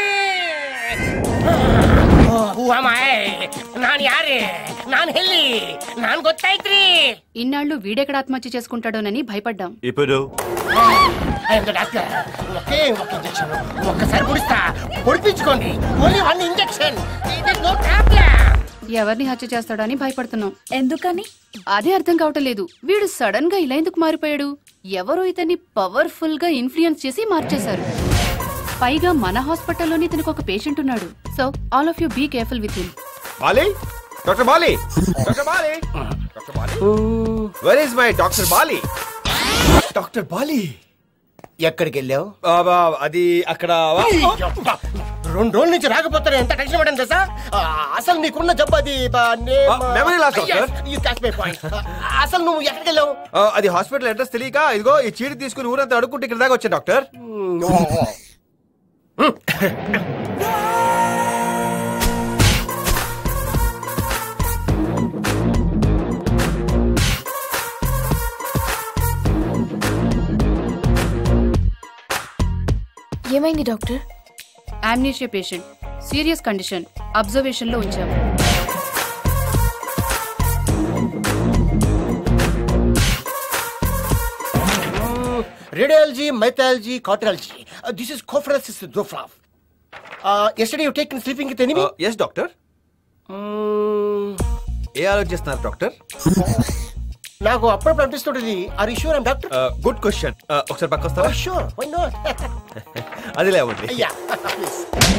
Speaker 6: ನಾನು ಯಾರೇ ನಾನು ಎಲ್ಲಿ ನಾನು ಗೊತ್ತಾಯ್ತ್ರಿ
Speaker 9: ఇన్నాళ్ళు వీడెక్కడ ఆత్మహత్య చేసుకుంటాడోనని భయపడ్డాం
Speaker 10: ఇప్పుడు
Speaker 6: డాక్టర్ ఒకే ఒక ఇంజక్షన్ ఒక్కసారి పొడిస్తా పొడిపించుకోండి only one injection no problem
Speaker 9: ఎవరిని హత్య చేస్తాడో అని భయపడుతున్నాం ఎందుకని అదే అర్థం కావటం లేదు వీడు సడన్ గా ఇలా ఎందుకు మారిపోయాడు ఎవరో ఇతన్ని పవర్ఫుల్ గా ఇన్ఫ్లుయెన్స్ చేసి మార్చేశారు పైగా మన హాస్పిటల్లోనే ఇతనికి ఒక పేషెంట్ ఉన్నాడు so all of you be careful with him
Speaker 15: Bali doctor Bali doctor Bali doctor Bali where is my doctor Bali doctor Bali
Speaker 8: ఎక్కడికి వెళ్ళావు
Speaker 15: అది అక్కడ
Speaker 8: రెండు రోజుల నుంచి రాకపోతే ఎంత టెన్షన్ పడ్డాను తెలుసా ఆ, అసలు నీకున్న జబ్బు అది
Speaker 15: memory loss, doctor.
Speaker 8: పాయింట్ అసలు నువ్వు ఎక్కడికి వెళ్ళావు
Speaker 15: ఆ, అది హాస్పిటల్ అడ్రస్ తెలియక ఇదిగో ఈ చీటి తీసుకుని ఊరంతా అడుక్కుంటే ఇక్కడ దాకా వచ్చాను డాక్టర్
Speaker 5: ఏమైంది doctor
Speaker 9: amnesia patient serious condition observation లో ఉంచాము
Speaker 8: రేడియాలజీ మైథాలజీ కార్టరాలజీ దిస్ ఇస్ కోఫరాసిస్ డ్రోఫ్రాఫ్ yesterday you take sleeping with enemy
Speaker 15: yes doctor ఏ ఆలోచిస్తున్నారు డాక్టర్
Speaker 8: నాకు అప్పుడప్పుడు అనిపిస్తుంటది are you sure I'm doctor
Speaker 15: good question ఒకసారి పక్క వస్తారా
Speaker 8: షూర్ వై నాట్
Speaker 15: అది లేవండి
Speaker 8: యా ప్లీజ్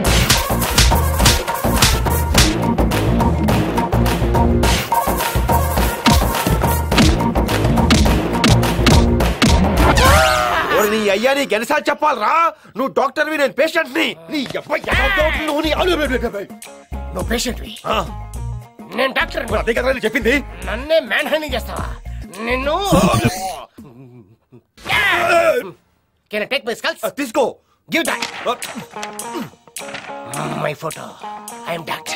Speaker 15: ఓరి నీ అయ్యా నీకు ఎన్నిసార్లు చెప్పాలరా నువ్వు డాక్టర్వి నేను పేషెంట్ ని నీ అబ్బాయి నువ్వు నీ
Speaker 8: నువ్వు పేషెంట్ నేను డాక్టర్
Speaker 15: అదే కదా నేను చెప్పింది
Speaker 8: నన్నే మ్యాన్ హ్యాండింగ్ చేస్తావా నిన్ను కెన్ టేక్ మై స్కల్స్
Speaker 15: తీసుకో
Speaker 8: give that my photo I am doctor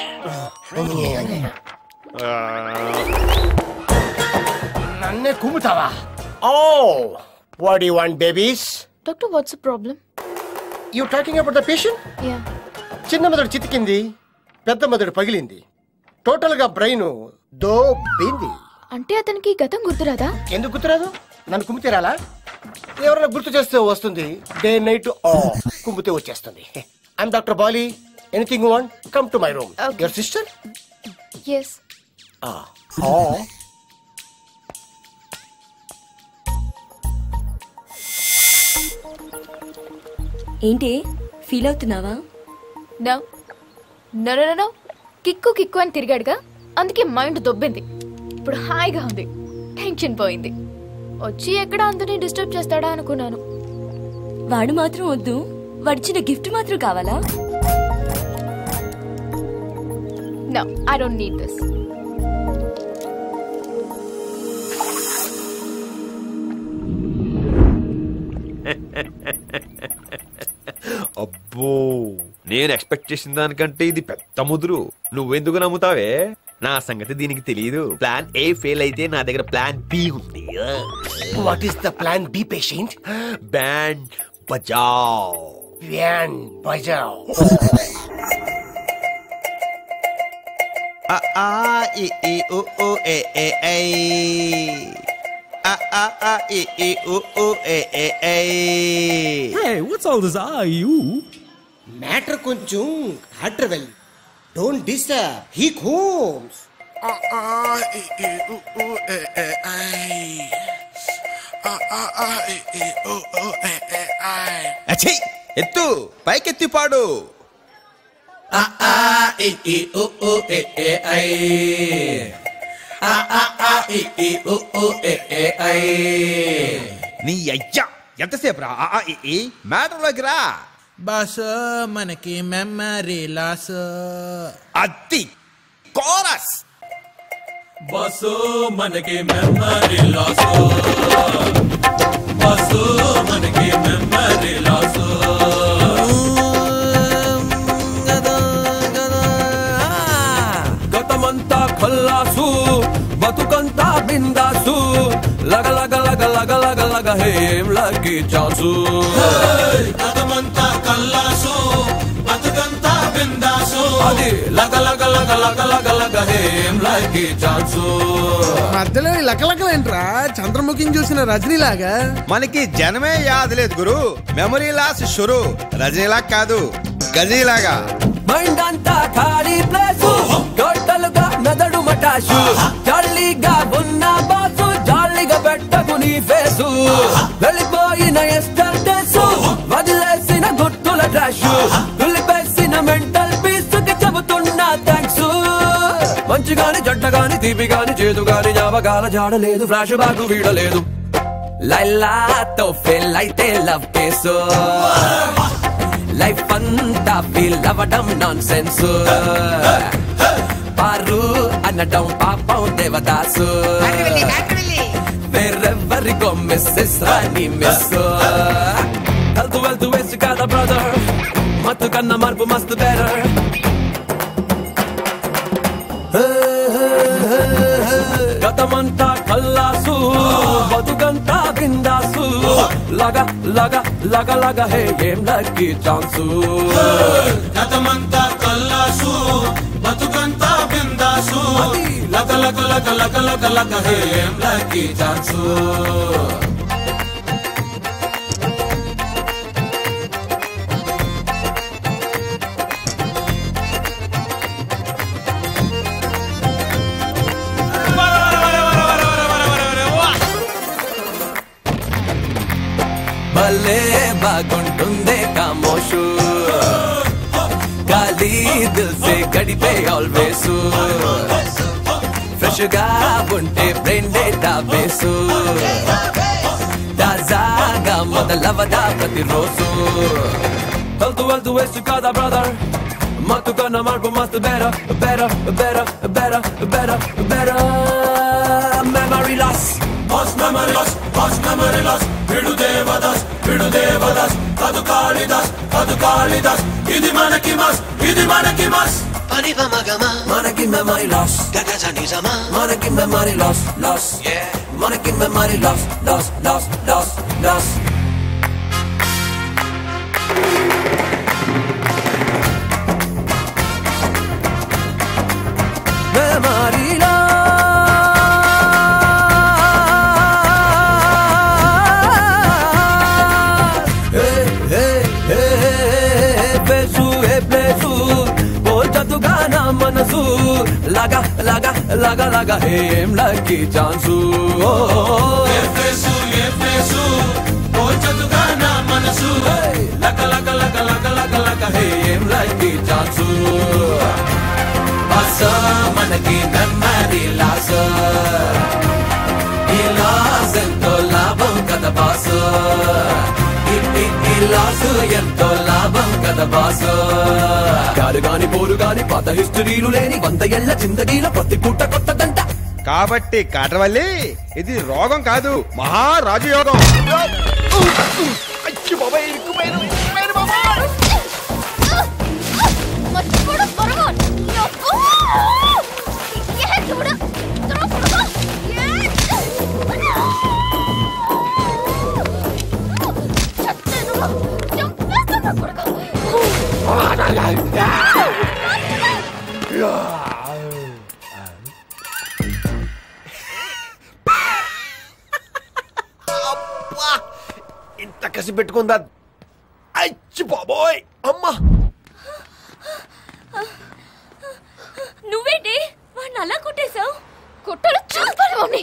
Speaker 8: నన్నే కుమ్ముతావా oh what you want babies
Speaker 5: doctor what's problem
Speaker 8: you talking about the patient
Speaker 5: yeah
Speaker 8: చిన్న మెదడు చితికింది పెద్ద మెదడు పగిలింది టోటల్ గా బ్రెయిన్ దోబింది
Speaker 5: అంటే అతనికి గతం గుర్తురాదా
Speaker 8: ఎందుకు గుర్తురాదు నన్ను కుమ్మితేరాలా ఎవరైనా గుర్తు చేస్తే వస్తుంది డే నైట్ ఆ కుమ్మితే వచ్చేస్తుంది I'm doctor Bali anything want come to my room your sister
Speaker 5: yes
Speaker 11: ఏంటి ఫీల్ అవుతున్నావా
Speaker 5: no no no no kick kick అని తిరిగాడుగా అందుకే మైండ్ దొబ్బింది ఇప్పుడు హాయిగా ఉంది టెన్షన్ పోయింది వచ్చి ఎక్కడ అందరినీ డిస్టర్బ్ చేస్తాడా అనుకున్నాను
Speaker 11: వాడు మాత్రం వద్దు వాడిచ్చిన గిఫ్ట్ మాత్రం కావాలా
Speaker 5: no I don't need this
Speaker 15: అబ్బో నేను ఎక్స్పెక్ట్ చేసిన దానికంటే ఇది పెద్ద ముదురు నువ్వెందుకు నమ్ముతావే నా సంగతి దీనికి తెలియదు ప్లాన్ ఏ ఫెయిల్ అయితే నా దగ్గర ప్లాన్ బి ఉంది
Speaker 8: what is the plan B patient
Speaker 15: band బజావ్
Speaker 8: వ్యాన్ బజావ్
Speaker 12: A a e e o o e e e. A a a e e o o e e e.
Speaker 8: Hey, what's all this are you? Matter కొంచెం హట్రవెల్ don't disturb he comes
Speaker 12: అచ్చి ఎత్తు పైకెత్తి పాడు A a e e o o e e i. A a a e e o o e e i. నీ అయ్యా ఎంతసేపు రా ఆ, ఆ, ఈ, ఈ మ్యాటర్లోకి రా
Speaker 19: బస్ మనకి మెమరీ లాస్
Speaker 12: అత్తి కోరస్
Speaker 19: బస్సు మనకి మెమరీ లాస్ బస్సు మనకి మెమరీ లాస్ గతమంతా ఖల్లాసు బతుకంతా బిందాసు లగ లగ లగ లగ లగ లగ హేం లగ్గి చాసు గతమంతా కల్లాసు బతుకంతా బిందాసు అది లగ లగ లగ లగ లగ లగ హేం లగ్గి చాసు
Speaker 25: మధ్యలో ఈ లకలకలేంట్రా చంద్రముఖిని చూసిన రజనీలాగా
Speaker 12: మనకి జనమే యాద లేదు గురు మెమరీ లాస్ షురు రజనీలా కాదు గజీలాగా
Speaker 19: మైండ్ అంతా ఖాళీ ప్లేస్ టోటల్గా మెదడు మటాషు జాలీగా ఉన్న బాసు జాలీగా పెట్టకు నీ ఫేసు వెళ్ళిపోయిన ఎస్టర్ డేస్ వదిలేసిన గుర్తుల ట్రాష్ థ్యాంక్స్ దులిపేసిన మెంటల్ పీస్ కి చెబుతున్నా థ్యాంక్స్ మంచి గాని జంట గాని తీపి గాని చేదు గాని జ్ఞాపకాల జాడలేదు ఫ్లాష్ బ్యాక్ వీడలేదు లైలాతో ఫెయిల్ అయితే లవ్ కేసు లైఫ్ అంతా ఫీల్ అవ్వడం నాన్ సెన్స్ పారు అనడం పాపం దేవదాసు వేరెవరికో మిస్సెస్ రాని మిస్ వెళ్తూ వెళ్తూ వేసి కాదా బ్రదర్ మత్తు కన్నా మార్పు మస్తు బెటర్ గతమంతా కల్లాసు బతుకంతా బిందాసు లగ లగ లగ లగ హే ఏం లక్కీ ఛాన్సు
Speaker 12: గతమంతా కల్లాసు బతుకంతా బిందాసు లక లక లక లక లక లక హే ఏం లక్కీ ఛాన్సు
Speaker 19: భలే బాగుంటుందే కామోషు ఖాళీ దిల్ సే గడిపే ఆల్వేస్ ఫ్రెష్ గా ఉంటే బ్రెయిన్ డేటా బేసు తాజాగా మొదలవదా ప్రతిరోజు వెళ్తూ వెళ్తూ వేసు కాదా బ్రదర్ మత్తు కన్నా మార్పు మస్తు better better better better better better memory loss
Speaker 12: boss memory loss boss memory loss విడు దేవదాస్ విడు దేవదాస్ కదు కాళిదాస్ కదు కాళిదాస్ ఇది మనకి మస్ ఇది మనకి మస్
Speaker 19: మనకి మెమరీ లాస్ మనకి మెమరీ లాస్ లాస్ మనకి memory loss loss loss loss loss memory place ఏ ప్లేసు పోల్చదుగా నా మనసు లగా లగా లగా లగా ఏం లక్కీ ఛాన్సు
Speaker 12: ఏ ఫేసు ఏ ఫేసు పోల్చదుగా నా మనసు లక లక లక లక లక లక హే
Speaker 19: ఏం లక్కీ ఛాన్సు బస్ మనకి మెమరీ లాస్ ఈ లాస్ ఎంతో లాభం కదా బాస్ ఈ లాస్ ఎంతో లాభం కదా బాస్ గాలి గాని పోరు గాని పాత హిస్టరీలు లేని వంద ఏళ్ల జిందగీలో ప్రతి పూట కొత్తదంట
Speaker 15: కాబట్టి కాటవల్లి ఇది రోగం కాదు మహారాజయోగం
Speaker 5: మర్చిపోవడం త్వరగా నొప్పు! ఏ చూడు! త్వరగా పడుకో! ఏ! చచ్చాను! చంపేస్తున్నా కొడుకు!
Speaker 15: ఇంత కసి పెట్టుకుందా అచ్చి బాబోయ్ అమ్మా
Speaker 5: నువ్వేంటి వాడిని అలా కొట్టేశావు కొట్టలు చంపాలి మమ్మీ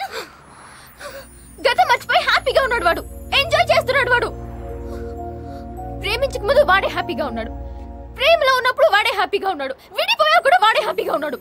Speaker 5: గతం మర్చిపోయి హ్యాపీగా ఉన్నాడు వాడు ఎంజాయ్ చేస్తున్నాడు వాడు ప్రేమించక ముందు వాడే హ్యాపీగా ఉన్నాడు ప్రేమలో ఉన్నప్పుడు వాడే హ్యాపీగా ఉన్నాడు విడిపోయా కూడా వాడే హ్యాపీగా ఉన్నాడు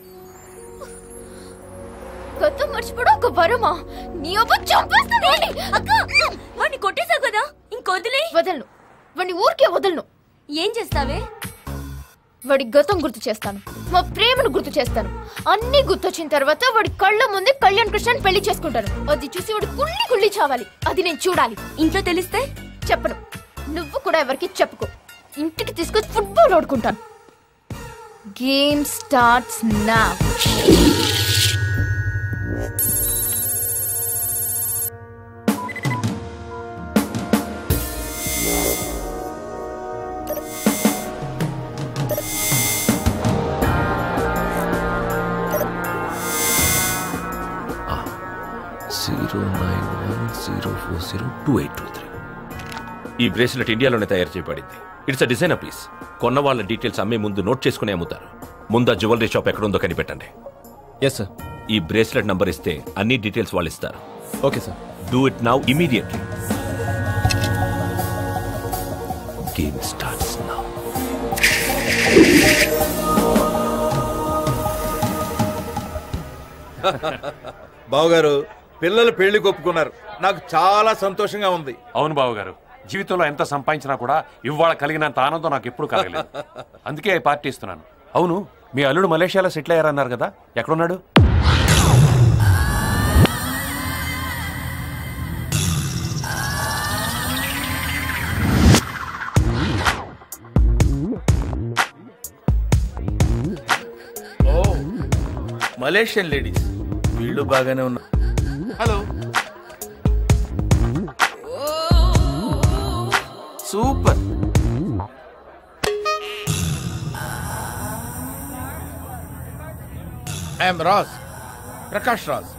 Speaker 5: గతం మర్చిపోవడం ఒక వరమా నీ అవ్వ చంపేస్తుంది అక్క వాడిని కొట్టేశావు కదా ఇంకొదిలే వదలను వాడిని ఊరికే వదలను ఏం చేస్తావే వాడి గతం గుర్తు చేస్తాను మా ప్రేమను గుర్తు చేస్తాను అన్ని గుర్తొచ్చిన తర్వాత వాడి కళ్ళ ముందే కళ్యాణ్ కృష్ణని పెళ్లి చేసుకుంటాను అది చూసి వాడు కుళ్ళి కుళ్ళి చావాలి అది నేను చూడాలి ఇంట్లో తెలిస్తే చెప్పను నువ్వు కూడా ఎవరికి చెప్పుకో ఇంటికి తీసుకొచ్చి ఫుట్బాల్ ఆడుకుంటాను గేమ్ స్టార్ట్స్ నా
Speaker 4: zero nine one zero four zero two eight two three ఈ బ్రేస్లెట్ ఇండియాలోనే తయారు చేయబడింది ఇట్స్ అ డిజైనర్ పీస్ కొన్న వాళ్ళ డీటెయిల్స్ అమ్మే ముందు నోట్ చేసుకుని అమ్ముతారు ముందు ఆ జ్యువెలరీ షాప్ ఎక్కడుందో కనిపెట్టండి
Speaker 18: ఎస్ సార్
Speaker 4: ఈ బ్రేస్లెట్ నంబర్ ఇస్తే అన్ని డీటెయిల్స్ వాళ్ళు ఇస్తారు
Speaker 18: okay sir
Speaker 4: do it now immediately game starts now
Speaker 15: బావగారు పిల్లలు పెళ్లి కొప్పుకున్నారు నాకు చాలా సంతోషంగా ఉంది
Speaker 17: అవును బాబు గారు జీవితంలో ఎంత సంపాదించినా కూడా ఇవాళ కలిగినంత ఆనందం నాకు ఎప్పుడు కలగలేదు అందుకే ఈ పార్టీ ఇస్తున్నాను అవును మీ అల్లుడు మలేషియాలో సెటిల్ అయ్యారన్నారు కదా ఎక్కడున్నాడు
Speaker 3: ఓ మలేషియన్ లేడీస్ వీళ్ళు బాగానే ఉన్నారు hello super I'm Raj Prakash Raj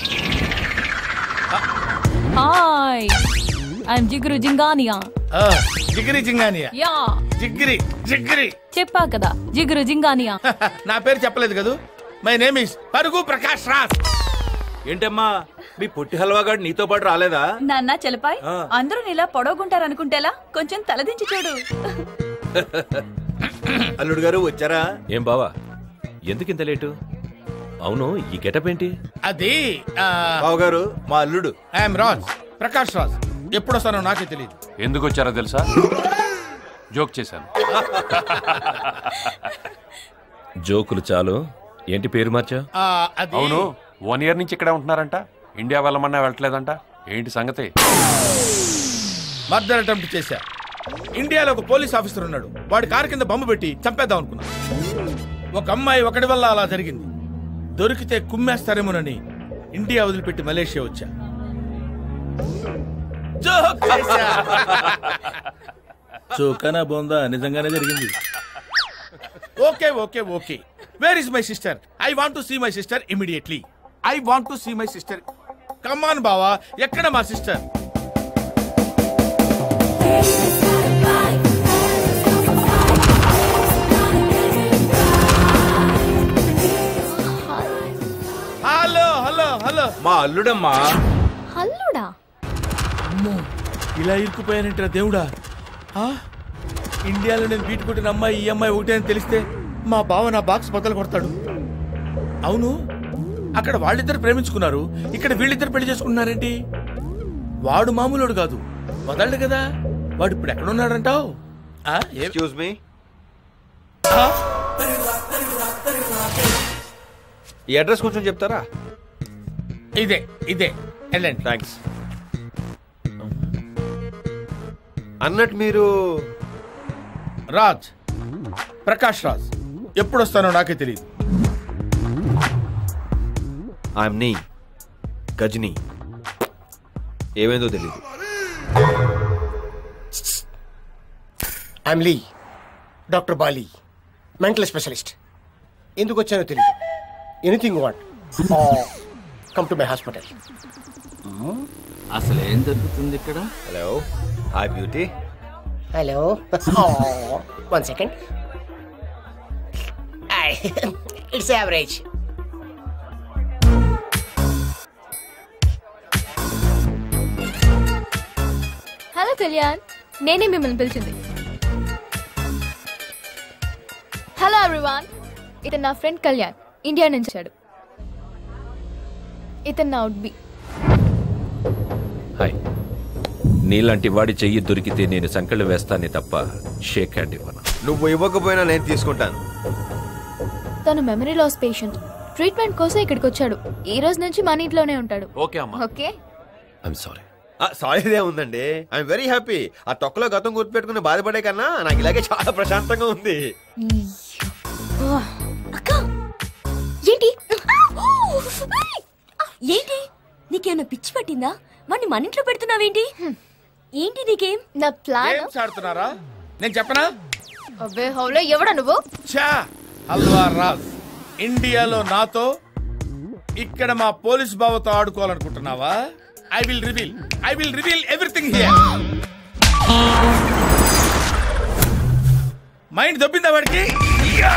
Speaker 24: hi I'm జిగురు జింగానియా
Speaker 3: జిగిరి జింగానియా
Speaker 24: యా
Speaker 3: జిగిరి జిగిరి
Speaker 24: చెప్పా కదా జిగురు జింగానియా
Speaker 3: నా పేరు చెప్పలేదు కదూ మై నేమ్ ఇస్ పరుగు ప్రకాష్ రాజ్
Speaker 15: ఏంటమ్మా మీ పొట్టి హల్వాగాడు నీతో పాటు రాలేదా
Speaker 23: నాన్న చలపాయ్
Speaker 15: ఆ.
Speaker 23: అందరూ నీలా పొడవుకుంటారనుకుంటేలా కొంచెం తలదించి చూడు
Speaker 15: అల్లుడు గారు వచ్చారా
Speaker 4: ఏం బావా ఎందుకు ఇంత లేటు అవును ఈ గెటప్ ఏంటి
Speaker 3: అది
Speaker 15: బావగారు మా అల్లుడు
Speaker 3: ఐఎమ్ రాజ్ ప్రకాష్ రాజ్ ఎప్పుడు వస్తానో నాకే తెలియదు
Speaker 17: ఎందుకు వచ్చారో తెలుసా జోక్ చేశాను
Speaker 4: జోకులు చాలు ఏంటి పేరు మార్చా
Speaker 3: ఆ, అది
Speaker 17: అవును వన్ ఇయర్ నుంచి ఇక్కడే ఉంటున్నారంట ఇండియా వెళ్ళమన్నా వెళ్ళట్లేదంట ఏంటి సంగతి
Speaker 3: మర్డర్ అటెంప్ట్ చేశా ఇండియాలో ఒక పోలీస్ ఆఫీసర్ ఉన్నాడు వాడి కారు కింద బొమ్మ పెట్టి చంపేద్దాం అనుకున్నా ఒక అమ్మాయి ఒకటి వల్ల అలా జరిగింది దొరికితే కుమ్మేస్తారేమోనని ఇండియా వదిలిపెట్టి మలేషియా వచ్చా జోక్ చేశా. చోకనా బోందా నిజంగానే జరిగింది okay okay okay where is my sister I want to see my sister immediately I want to see my sister come on బావా ఎక్కడ మా సిస్టర్ హలో హలో హలో
Speaker 15: మా అల్లుడమ్మా
Speaker 5: హల్లుడా
Speaker 3: అమ్మో ఇలా ఇరుక్కుపోయానంటారా దేవుడా ఆ? ఇండియాలో నేను బీట్ కొట్టిన అమ్మాయి ఈ అమ్మాయి ఒకటే అని తెలిస్తే మా బావ నా బాక్స్ బద్దలు కొడతాడు అవును అక్కడ వాళ్ళిద్దరు ప్రేమించుకున్నారు ఇక్కడ వీళ్ళిద్దరు పెళ్లి చేసుకున్నారేంటి వాడు మామూలుడు కాదు వదలడు కదా వాడు ఇప్పుడు ఎక్కడున్నాడంటావు
Speaker 15: ఎక్స్క్యూజ్ మీ ఈ అడ్రస్ కొంచెం చెప్తారా
Speaker 3: ఇదే ఇదే వెళ్ళండి
Speaker 15: థ్యాంక్స్ అన్నట్టు మీరు
Speaker 3: రాజ్ ప్రకాష్ రాజ్ ఎప్పుడు వస్తానో నాకే తెలియదు
Speaker 15: ఐఎమ్ నీ గజనీ ఏమైందో తెలియదు
Speaker 8: ఐఎమ్ లీ డాక్టర్ బాలీ మెంటల్ స్పెషలిస్ట్ ఎందుకు వచ్చానో తెలియదు anything what come to my hospital
Speaker 13: అసలు ఏం జరుగుతుంది ఇక్కడ
Speaker 15: hello hi beauty
Speaker 8: hello one second it's average
Speaker 5: hello Kalyan నేనే మిమ్మల్ని పిలిచింది హలో ఎవ్రీవాన్ ఇతను నా ఫ్రెండ్ కళ్యాణ్ ఇండియా నుంచి వచ్చాడు ఇతను నా ఉడ్బి
Speaker 4: హాయ్ నీలాంటి వాడి చెయ్యి దొరికితే నేను సంకళ్ళు వేస్తానే తప్ప షేక్ హ్యాండ్ ఇవ్వను
Speaker 15: నువ్వు ఇవ్వకపోయినా నేను తీసుకుంటాను
Speaker 5: తను మెమరీ లాస్ పేషెంట్ ట్రీట్మెంట్ కోసం ఇక్కడికి వచ్చాడు ఈ రోజు నుంచి మన ఇంట్లోనే ఉంటాడు
Speaker 4: ఓకే అమ్మా
Speaker 5: ఓకే
Speaker 4: ఐఎమ్ సారీ
Speaker 15: సారీదే ఉందండి ఐఎమ్ వెరీ హ్యాపీ ఆ తొక్కలో గతం గుర్తుపెట్టుకుని బాధపడే కన్నా నాకు ఇలాగే చాలా ప్రశాంతంగా ఉంది
Speaker 11: ఏంటి ఏంటి నీకేమైనా పిచ్చి పట్టిందా వాడిని మన ఇంట్లో పెడుతున్నావేంటి ఏంటి నీకేం
Speaker 5: నా ప్లాన్
Speaker 3: గేమ్స్ ఆడుతున్నారా నేను చెప్పనా
Speaker 5: అబ్బే హౌలో ఎవడా నువ్వు
Speaker 3: చా హల్వా రాజ్ ఇండియాలో నాతో ఇక్కడ మా పోలీస్ బావతో ఆడుకోవాలనుకుంటున్నావా I will reveal I will reveal everything here mind దొబ్బిందా వాడికి యా!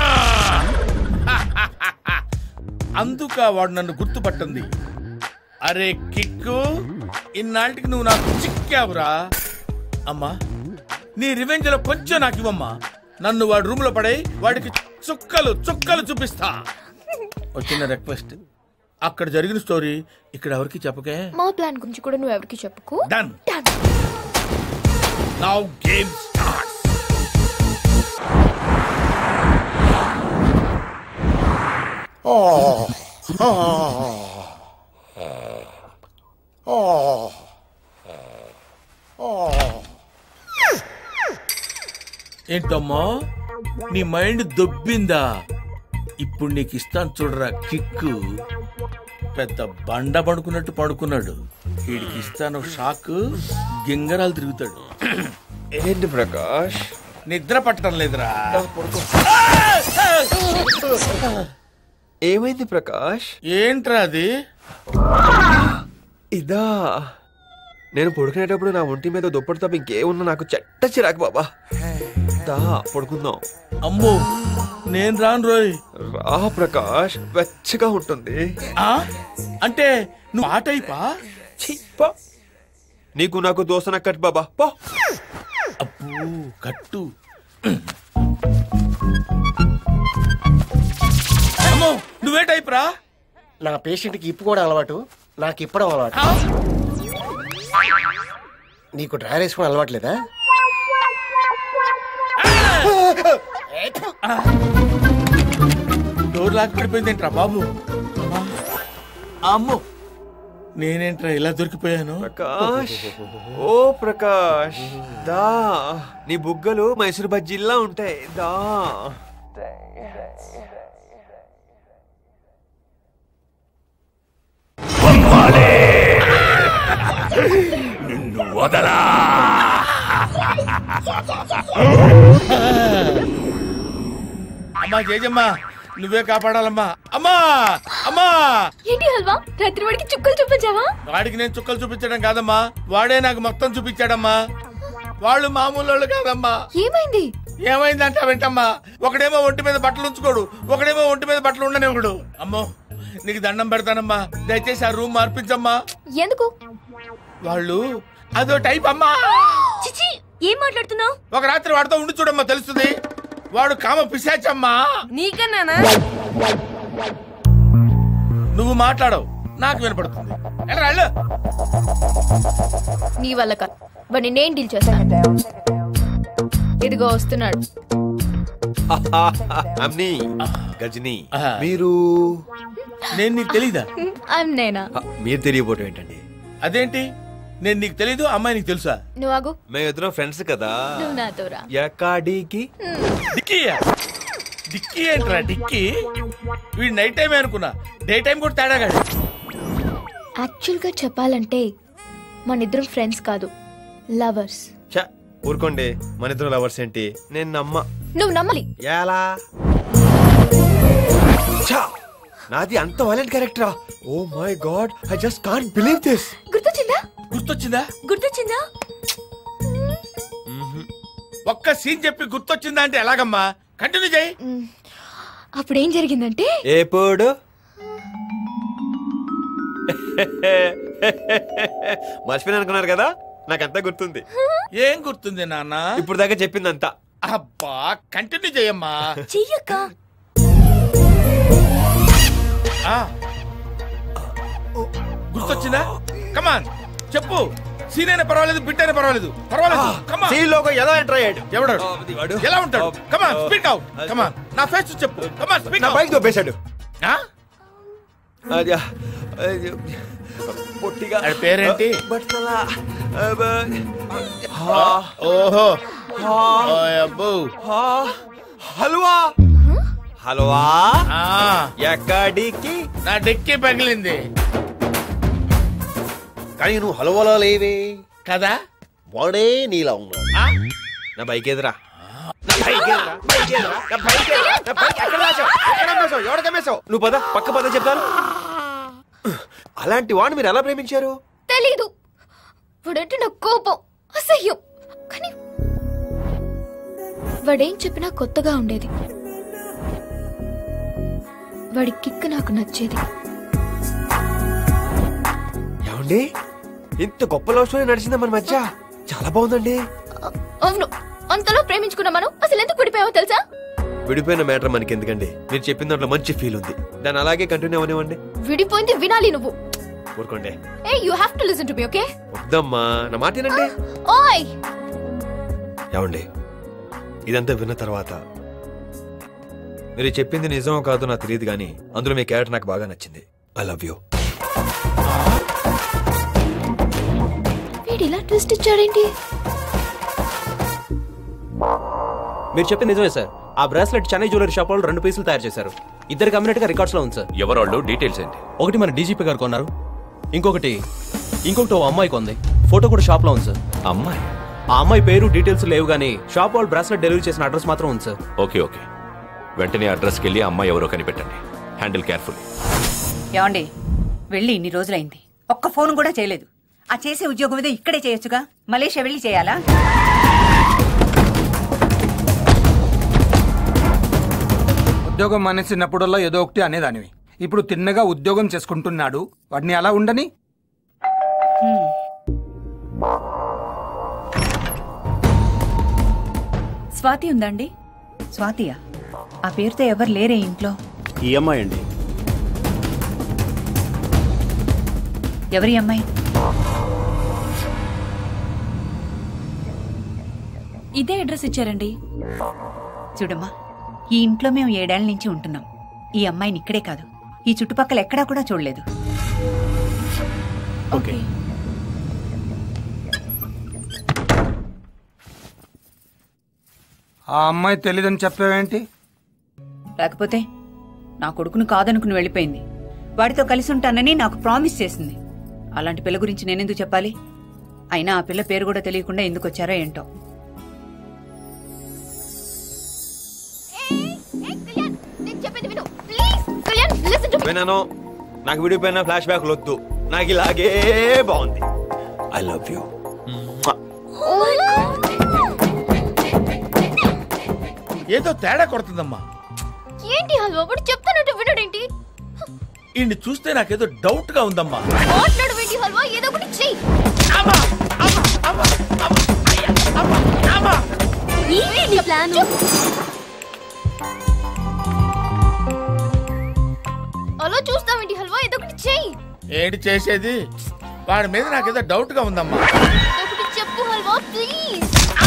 Speaker 3: అందుక వాడు నన్ను గుర్తుపట్టింది అరే కిక్కు ఇన్నాళ్ళకి నువ్వు నాకు చిక్కావురా అమ్మా నీ రివెంజ్ లో కొంచెం నాకు ఇవ్వమ్మా నన్ను వాడి రూమ్ లో పడే వాడికి చుక్కలు చుక్కలు చూపిస్తా వచ్చిన రిక్వెస్ట్ అక్కడ జరిగిన స్టోరీ ఇక్కడ ఎవరికి చెప్పకే
Speaker 5: మా ప్లాన్ గురించి కూడా నువ్వు ఎవరికి చెప్పుకో
Speaker 3: done now game starts
Speaker 8: Oh. Oh. Oh. Oh.
Speaker 3: ఏంటమ్మా నీ మైండ్ దొబ్బిందా ఇప్పుడు నీకు ఇస్తాను చూడరా కిక్కు పెద్ద బండ పడుకున్నట్టు పడుకున్నాడు వీడికి ఇస్తాను షాక్ గింగరాలు తిరుగుతాడు
Speaker 15: ఏంటి ప్రకాష్
Speaker 3: నిద్ర పట్టడం లేదురా
Speaker 15: ఏమైంది ప్రకాష్
Speaker 3: ఏంట్రా అది
Speaker 15: ఇదా నేను పడుకునేటప్పుడు నా ఒంటి మీద దుప్పటి తప్ప ఇంకేమున్నా నాకు చెట్ట చిరాకు బాబా దా పడుకుందాం
Speaker 3: అమ్మో నేను రాను రోయ్
Speaker 15: రా ప్రకాష్ వెచ్చగా ఉంటుంది
Speaker 3: ఆ? అంటే నువ్వు ఆ టైపా
Speaker 15: నీకు నాకు దోశ కట్ బాబా పో
Speaker 3: అబ్బో కట్టు అమ్మో నువ్వే టైప్ రా
Speaker 8: నా పేషెంట్కి ఇప్పుకోవడం అలవాటు నాకు ఇప్పడం అలవాటు నీకు డ్రైవర్ వేసుకోవడం అలవాట్లేదా
Speaker 3: డోర్ లాక్ పడిపోయిందేంట్రా బాబు అమ్మా. అమ్మో నేనేంట్రా ఇలా దొరికిపోయాను
Speaker 15: ప్రకాష్ ఓ ప్రకాష్ దా నీ బుగ్గలు మైసూర్ బజ్జీల్లా ఉంటాయి దా
Speaker 16: నిన్ను వదలా
Speaker 3: అమ్మా జేజమ్మా నువ్వే కాపాడాలమ్మా అమ్మా అమ్మా
Speaker 5: ఏంటి హల్వా రాత్రి వాడికి చుక్కలు చూపించావా
Speaker 3: వాడికి నేను చుక్కలు చూపించడం కాదమ్మా వాడే నాకు మొత్తం చూపించాడమ్మా వాళ్ళు మామూలు వాళ్ళు కాదమ్మా
Speaker 5: ఏమైంది
Speaker 3: ఏమైందంటే వింటమ్మా ఒకడేమో ఒంటి మీద బట్టలు ఉంచుకోడు ఒకడేమో ఒంటి మీద బట్టలు ఉండనివ్వడు అమ్మో నీకు దండం పెడతానమ్మా దయచేసి ఆ రూమ్ మార్పించమ్మా
Speaker 5: ఎందుకు
Speaker 3: వాళ్ళు అదో టైప్ అమ్మా
Speaker 11: చిచి ఏం మాట్లాడుతున్నావు
Speaker 3: ఒక రాత్రి వాడితో ఉండి చూడమ్మా తెలుస్తుంది వాడు కామ పిశాచమ్మా
Speaker 14: నీకన్నానా
Speaker 3: నువ్వు మాట్లాడవు నాకు వినపడుతుంది వెళ్ళరా, వెళ్ళు.
Speaker 5: నీ వల్ల కాదు వాడిని నేను డీల్ చేస్తాను ఇదిగో వస్తున్నాడు
Speaker 15: అమ్ని గజని మీరు
Speaker 3: నేను నీకు తెలీదా
Speaker 5: ఐమ్ నేనా
Speaker 15: ఆ, మీరు తెలియపోవటం ఏంటండి
Speaker 3: అదేంటి నేను నీకు తెలీదు అమ్మాయి నీకు తెలుసా
Speaker 5: నువ్వు ఆగు
Speaker 15: మేము ఇద్దరం ఫ్రెండ్స్ కదా
Speaker 5: నువ్వు నాతో రా
Speaker 15: ఎక్కడికి
Speaker 3: డిక్కీయా డిక్కీ ఏంట్రా డిక్కీ వీడు నైట్ టైం అనుకున్నా డే టైం కూడా తేడా కాదు
Speaker 5: యాక్చువల్ గా చెప్పాలంటే మన ఇద్దరం ఫ్రెండ్స్ కాదు లవర్స్
Speaker 15: ఛ, ఊరుకోండి మన ఇద్దరం లవర్స్ ఏంటి నేను నమ్మ
Speaker 5: నువ్వు నమ్మాలి
Speaker 15: ఎలా ఛ, నాది అంత వైలెంట్ క్యారెక్టరా oh my god I just can't believe this
Speaker 5: గుర్తొచ్చిందా
Speaker 3: గుర్తొచ్చిందా
Speaker 11: గుర్తొచ్చిందా
Speaker 3: ఒక్క సీన్ చెప్పి గుర్తొచ్చిందా అంటే ఎలాగమ్మా కంటిన్యూ చేయి
Speaker 5: అప్పుడు ఏం జరిగిందంటే
Speaker 15: ఎప్పుడు మర్చిపోయిన అనుకున్నారు కదా నాకంతా గుర్తుంది
Speaker 3: ఏం గుర్తుంది నాన్న
Speaker 15: ఇప్పుడు దాకా చెప్పిందంతా
Speaker 3: అబ్బా కంటిన్యూ చేయమ్మా
Speaker 11: చెయ్యక్క
Speaker 3: ఆ. గుర్తొచ్చిందా కమాన్ చెప్పు సీన్ అయినా పర్వాలేదు బిట్ అయినా పర్వాలేదు పర్వాలేదు కమాన్
Speaker 15: సీన్ లోకి ఎలా ఎంటర్ అయ్యాడు
Speaker 3: ఎవడాడు ఎలా ఉంటాడు కమాన్ స్పీక్ అవుట్ కమాన్ నా ఫేస్ చెప్పు కమాన్ స్పీక్
Speaker 15: నా బైక్ దొబ్బేశాడు
Speaker 3: ఆ?
Speaker 15: అది, అది, పొట్టిగా
Speaker 3: ఆడి పేరేంటి?
Speaker 15: బట్టలా
Speaker 3: ఓహో ఓయ్ అబ్బో
Speaker 15: హల్వా హల్వా
Speaker 3: ఆ,
Speaker 15: ఎక్కడికి
Speaker 3: నా డెక్కి పగిలింది
Speaker 15: కానీ నువ్వు హల్వాలో లేవే
Speaker 3: కదా
Speaker 15: వాడే నీలా ఉన్నాడు నా బైక్ ఎదురా నా బైక్ ఎదురా బైక్ ఎదురా నా బైక్ ఎదురా నా బైక్ ఎక్కడ దాచావు ఎక్కడ అమ్మేశావు ఎవరికి అమ్మేశావు నువ్వు పద పక్క పద చెప్తాను అలాంటి వాడిని మీరు ఎలా ప్రేమించారు
Speaker 5: తెలీదు వాడంటే నాకు కోపం అసహ్యం కానీ వాడేం చెప్పినా కొత్తగా ఉండేది వాడి కిక్ నాకు నచ్చేది
Speaker 15: ఏమండి ఇంత గొప్ప లవ్ స్టోరీ నడిచిందా మన మధ్య చాలా బాగుందండి
Speaker 5: అవును అంతలో ప్రేమించుకున్న మనం అసలు ఎందుకు విడిపోయామో తెలుసా
Speaker 15: విడిపోయిన మ్యాటర్ మనకి ఎందుకండి మీరు చెప్పిన దాంట్లో మంచి ఫీల్ ఉంది దాన్ని అలాగే కంటిన్యూ అవనివ్వండి
Speaker 5: విడిపోయింది వినాలి నువ్వు
Speaker 15: ఊరుకోండి
Speaker 5: hey you have to listen to me okay
Speaker 15: వద్దమ్మా నా మాట వినండి
Speaker 5: ఓయ్
Speaker 15: ఏమండి ఇదంతా విన్న తర్వాత మీరు చెప్పింది నిజమో కాదో నాకు తెలియదు కానీ అందులో మీ క్యారెక్టర్ నాకు బాగా నచ్చింది ఐ లవ్ యూ
Speaker 5: వీడు ఇలా ట్విస్ట్ ఇచ్చాడేంటి
Speaker 7: మీరు చెప్పింది నిజమే సార్ ఆ బ్రాస్లెట్ చెన్నై జ్యువెలరీ షాప్ వాళ్ళు రెండు పీసులు తయారు చేశారు ఇద్దరు కమ్యూనిటీగా రికార్డ్స్ లో ఉంది సార్
Speaker 4: ఎవరోళ్ళు డీటెయిల్స్ ఏంటి
Speaker 7: ఒకటి మన డీజీపీ గారు కొన్నారు ఇంకొకటి ఇంకొకటి ఓ అమ్మాయి కొంది ఫోటో కూడా షాప్ లో ఉంది సార్
Speaker 4: అమ్మాయి
Speaker 7: ఆ అమ్మాయి పేరు డీటెయిల్స్ లేవు కానీ షాప్ వాళ్ళు బ్రాస్లెట్ డెలివరీ చేసిన అడ్రస్ మాత్రం ఉంది సార్
Speaker 4: ఓకే ఓకే వెంటనే అడ్రస్కి వెళ్ళి అమ్మాయి ఎవరో కనిపెట్టండి హ్యాండిల్ కేర్ఫుల్లీ
Speaker 1: ఏమండి వెళ్ళి ఇన్ని రోజులైంది ఒక్క ఫోన్ కూడా చేయలేదు ఆ చేసే ఉద్యోగం ఏదో ఇక్కడే చేయొచ్చుగా మలేషియా వెళ్ళి చేయాలా
Speaker 13: ఉద్యోగం మానేసినప్పుడల్లా ఏదో ఒకటి అనేదానివి ఇప్పుడు తిన్నగా ఉద్యోగం చేసుకుంటున్నాడు వాడిని అలా ఉండని
Speaker 1: స్వాతి ఉందండి స్వాతియా ఆ పేరుతో ఎవరు లేరే ఇంట్లో
Speaker 10: ఈ అమ్మాయి అండి
Speaker 1: ఎవరి అమ్మాయి
Speaker 23: ఇదే అడ్రస్ ఇచ్చారండి
Speaker 1: చూడమ్మా ఈ ఇంట్లో మేము ఏడేళ్ల నుంచి ఉంటున్నాం ఈ అమ్మాయిని ఇక్కడే కాదు ఈ చుట్టుపక్కల ఎక్కడా కూడా చూడలేదు
Speaker 10: ఓకే
Speaker 13: ఆ అమ్మాయి తెలీదని చెప్పావేంటి
Speaker 1: లేకపోతే నా కొడుకును కాదనుకుని వెళ్ళిపోయింది వాడితో కలిసి ఉంటానని నాకు ప్రామిస్ చేసింది అలాంటి పిల్ల గురించి నేనెందుకు చెప్పాలి అయినా ఆ పిల్ల పేరు కూడా తెలియకుండా ఎందుకు వచ్చారో ఏంటో
Speaker 5: నేను చెప్పేది విను ప్లీజ్ కళ్యాణ్ లిసన్ టు
Speaker 15: విన్నాను నాకు విడిపోయిన ఫ్లాష్ బ్యాక్ వద్దు నాకు ఇలాగే బాగుంది ఐ లవ్ యూ
Speaker 3: ఏదో తేడా కొడుతుందమ్మా
Speaker 5: ఏంటి హల్వా వాడు చెప్తానంటే వినడేంటి
Speaker 3: ఈయన్ని చూస్తే నాకేదో డౌట్ గా ఉందమ్మా
Speaker 5: మాట్లాడు ఏంటి హల్వా ఏదో ఒకటి చెయ్యి ఏంటి ప్లాన్ అలా చూస్తావేంటి హల్వా ఏదో ఒకటి చెయ్యి
Speaker 3: ఏంటి చేసేది వాడి మీద నాకేదో డౌట్ గా ఉందమ్మా
Speaker 5: ఒకటి చెప్పు హల్వా ప్లీజ్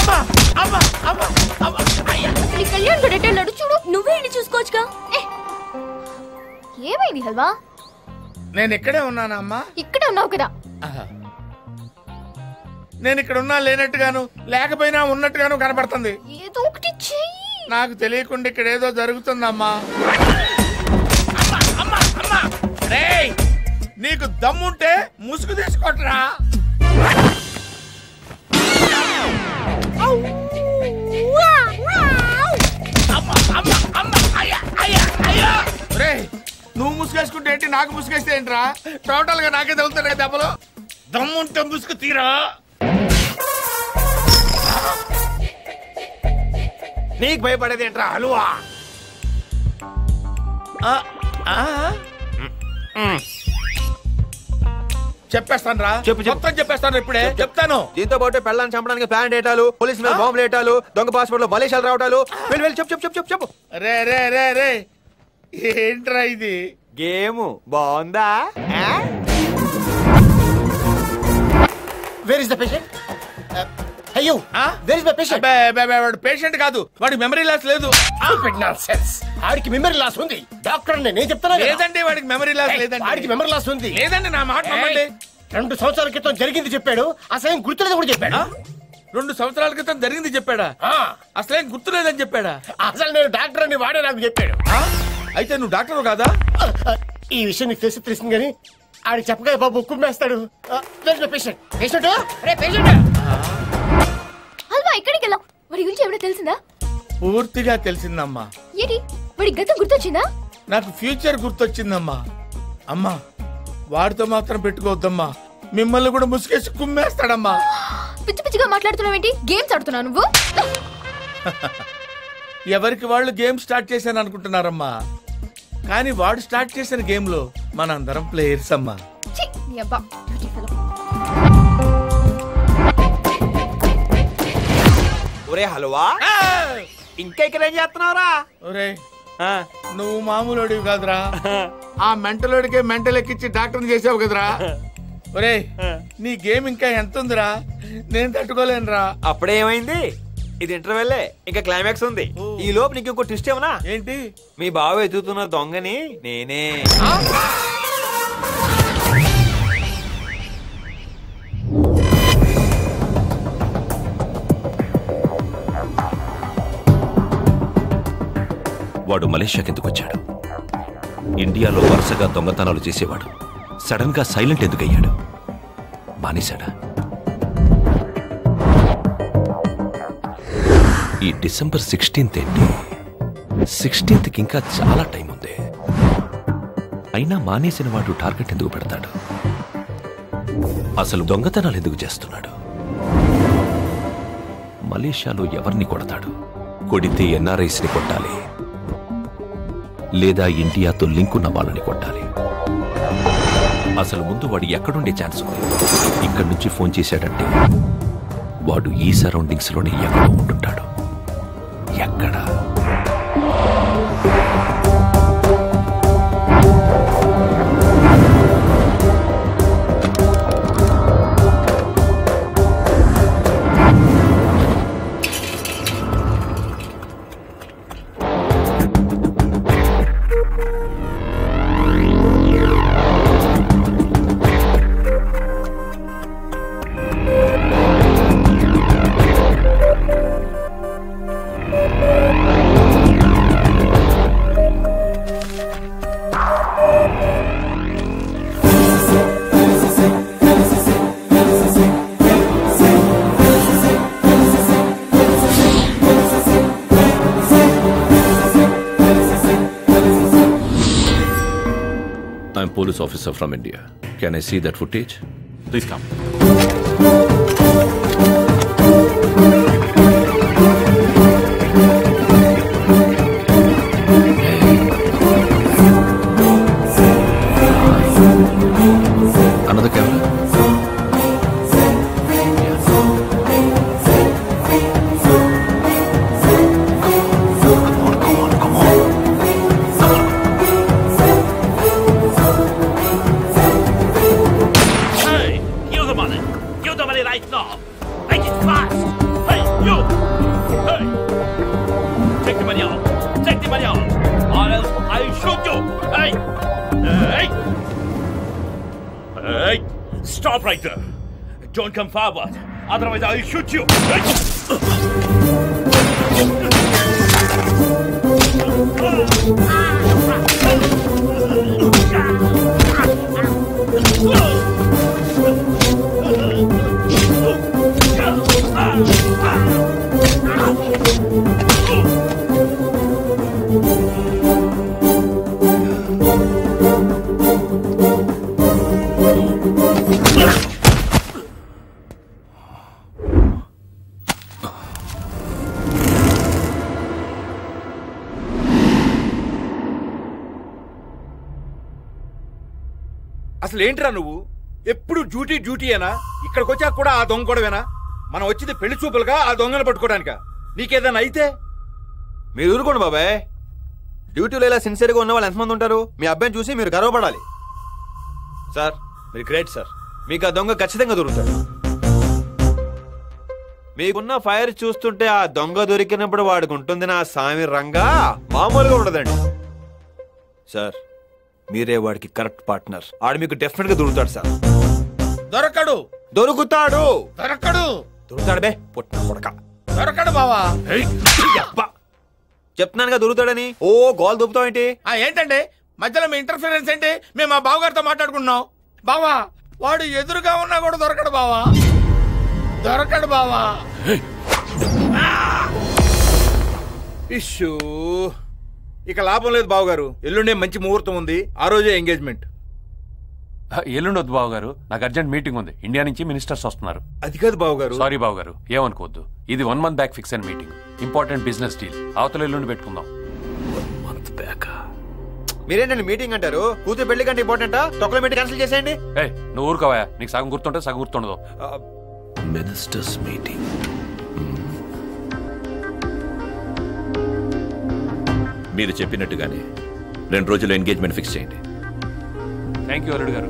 Speaker 5: అసలు ఈ కళ్యాణ్ గడు ఎటు వెళ్ళాడు చూడు నువ్వే ఇంటి చూసుకోవచ్చుగా ఏ, ఏమైంది హల్వా
Speaker 3: నేను ఇక్కడే ఉన్నానా అమ్మా
Speaker 5: ఇక్కడే ఉన్నావు కదా
Speaker 3: ఆహా. నేను ఇక్కడ ఉన్నా లేనట్టుగాను లేకపోయినా ఉన్నట్టుగాను కనపడుతుంది
Speaker 5: ఏదో ఒకటి చెయ్యి
Speaker 3: నాకు తెలియకుండా ఇక్కడ ఏదో జరుగుతుందమ్మా అమ్మా, అమ్మా, అమ్మా. రేయ్, నీకు దమ్ముంటే ముసుగు తీసుకోట్రా అమ్మా, అమ్మా, అమ్మా, అయ్యా, అయ్యా, అయ్యా. రేయ్, నువ్వు ముసుగేసుకుంటే ఏంటి నాకు ముసుగేస్తే ఏంట్రా టోటల్ గా నాకే తగులుతున్నాయి దెబ్బలు దమ్ముంటే ముసుగు తీరా
Speaker 15: నీకు భయపడేది ఏంట్రా హలువా
Speaker 3: చెప్పేస్తాను రా మొత్తం చెప్పేస్తాను ఇప్పుడే చెప్తాను
Speaker 15: దీంతో పాటు పెళ్ళాన్ని చంపడానికి ప్లాన్ డేటాలు పోలీసు మీద బాంబులు వేయటాలు దొంగ పాస్పోర్ట్ లో మలేషియాలు రావటాలు వెళ్ళి వెళ్ళి చెప్పు చెప్పు చెప్పు చెప్పు చెప్పు
Speaker 3: రే రే రే రే ఏంట్రా ఇది
Speaker 15: గేమ్ బాగుందా
Speaker 8: వేర్ ఇస్ ద పేషెంట్ అయ్యో వేర్ ఇస్ మై పేషెంట్
Speaker 3: వాడు పేషెంట్ కాదు వాడి మెమరీ లాస్ లేదు
Speaker 8: నాన్సెన్స్ ఆడికి మెమరీ లాస్ ఉంది డాక్టర్ నేను చెప్తాను కదా.
Speaker 3: లేదండి వాడికి మెమరీ లాస్
Speaker 8: ఏయ్,
Speaker 3: లేదండి
Speaker 8: వాడికి మెమరీ లాస్ ఉంది
Speaker 3: లేదండి నా మాట నమ్మండి
Speaker 8: ఏయ్, రెండు సంవత్సరాల క్రితం జరిగింది చెప్పాడు అసలు గుర్తులేదు కూడా చెప్పాడు
Speaker 3: రెండు సంవత్సరాల క్రితం జరిగింది చెప్పాడా అసలేం గుర్తులేదని చెప్పాడా
Speaker 8: అసలు నేను డాక్టర్ అని వాడే నాకు చెప్పాడు
Speaker 3: అయితే నువ్వు డాక్టర్ కాదా
Speaker 8: ఈ విషయం నీకు తెలిసి తెలిసింది కానీ ఆడికి చెప్పగా బాబు కుమ్మేస్తాడు పేషెంట్ పేషెంట్ రే పేషెంట్
Speaker 5: హల్వా ఎక్కడికి వెళ్ళావు వాడి గురించి ఏమైనా తెలిసిందా
Speaker 3: పూర్తిగా తెలిసిందమ్మా
Speaker 5: ఏంటి వాడి గతం గుర్తొచ్చిందా
Speaker 3: నాకు ఫ్యూచర్ గుర్తొచ్చిందమ్మా అమ్మా వాడితో మాత్రం పెట్టుకోవద్దమ్మా మిమ్మల్ని కూడా ముసుగేసి కుమ్మేస్తాడమ్మా
Speaker 5: పిచ్చి పిచ్చిగా మాట్లాడుతున్నావేంటి గేమ్స్ ఆడుతున్నావు నువ్వు
Speaker 3: ఎవరికి వాళ్ళు గేమ్ స్టార్ట్ చేశాను అనుకుంటున్నారమ్మా కానీ వాడు స్టార్ట్ చేసిన గేమ్ లో మనందరం ప్లేయర్స్ అమ్మా
Speaker 5: ఛీ, నీ అబ్బా dirty fellow.
Speaker 15: ఒరే హల్వా
Speaker 7: ఇంకా ఇక్కడ ఏం చేస్తున్నావురా
Speaker 3: ఒరే నువ్వు మామూలుడివి కాదురా ఆ మెంటలోడికే మెంటల్ ఎక్కించి డాక్టర్ని చేసావు కదరా ఒరే నీ గేమ్ ఇంకా ఎంత ఉందిరా నేను తట్టుకోలేనురా
Speaker 7: అప్పుడే ఏమైంది ఇది ఇంటర్వెల్లే ఇంకా క్లైమాక్స్ ఉంది ఈ లోపు నీకు ఇంకో ట్విస్ట్ ఏమన్నా
Speaker 3: ఏంటి
Speaker 7: మీ బావ ఎదుగుతున్న దొంగని నేనే
Speaker 4: వాడు మలేషియాకి ఎందుకు వచ్చాడు ఇండియాలో వరుసగా దొంగతనాలు చేసేవాడు సడన్ గా సైలెంట్ ఎందుకు అయ్యాడు మానేశాడా ఈ డిసెంబర్ సిక్స్టీన్త్ ఏంటి సిక్స్టీన్త్కి ఇంకా చాలా టైం ఉంది అయినా మానేసిన వాడు టార్గెట్ ఎందుకు పెడతాడు అసలు దొంగతనాలు ఎందుకు చేస్తున్నాడు మలేషియాలో ఎవరిని కొడతాడు కొడితే ఎన్ఆర్ఐస్ని కొట్టాలి లేదా ఇండియాతో లింక్ ఉన్న వాళ్ళని కొట్టాలి అసలు ముందు వాడు ఎక్కడుండే ఛాన్స్ ఉంది ఇక్కడి నుంచి ఫోన్ చేశాడంటే వాడు ఈ సరౌండింగ్స్ లోనే ఎక్కడో ఉంటుంటాడు ఎక్కడ I'm police officer from India. Can I see that footage? Please come. Another camera?
Speaker 16: Hey, give the money. Give the money right now. Make it fast. Hey, you. Hey. Take the money out. Take the money out. Or else I shoot you. Hey. Hey. Hey. Stop right there. Don't come forward. Otherwise I'll shoot you. Hey.
Speaker 2: అసలు ఏంట్రా నువ్వు ఎప్పుడు duty డ్యూటీయేనా ఇక్కడికి వచ్చాక కూడా ఆ దొంగ గొడవేనా మనం వచ్చింది పెళ్లి చూపులుగా ఆ దొంగను పట్టుకోవడానిక నీకేదన్నా అయితే
Speaker 7: మీరు ఊరుకోండి బాబాయ్ డ్యూటీలో ఇలా సిన్సియర్గా ఉన్న వాళ్ళు ఎంతమంది ఉంటారు మీ అబ్బాయిని చూసి మీరు గర్వపడాలి సార్ మీరు గ్రేట్ సార్ మీకు ఆ దొంగ ఖచ్చితంగా దొరుకుతాడు మీకున్న ఫైర్ చూస్తుంటే ఆ దొంగ దొరికినప్పుడు వాడికి ఉంటుంది నా సామి రంగా మామూలుగా ఉండదండి సార్ మీరే వాడికి కరెక్ట్ పార్ట్నర్ ఆడు మీకు డెఫినెట్ గా దొరుకుతాడు సార్
Speaker 3: దొరకడు
Speaker 7: దొరుకుతాడు
Speaker 3: దొరకడు
Speaker 7: దొరుకుతాడు బే పుట్టిన కొడక
Speaker 3: దొరకడు బావా
Speaker 7: చెప్తున్నానుగా దొరుకుతాడని ఓ గోల్ దొబ్బుతావు ఏంటి
Speaker 3: ఆ ఏంటండి మధ్యలో మీ ఇంటర్ఫిరెన్స్ ఏంటి మేము మా బావగారితో మాట్లాడుకుంటున్నాం బావా వాడు ఎదురుగా ఉన్నా కూడా దొరకడు బావా దొరకడు బావా
Speaker 2: ఇష్యూ ఇక లాభం లేదు బావగారు ఎల్లుండే మంచి ముహూర్తం ఉంది ఆ రోజే ఎంగేజ్మెంట్
Speaker 17: ఎల్లుండి వద్దు బాబు గారు నాకు అర్జెంట్ మీటింగ్ ఉంది ఇండియా నుంచి మినిస్టర్స్ వస్తున్నారు
Speaker 2: అది కాదు బాబు గారు
Speaker 17: సారీ బాబు గారు ఏమనుకోవద్దు ఇది వన్ మంత్ బ్యాక్ ఫిక్స్ అయిన మీటింగ్ ఇంపార్టెంట్ బిజినెస్ డీల్ అవతల ఎల్లుండి పెట్టుకుందాం
Speaker 7: మీరేంటండి మీటింగ్ అంటారు కూతురు పెళ్లి కంటే ఇంపార్టెంటా తొక్కల మీటింగ్ క్యాన్సిల్ చేసేయండి
Speaker 17: ఏ నువ్వు ఊరుకోవా నీకు సగం గుర్తుంటే సగం గుర్తుండదు
Speaker 4: మినిస్టర్స్ మీటింగ్ మీరు చెప్పినట్టుగానే రెండు రోజులు ఎంగేజ్మెంట్ ఫిక్స్ చేయండి
Speaker 17: థ్యాంక్ యూ అల్లుడు గారు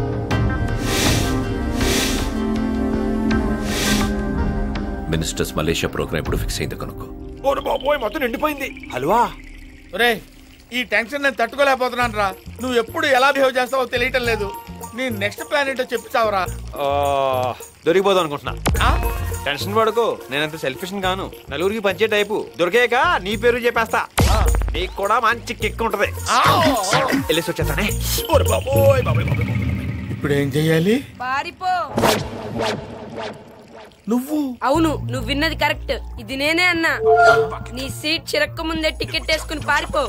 Speaker 4: మినిస్టర్స్ మలేషియా ప్రోగ్రామ్ ఎప్పుడు ఫిక్స్ అయిందో కనుక్కో
Speaker 2: ఓరు బాబోయ్ మొత్తం నిండిపోయింది
Speaker 15: హల్వా
Speaker 3: ఒరే ఈ టెన్షన్ నేను తట్టుకోలేకపోతున్నాను రా నువ్వు ఎప్పుడు ఎలా బిహేవ్ చేస్తావో తెలియటం లేదు నీ నెక్స్ట్ ప్లాన్ ఏంటో చెప్తావురా
Speaker 15: ఆ, దొరికిపోదాం అనుకుంటున్నా టెన్షన్ పడుకో నేనంత సెల్ఫిష్ గాను నలుగురికి పంచే టైపు దొరికాక నీ పేరు చెప్పేస్తా నీకు కూడా మంచి కిక్ ఉంటది వెళ్ళేసి వచ్చేస్తానే ఓరి బాబోయ్ బాబోయ్ బాబోయ్
Speaker 3: ఇప్పుడు ఏం చెయ్యాలి
Speaker 14: పారిపో
Speaker 3: నువ్వు
Speaker 14: అవును నువ్వు విన్నది కరెక్ట్ ఇది నేనే అన్నా నీ సీట్ చిరక్క ముందే టికెట్ వేసుకుని పారిపో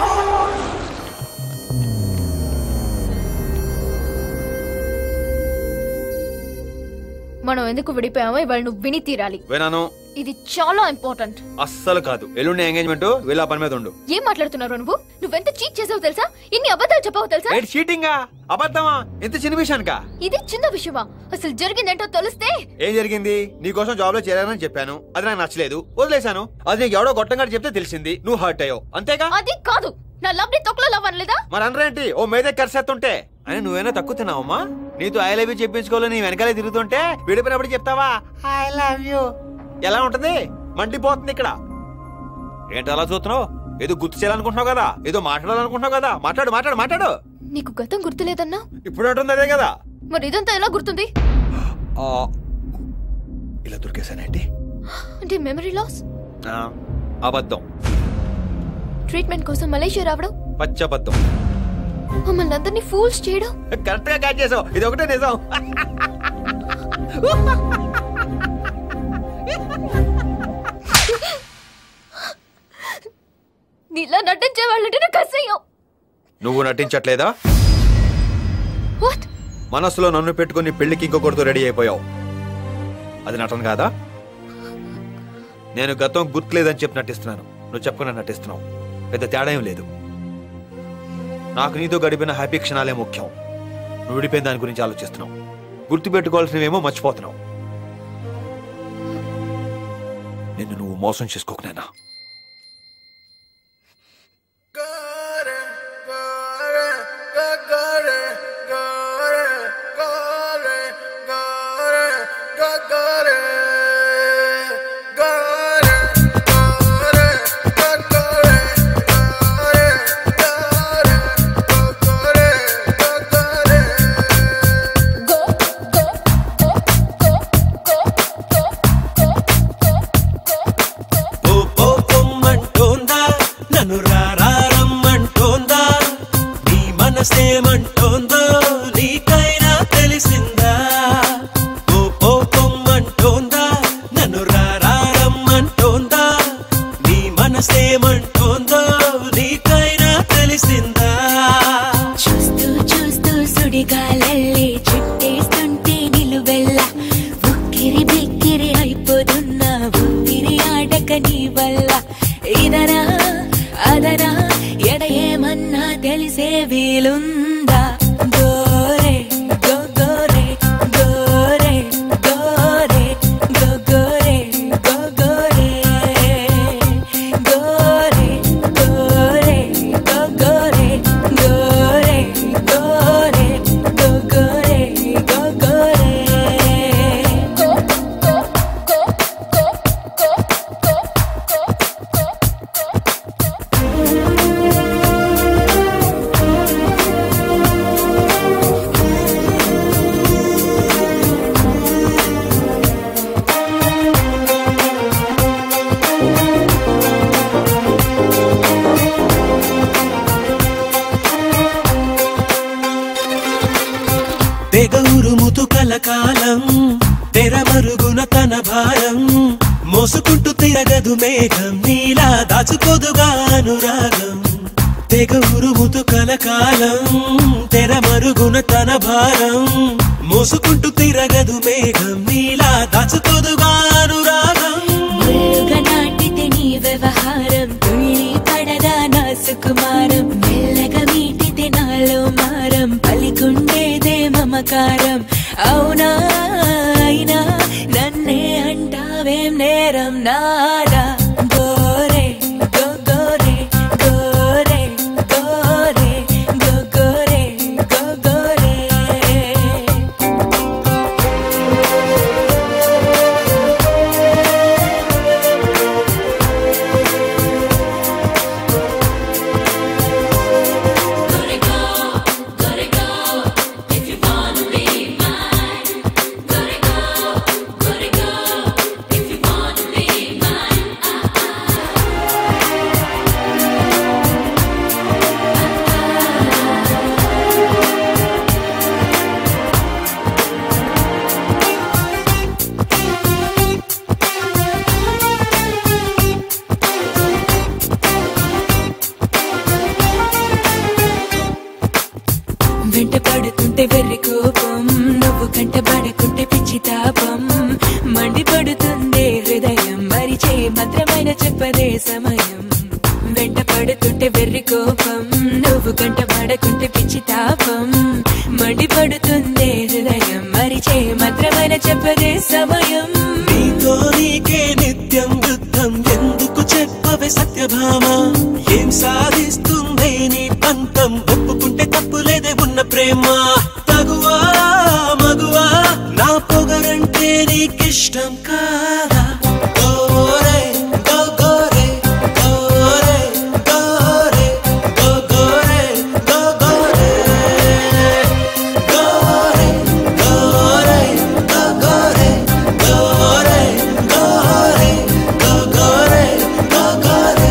Speaker 5: మనం ఎందుకు విడిపోయామో ఇవాళ నువ్వు విని తీరాలి
Speaker 15: వినాను
Speaker 5: ఇది చాలా ఇంపార్టెంట్
Speaker 15: అస్సలు కాదు ఎల్లుండి ఎంగేజ్మెంట్ వీళ్ళ పని మీద ఉండు
Speaker 5: ఏం మాట్లాడుతున్నావు నువ్వు నువ్వెంత చీట్ చేసావు తెలుసా ఇన్ని అబద్ధాలు చెప్పావు తెలుసా
Speaker 15: ఏంటి చీటింగా అబద్ధమా ఎంత చిన్న విషయానికా
Speaker 5: ఇది చిన్న విషయమా అసలు జరిగిందేంటో తెలిస్తే
Speaker 15: ఏం జరిగింది నీకోసం జాబ్ లో చేరానని చెప్పాను అది నాకు నచ్చలేదు వదిలేశాను అది నీకు ఎవడో గొట్టంగా చెప్తే తెలిసింది నువ్వు హర్ట్ అయ్యావు అంతేగా
Speaker 5: అది కాదు నా లవ్ ని తొక్కలో లవ్ అనలేదా
Speaker 15: మరి అనరేంటి ఓ మీదే కరిసేస్తుంటే అని నువ్వేనా తక్కువ తిన్నావమ్మా నీతో ఐ లవ్ యూ చెప్పించుకోవాలి నీ వెనకాలే తిరుగుతుంటే విడిపోయినప్పుడు చెప్తావా ఐ లవ్ యూ ఎలా ఉంటది మండిపోతుంది ఇక్కడ ఏంటి అలా చూస్తున్నావు ఏదో గుర్తు చేయాలనుకుంటున్నావు కదా ఏదో మాట్లాడాలనుకుంటున్నావు కదా మాట్లాడు మాట్లాడు మాట్లాడు
Speaker 5: నీకు గతం గుర్తులేదన్నా
Speaker 15: ఇప్పుడు అంటుంది అదే కదా
Speaker 5: మరి ఇదంతా ఎలా గుర్తుంది
Speaker 15: ఆ, ఇలా దొరికేసానేంటి
Speaker 5: అంటే మెమరీ లాస్
Speaker 15: ఆ, అబద్ధం
Speaker 5: ట్రీట్మెంట్ కోసం మలేషియా రావడం
Speaker 15: పచ్చబద్ధం
Speaker 5: మమ్మల్ని అందరినీ ఫూల్స్ చేయడం
Speaker 15: కరెక్ట్ గా క్యాచ్ చేసావు ఇది ఒకటే నిజం
Speaker 5: నీలా నటించే వాళ్ళంటే నాకు అసహ్యం
Speaker 15: నువ్వు నటించట్లేదా
Speaker 5: What?
Speaker 15: మనసులో నన్ను పెట్టుకుని పెళ్లికి ఇంకొకరితో రెడీ అయిపోయావు అది నటన కాదా నేను గతం గుర్తులేదని చెప్పి నటిస్తున్నాను నువ్వు చెప్పుకుని నటిస్తున్నావు పెద్ద తేడా ఏం లేదు నాకు నీతో గడిపిన హ్యాపీ క్షణాలే ముఖ్యం నువ్వు విడిపోయిన దాని గురించి ఆలోచిస్తున్నావు గుర్తు పెట్టుకోవాల్సినవేమో మర్చిపోతున్నావు నిన్ను నువ్వు మోసం చేసుకోకునేనా
Speaker 19: ఓ ఓ పొమ్మంటోందా నన్ను రారమ్మంటోందా నీ మనసేమంటోందో నీకైనా తెలిసిందా ఓ ఓ పొమ్మంటోందా నన్ను రారమ్మంటోందా నీ మనసేమంటోందో నీకైనా తెలిసిందా
Speaker 6: చూస్తూ చూస్తూ సుడిగాలల్లే చుట్టేస్తుంటే నిలువెల్ల ఉక్కిరి బిక్కిరి అయిపోతున్నా ఊపిరి ఆడక నీ వల్ల ఇదనా అదనా ఎడ ఏమన్నా తెలిసే వీలుందా గోరే గో గోరే గోరే గోరే గో గోరే గో గోరే గోరే గోరే గో గోరే గోరే గోరే గో గోరే గో గోరే
Speaker 19: తెగౌరుముతు కలకాలం తెరమరుగున తన భారం మోసుకుంటూ తిరగదు మేఘం నీలా దాచుకోదుగా అనురాగం తెగ ఉరుముతు కలకాలం తెరమరుగున తన భారం మోసుకుంటూ తిరగదు మేఘం నీలా దాచుకోదుగా అనురాగం
Speaker 6: ముళ్ళుగా నాటితే నీ వ్యవహారం తుళ్ళి పడదా నా సుకుమారం మెల్లగా మీటితే నాలో మారం పలికుండేదే మమకారం అవునా అయినా నన్నే అంటావేం నేరం నాదా గోరే గో గోరే గో వెంట పడుతుంటే వెర్రి కోపం నువ్వు కంట పడకుంటే పిచ్చి తాపం మండిపడుతుందే హృదయం మరిచే మాత్రమైన చెప్పదే సమయం వెంట పడుతుంటే వెర్రి కోపం నువ్వు కంట పడకుంటే పిచ్చి తాపం మండిపడుతుందే హృదయం మరిచే మాత్రమైన చెప్పదే సమయం
Speaker 9: నీతో నీకే నిత్యం యుద్ధం ఎందుకు చెప్పవే సత్యభామ ఏం సాధిస్తుందే నీ పంతం ఒప్పుకుంటే తప్పులేదే ఉన్న ప్రేమ తగువా మగువా నా పొగరంటే నీకిష్టం కాదా గోరే గో గోరే గోరే గోరే గో గోరే గో గోరే గోరే గోరే గో గోరే గోరే గోరే గో గోరే గో గోరే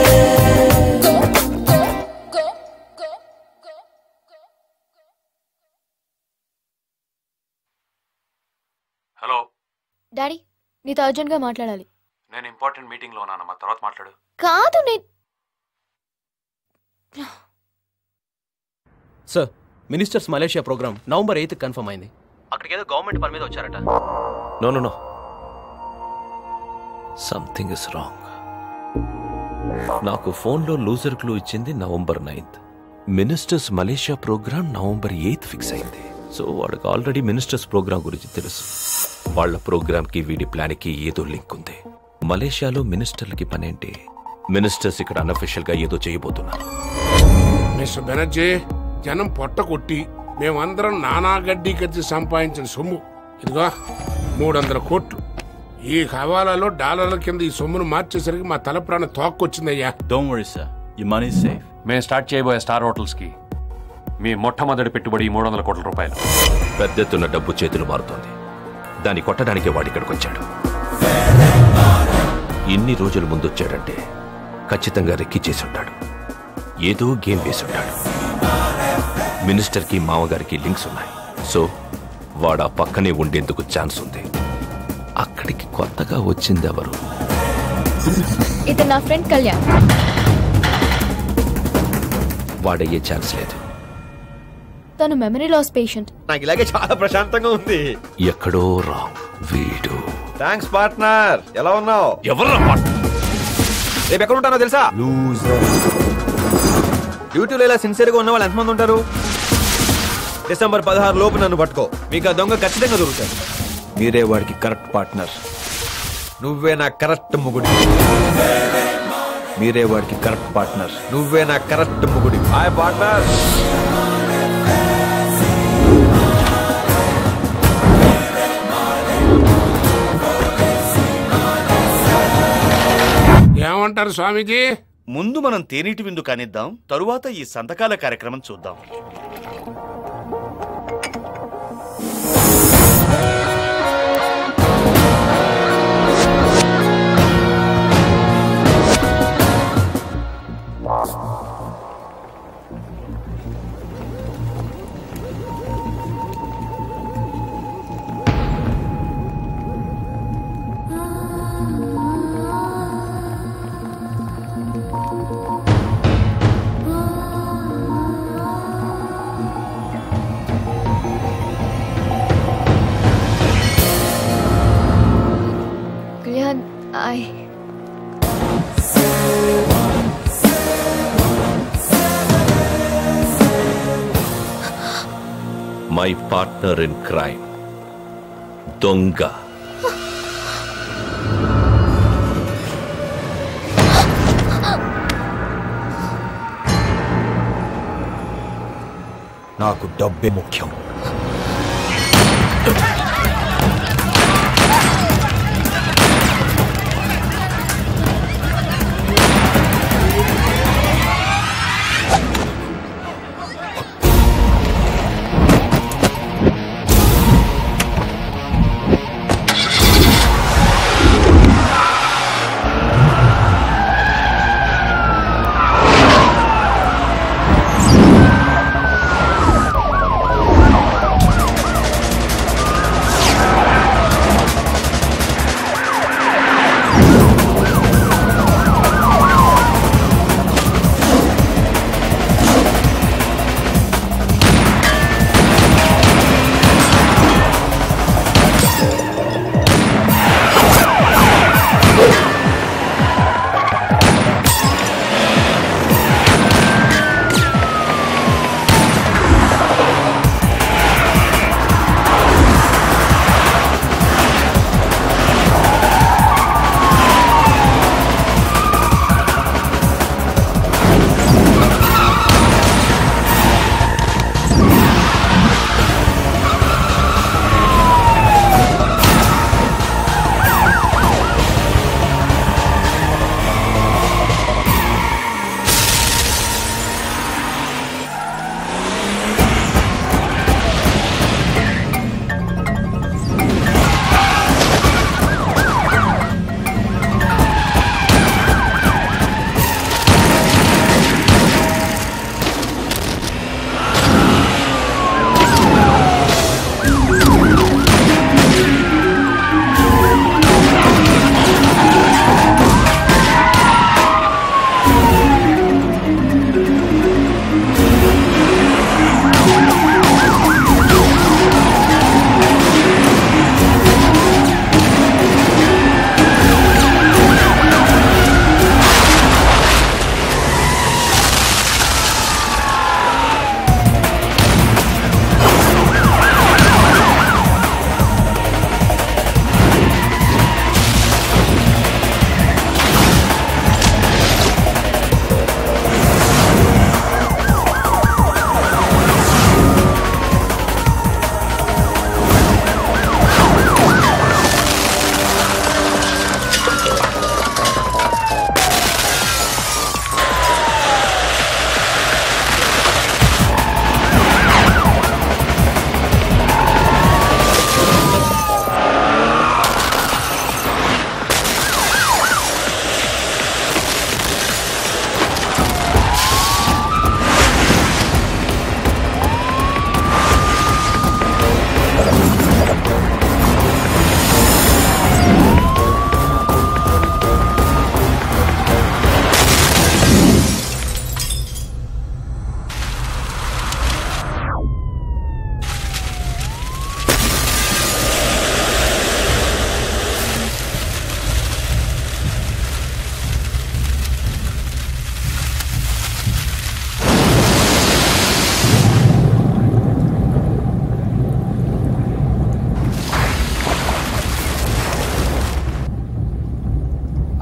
Speaker 17: హలో
Speaker 5: డాడీ నీతో అర్జెంట్ గా మాట్లాడాలి
Speaker 17: నేను ఇంపార్టెంట్ మీటింగ్ లో ఉన్నానమ్మా తర్వాత మాట్లాడు
Speaker 5: కాదు నేను
Speaker 7: sir ministers Malaysia program November eighth confirm అయింది అక్కడికి ఏదో గవర్నమెంట్ పని మీద వచ్చారట
Speaker 4: no no no something is wrong నాకు ఫోన్లో లూజర్ క్లూ ఇచ్చింది November ninth ministers Malaysia program November eighth fix అయింది సో వాడికి ఆల్రెడీ మినిస్టర్స్ ప్రోగ్రామ్ గురించి తెలుసు వాళ్ళ ప్రోగ్రామ్కి వీడి ప్లాన్కి ఏదో లింక్ ఉంది మలేషియాలో మినిస్టర్లకి పనేంటి మినిస్టర్స్ ఇక్కడ అన్అఫిషియల్ గా ఏదో చేయబోతున్నారు
Speaker 20: మిస్టర్ బెనర్జీ జనం పొట్ట కొట్టి మేమందరం నానా గడ్డి కత్తి సంపాదించిన సొమ్ము ఇదిగో మూడు వందల కోట్లు ఈ హవాలాలో డాలర్ల కింద ఈ సొమ్మును మార్చేసరికి మా తల ప్రాణ తోక్కొచ్చిందయ్యా
Speaker 17: డోంట్ వరీ సార్ ఈ మనీ సేఫ్ మేము స్టార్ట్ చేయబోయే స్టార్ హోటల్స్ కి మీ మొట్టమొదటి పెట్టుబడి మూడు వందల కోట్ల రూపాయలు
Speaker 4: పెద్ద ఎత్తున డబ్బు చేతులు మారుతోంది దాన్ని కొట్టడానికి వాడు ఇక్కడికి వచ్చాడు ఇన్ని రోజుల ముందు వచ్చాడంటే ఖచ్చితంగా రెక్కి చేసి ఉంటాడు ఏదో గేమ్ వేసి ఉంటాడు మినిస్టర్కి మామగారికి లింక్స్ ఉన్నాయి సో వాడు ఆ పక్కనే ఉండేందుకు ఛాన్స్ ఉంది అక్కడికి కొత్తగా వచ్చింది ఎవరు
Speaker 5: ఇతను నా ఫ్రెండ్ కళ్యాణ్
Speaker 4: వాడయ్యే ఛాన్స్ లేదు
Speaker 5: తను మెమరీ లాస్ పేషెంట్
Speaker 15: నాకు ఇలాగే చాలా ప్రశాంతంగా ఉంది
Speaker 4: ఎక్కడో రాంగ్ వీడు
Speaker 15: థ్యాంక్స్ పార్ట్నర్ ఎలా ఉన్నావు
Speaker 4: ఎవరు
Speaker 15: రేపు ఎక్కడ ఉంటానో తెలుసా డ్యూటీలో ఇలా సిన్సియర్ గా ఉన్న వాళ్ళు ఎంతమంది ఉంటారు డిసెంబర్ పదహారు లోపు నన్ను పట్టుకో మీకు ఆ దొంగ ఖచ్చితంగా దొరుకుతాడు మీరే వాడికి కరెక్ట్ పార్ట్నర్ నువ్వే నా కరెక్ట్ ముగుడి మీరే వాడికి కరెక్ట్ పార్ట్నర్ నువ్వే నా కరెక్ట్ ముగుడి హాయ్ పార్ట్నర్
Speaker 20: ఏమంటారు స్వామీజీ
Speaker 10: ముందు మనం తేనీటి విందు కానిద్దాం తరువాత ఈ సంతకాల కార్యక్రమం చూద్దాం
Speaker 5: Kalyan I
Speaker 4: my partner in crime దొంగ
Speaker 15: నాకు డబ్బే ముఖ్యం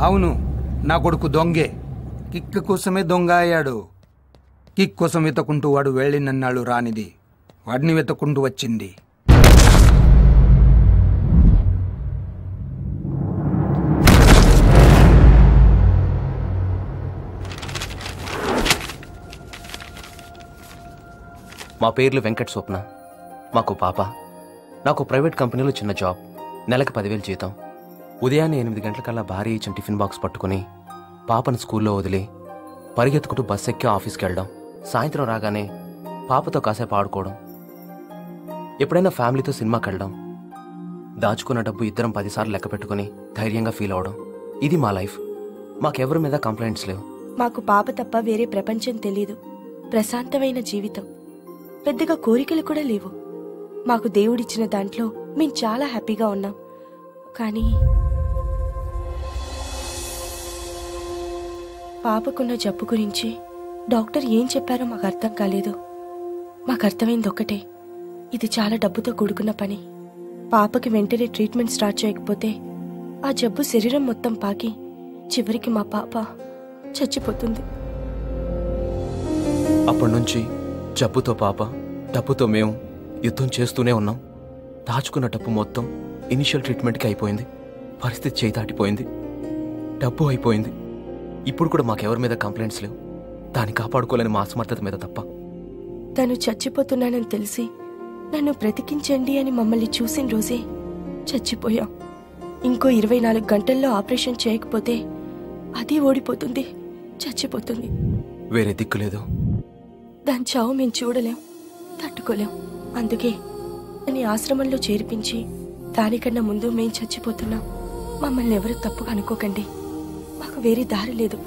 Speaker 13: అవును నా కొడుకు దొంగే కిక్ కోసమే దొంగ అయ్యాడు కిక్ కోసం వెతకుంటూ వాడు వెళ్ళినన్నాళ్ళు రానిది వాడిని వెతకుంటూ వచ్చింది
Speaker 12: మా పేర్లు వెంకట్ స్వప్న మాకు పాప నాకు ప్రైవేట్ కంపెనీలో చిన్న జాబ్ నెలకు పదివేలు జీతం ఉదయాన్నే ఎనిమిది గంటలకల్లా భారీ ఇచ్చిన టిఫిన్ బాక్స్ పట్టుకుని పాపను స్కూల్లో వదిలి పరిగెత్తుకుంటూ బస్ ఎక్కి ఆఫీస్కి వెళ్ళడం సాయంత్రం రాగానే పాపతో కాసేపు ఆడుకోవడం ఎప్పుడైనా ఫ్యామిలీతో సినిమాకి వెళ్ళడం దాచుకున్న డబ్బు ఇద్దరం పదిసార్లు లెక్క పెట్టుకుని ధైర్యంగా ఫీల్ అవడం ఇది మా లైఫ్ మాకెవరి మీద కంప్లైంట్స్ లేవు
Speaker 18: మాకు పాప తప్ప వేరే ప్రపంచం తెలీదు ప్రశాంతమైన జీవితం పెద్దగా కోరికలు కూడా లేవు మాకు దేవుడిచ్చిన దాంట్లో మేం చాలా హ్యాపీగా ఉన్నాం కానీ పాపకున్న జబ్బు గురించి డాక్టర్ ఏం చెప్పారో మాకు అర్థం కాలేదు మాకు అర్థమైంది ఒక్కటే ఇది చాలా డబ్బుతో కూడుకున్న పని పాపకి వెంటనే ట్రీట్మెంట్ స్టార్ట్ చేయకపోతే ఆ జబ్బు శరీరం మొత్తం పాకి చివరికి మా పాప చచ్చిపోతుంది
Speaker 12: అప్పటి నుంచి జబ్బుతో పాప డబ్బుతో మేము యుద్ధం చేస్తూనే ఉన్నాం దాచుకున్న డబ్బు మొత్తం ఇనిషియల్ ట్రీట్మెంట్కి అయిపోయింది పరిస్థితి చేయి దాటిపోయింది డబ్బు అయిపోయింది ఇప్పుడు కూడా మాకెవరి మీద కంప్లైంట్స్ లేవు దాన్ని కాపాడుకోలేని మా అసమర్థత మీద తప్ప
Speaker 18: తను చచ్చిపోతున్నానని తెలిసి నన్ను బ్రతికించండి అని మమ్మల్ని చూసిన రోజే చచ్చిపోయాం ఇంకో ఇరవై నాలుగు గంటల్లో ఆపరేషన్ చేయకపోతే అది ఓడిపోతుంది చచ్చిపోతుంది
Speaker 12: వేరే దిక్కు లేదు
Speaker 18: దాని చావు మేము చూడలేం తట్టుకోలేం అందుకే అని ఆశ్రమంలో చేర్పించి దానికన్నా ముందు మేం చచ్చిపోతున్నాం మమ్మల్ని ఎవరు తప్పుగా అనుకోకండి మాకు వేరే దారి లేదు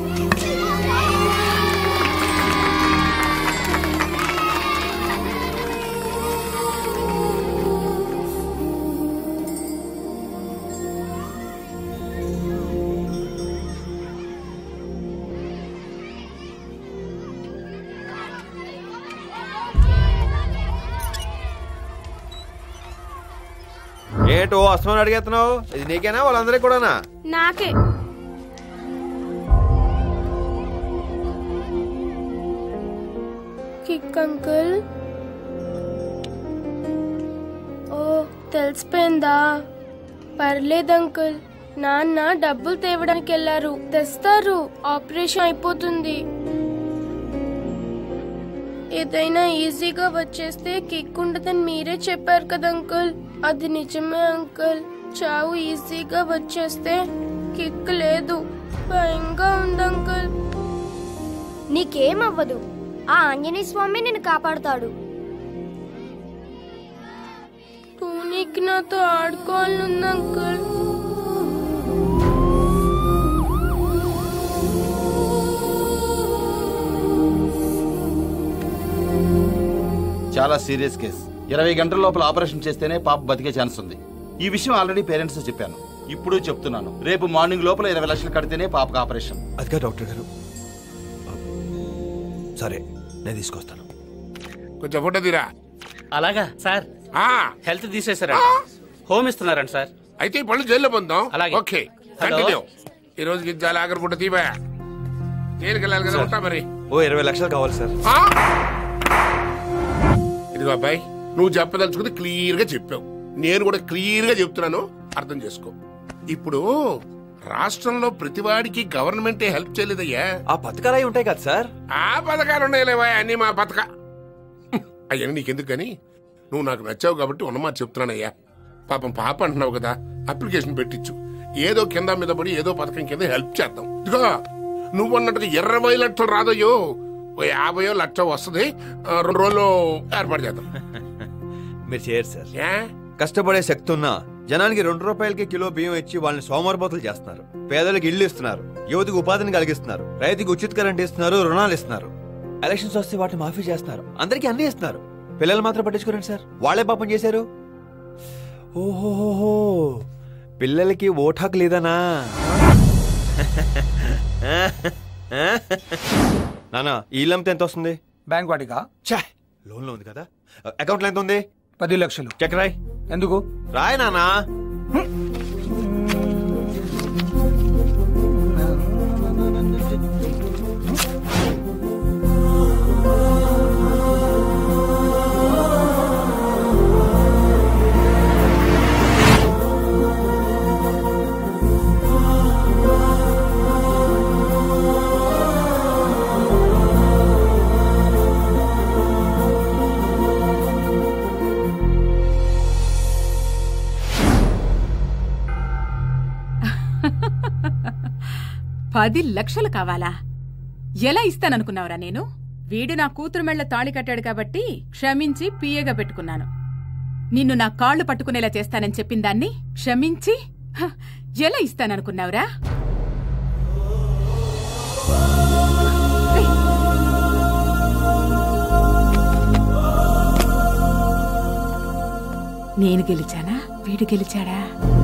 Speaker 15: ఏంటో అస్తమాన్ అడిగేస్తున్నావు ఇది నీకేనా వాళ్ళందరికీ కూడానా
Speaker 14: నాకే కిక్ అంకుల్ ఓ తెలిసిపోయిందా పర్లేదు అంకుల్ నాన్న డబ్బులు తేవడానికి వెళ్ళారు తెస్తారు ఆపరేషన్ అయిపోతుంది ఏదైనా ఈజీగా వచ్చేస్తే కిక్ ఉండదని మీరే చెప్పారు కదా అంకుల్ అది నిజమే అంకుల్ చావు ఈజీగా వచ్చేస్తే కిక్ లేదు భయంగా ఉంది అంకుల్
Speaker 21: నీకేమవ్వదు ఆ ఆంజనేయ స్వామి నిన్ను కాపాడుతాడు
Speaker 14: టూనీకి నాతో ఆడుకోవాలని ఉంది అంకుల్
Speaker 22: చాలా సీరియస్ కేస్ ఇరవై గంటల లోపల ఆపరేషన్ చేస్తేనే పాప బతికే ఛాన్స్ ఉంది ఈ విషయం ఆల్రెడీ పేరెంట్స్ చెప్పాను ఇప్పుడు చెప్తున్నాను రేపు మార్నింగ్ లోపల ఇరవై లక్షలు కడితేనే పాపకు ఆపరేషన్
Speaker 15: అదిగా డాక్టర్ గారు సరే నేను తీసుకొస్తాను
Speaker 20: కొంచెం ఫోటో తీరా
Speaker 25: అలాగా సార్ హెల్త్ తీసేసారా హోమ్ ఇస్తున్నారండి సార్
Speaker 20: అయితే ఈ పళ్ళు జైల్లో పొందాం
Speaker 25: అలాగే.
Speaker 20: Okay
Speaker 25: hello.
Speaker 20: కంటిన్యూ ఈ రోజు గిజ్జాలి ఆఖరి పూట తీవా జైలుకి వెళ్ళాలి కదా
Speaker 15: సార్.
Speaker 20: ఉంటా మరి
Speaker 15: ఓ ఇరవై లక్షలు కావాలి సార్
Speaker 20: ఆ? ఇదిగో అబ్బాయి నువ్వు చెప్పదలుచుకుంది క్లియర్ గా చెప్పావు నేను కూడా క్లియర్ గా చెప్తున్నాను అర్థం చేసుకో ఇప్పుడు రాష్ట్రంలో ప్రతివాడికి గవర్నమెంటే హెల్ప్ చేయలేదయ్యా
Speaker 15: ఆ పథకాలు అయి ఉంటాయి కదా సార్
Speaker 20: ఆ పథకాలు ఉన్నాయిలేవా అన్ని మా పథక అయ్యని నీకెందుకు కానీ నువ్వు నాకు నచ్చావు కాబట్టి ఉన్నమాట చెప్తున్నానయ్యా పాపం పాప అంటున్నావు కదా అప్లికేషన్ పెట్టించు ఏదో కింద మీద పడి ఏదో పథకం కింద హెల్ప్ చేద్దాం ఇదిగో నువ్వు అన్నట్టుగా ఇరవై లక్షలు రాదయ్యో ఓ యాభయో లక్ష వస్తుంది ఆ, రెండు రోజులు ఏర్పాటు చేద్దాం
Speaker 15: మీరు చేయరు సార్ కష్టపడే శక్తి ఉన్నా జనానికి రెండు రూపాయలకి కిలో బియ్యం ఇచ్చి వాళ్ళని సోమరిపోతులు చేస్తున్నారు పేదలకు ఇల్లు ఇస్తున్నారు యువతికి ఉపాధిని కలిగిస్తున్నారు రైతుకి ఉచిత కరెంట్ ఇస్తున్నారు రుణాలు ఇస్తున్నారు ఎలక్షన్స్ వస్తే వాటిని మాఫీ చేస్తున్నారు అందరికీ అన్ని ఇస్తున్నారు పిల్లలు మాత్రం పట్టించుకోరండి సార్ వాళ్ళే పాపం చేశారు ఓహోహోహో పిల్లలకి ఓటు హక్కు లేదనా నానా ఈ ఇల్లంతా ఎంత వస్తుంది
Speaker 13: బ్యాంక్ వాడిగా
Speaker 15: ఛా లోన్ లో ఉంది కదా అకౌంట్ లో ఎంత ఉంది
Speaker 13: పది లక్షలు
Speaker 15: చెక్ రాయ్
Speaker 13: ఎందుకు
Speaker 15: రాయ్ నానా
Speaker 1: పది లక్షలు కావాలా ఎలా ఇస్తాననుకున్నావురా నేను వీడు నా కూతురు మెళ్ళ తాళి కట్టాడు కాబట్టి క్షమించి పిఏగా పెట్టుకున్నాను నిన్ను నా కాళ్ళు పట్టుకునేలా చేస్తానని చెప్పిన దాన్ని క్షమించి హ, ఎలా ఇస్తాననుకున్నావురా నేను గెలిచానా వీడు గెలిచాడా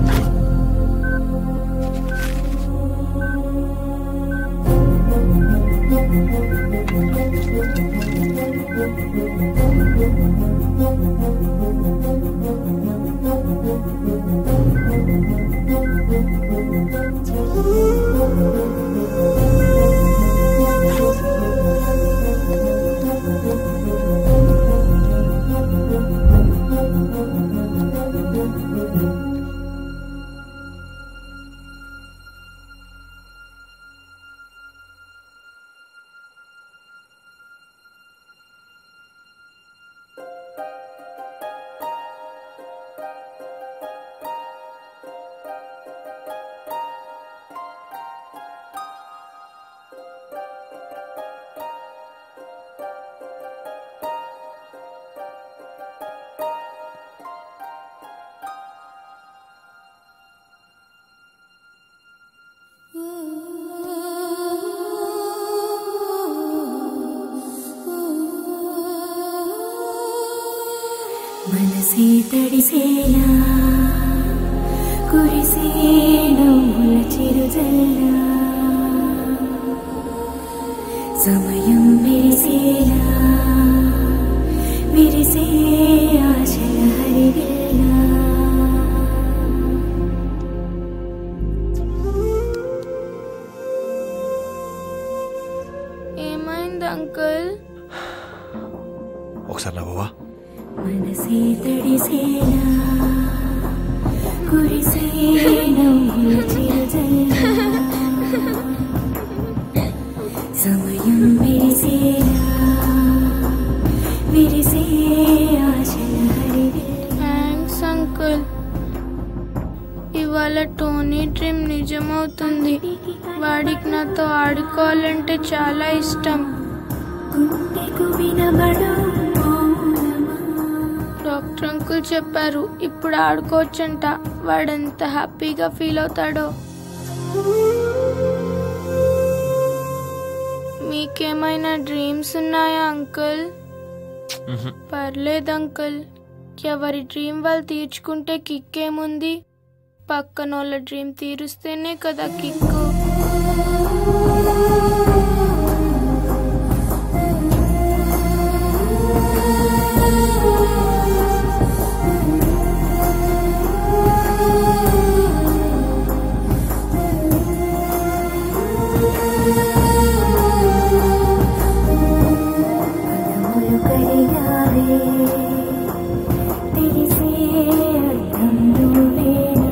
Speaker 6: మనసే తడిసేలా కురిసే నవ్వుల చిరుజల్లా సమయం మెరిసేలా విరిసే ఆశల హరివిల్లా
Speaker 14: ఏమైంది అంకుల్
Speaker 15: ఒకసారి నవ్వవా
Speaker 6: మనసే తడిసేలా కురిసే నవ్వుల చిరుజల్లా సమయం మెరిసేలా విరిసే ఆశల హరివిల్లా
Speaker 14: థ్యాంక్స్ అంకుల్ ఇవాళ టోనీ డ్రీమ్ నిజమవుతుంది వాడికి నాతో ఆడుకోవాలంటే చాలా ఇష్టం
Speaker 6: గుండెకు వినబడు
Speaker 14: డాక్టర్ అంకుల్ చెప్పారు ఇప్పుడు ఆడుకోవచ్చంట వాడెంత హ్యాపీగా ఫీల్ అవుతాడో మీకేమైనా డ్రీమ్స్ ఉన్నాయా అంకుల్ పర్లేదు అంకుల్ ఎవరి డ్రీమ్ వాళ్ళు తీర్చుకుంటే కిక్ ఏముంది పక్కనోళ్ళ డ్రీమ్ తీరుస్తేనే కదా కిక్కు
Speaker 6: పదములు కడిగావే తెలిసే అర్థం నువ్వేనా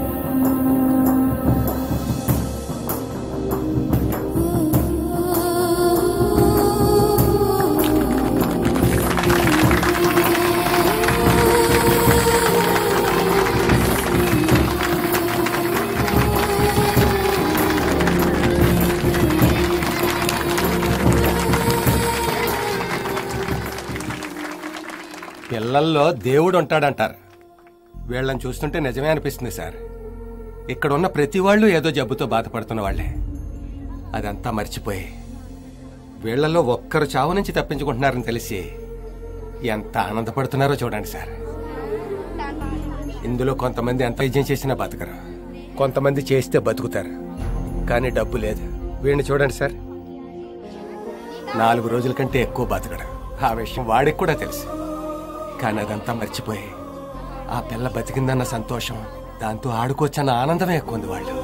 Speaker 8: పిల్లల్లో దేవుడు ఉంటాడంటారు వీళ్ళని చూస్తుంటే నిజమే అనిపిస్తుంది సార్ ఇక్కడ ఉన్న ప్రతి వాళ్ళు ఏదో జబ్బుతో బాధపడుతున్న వాళ్ళే అదంతా మర్చిపోయి వీళ్ళల్లో ఒక్కరు చావు నుంచి తప్పించుకుంటున్నారని తెలిసి ఎంత ఆనందపడుతున్నారో చూడండి సార్ ఇందులో కొంతమంది ఎంత వైద్యం చేసినా బతకరు కొంతమంది చేస్తే బతుకుతారు కానీ డబ్బు లేదు వీడిని చూడండి సార్ నాలుగు రోజుల కంటే ఎక్కువ బతకడు ఆ విషయం వాడికి కూడా తెలుసు కానీ అదంతా మర్చిపోయి ఆ పిల్ల బతికిందన్న సంతోషం దాంతో ఆడుకోవచ్చన్న ఆనందమే ఎక్కువ ఉంది వాళ్ళు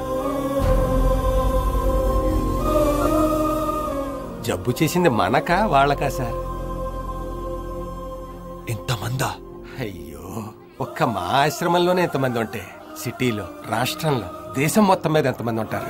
Speaker 8: జబ్బు చేసింది మనకా వాళ్ళకా సార్
Speaker 15: ఇంతమందా
Speaker 8: అయ్యో ఒక్క మా ఆశ్రమంలోనే ఎంతమంది ఉంటే సిటీలో రాష్ట్రంలో దేశం మొత్తం మీద ఎంతమంది ఉంటారు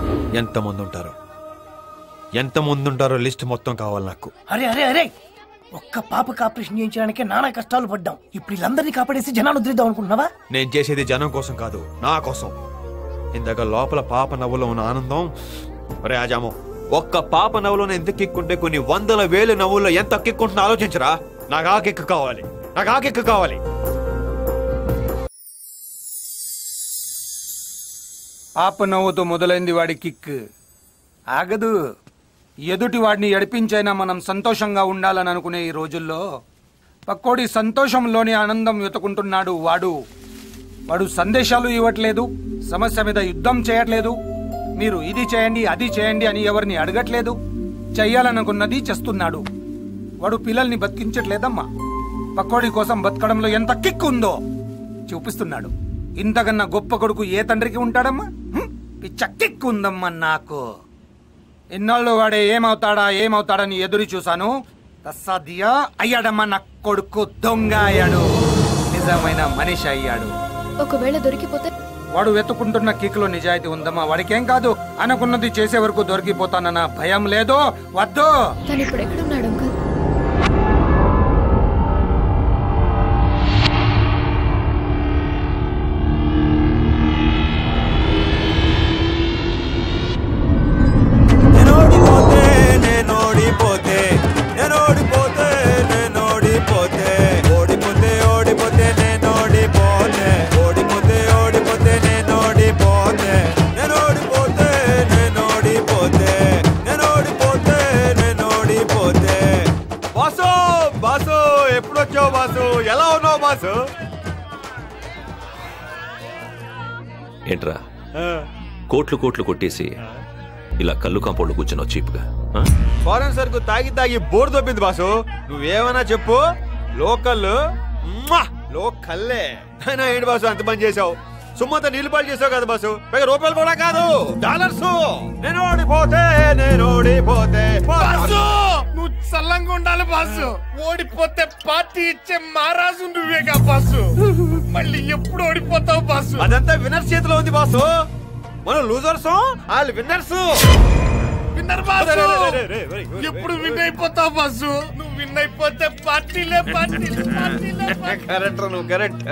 Speaker 15: ఎంతమంది ఉంటారో ఎంతమంది ఉంటారో లిస్ట్ మొత్తం కావాలి నాకు
Speaker 11: అరే అరే అరే
Speaker 2: ఒక్క పాపకు ఆపరేషన్ చేయించడానికి నానా కష్టాలు పడ్డాం ఇప్పుడు వీళ్ళందరినీ కాపాడేసి జనాలు వదిలేద్దాం అనుకుంటున్నావా
Speaker 15: నేను చేసేది జనం కోసం కాదు నా కోసం ఇందాక లోపల పాప నవ్వులో ఉన్న ఆనందం ఒరే ఆజాము ఒక్క పాప నవ్వులోనే ఎంత కిక్కుంటే కొన్ని వందల వేలు నవ్వుల్లో ఎంత కిక్కుంటుందో ఆలోచించరా నాకు ఆ కిక్ కావాలి నాకు ఆ కిక్ కావాలి
Speaker 13: పాప నవ్వుతో మొదలైంది వాడి కిక్ ఆగదు ఎదుటి వాడిని ఎడిపించైనా మనం సంతోషంగా ఉండాలని అనుకునే ఈ రోజుల్లో పక్కోడి సంతోషంలోని ఆనందం వెతుకుంటున్నాడు వాడు వాడు సందేశాలు ఇవ్వట్లేదు సమస్య మీద యుద్ధం చేయట్లేదు మీరు ఇది చేయండి అది చేయండి అని ఎవరిని అడగట్లేదు చెయ్యాలనుకున్నది చేస్తున్నాడు వాడు పిల్లల్ని బతికించట్లేదమ్మా పక్కోడి కోసం బతకడంలో ఎంత కిక్ ఉందో చూపిస్తున్నాడు ఇంతకన్నా గొప్ప కొడుకు ఏ తండ్రికి ఉంటాడమ్మా హ్మ్? పిచ్చ కిక్ ఉందమ్మా నాకు ఇన్నాళ్ళు వాడే ఏమవుతాడా ఏమవుతాడని ఎదురు చూశాను తస్సాదియా అయ్యాడమ్మా నా కొడుకు దొంగ అయ్యాడు నిజమైన మనిషి అయ్యాడు
Speaker 5: ఒకవేళ దొరికిపోతే
Speaker 13: వాడు వెతుకుంటున్న కిక్లో నిజాయితీ ఉందమ్మా వాడికేం కాదు అనుకున్నది చేసే వరకు దొరికిపోతానన్న భయం లేదు వద్దు
Speaker 5: తను ఇప్పుడు ఎక్కడున్నాడు అంకుల్
Speaker 15: నేనోడిపోతే నేనోడిపోతే నేనోడిపోతే నేనోడిపోతే ఓడిపోతే ఓడిపోతే నేనోడిపోతే ఓడిపోతే ఓడిపోతే నేనోడిపోతే నేనోడిపోతే నేనోడిపోతే నేనోడిపోతే నేనోడిపోతే బాసు బాసు ఎప్పుడు వచ్చావు బాసు ఎలా ఉన్నావు బాసు
Speaker 4: ఏంట్రా కోట్లు కోట్లు కొట్టేసి ఇలా కళ్ళు కాంపౌండ్లో కూర్చున్నావు చీప్గా ఆ?
Speaker 15: ఫారెన్ సరుకు తాగి తాగి బోర్డు దొబ్బింది బాసు నువ్వేమన్నా చెప్పు లోకల్ మ్వా! లోకల్లే అయినా ఏంటి బాసు అంత పని చేసావు సుమ్మంత నీళ్ళు పాలు చేసావు కదా బాసు పైగా రూపాయలు కూడా కాదు డాలర్స్ నేను ఓడిపోతే నేను ఓడిపోతే
Speaker 20: బాసు నువ్వు చల్లంగా ఉండాలి బాసు ఓడిపోతే పార్టీ ఇచ్చే మహారాజు నువ్వేగా బాసు మళ్ళీ ఎప్పుడు ఓడిపోతావు బాసు
Speaker 15: అదంతా విన్నర్స్ చేతిలో ఉంది బాసు మనం లూజర్స్ వాళ్ళు విన్నర్స్
Speaker 20: విన్నర్ బాసు ఎప్పుడు విన్ అయిపోతావు బాసు నువ్వు విన్ అయిపోతే పార్టీలే పార్టీలే పార్టీలే
Speaker 15: కరెక్ట్ నువ్వు కరెక్ట్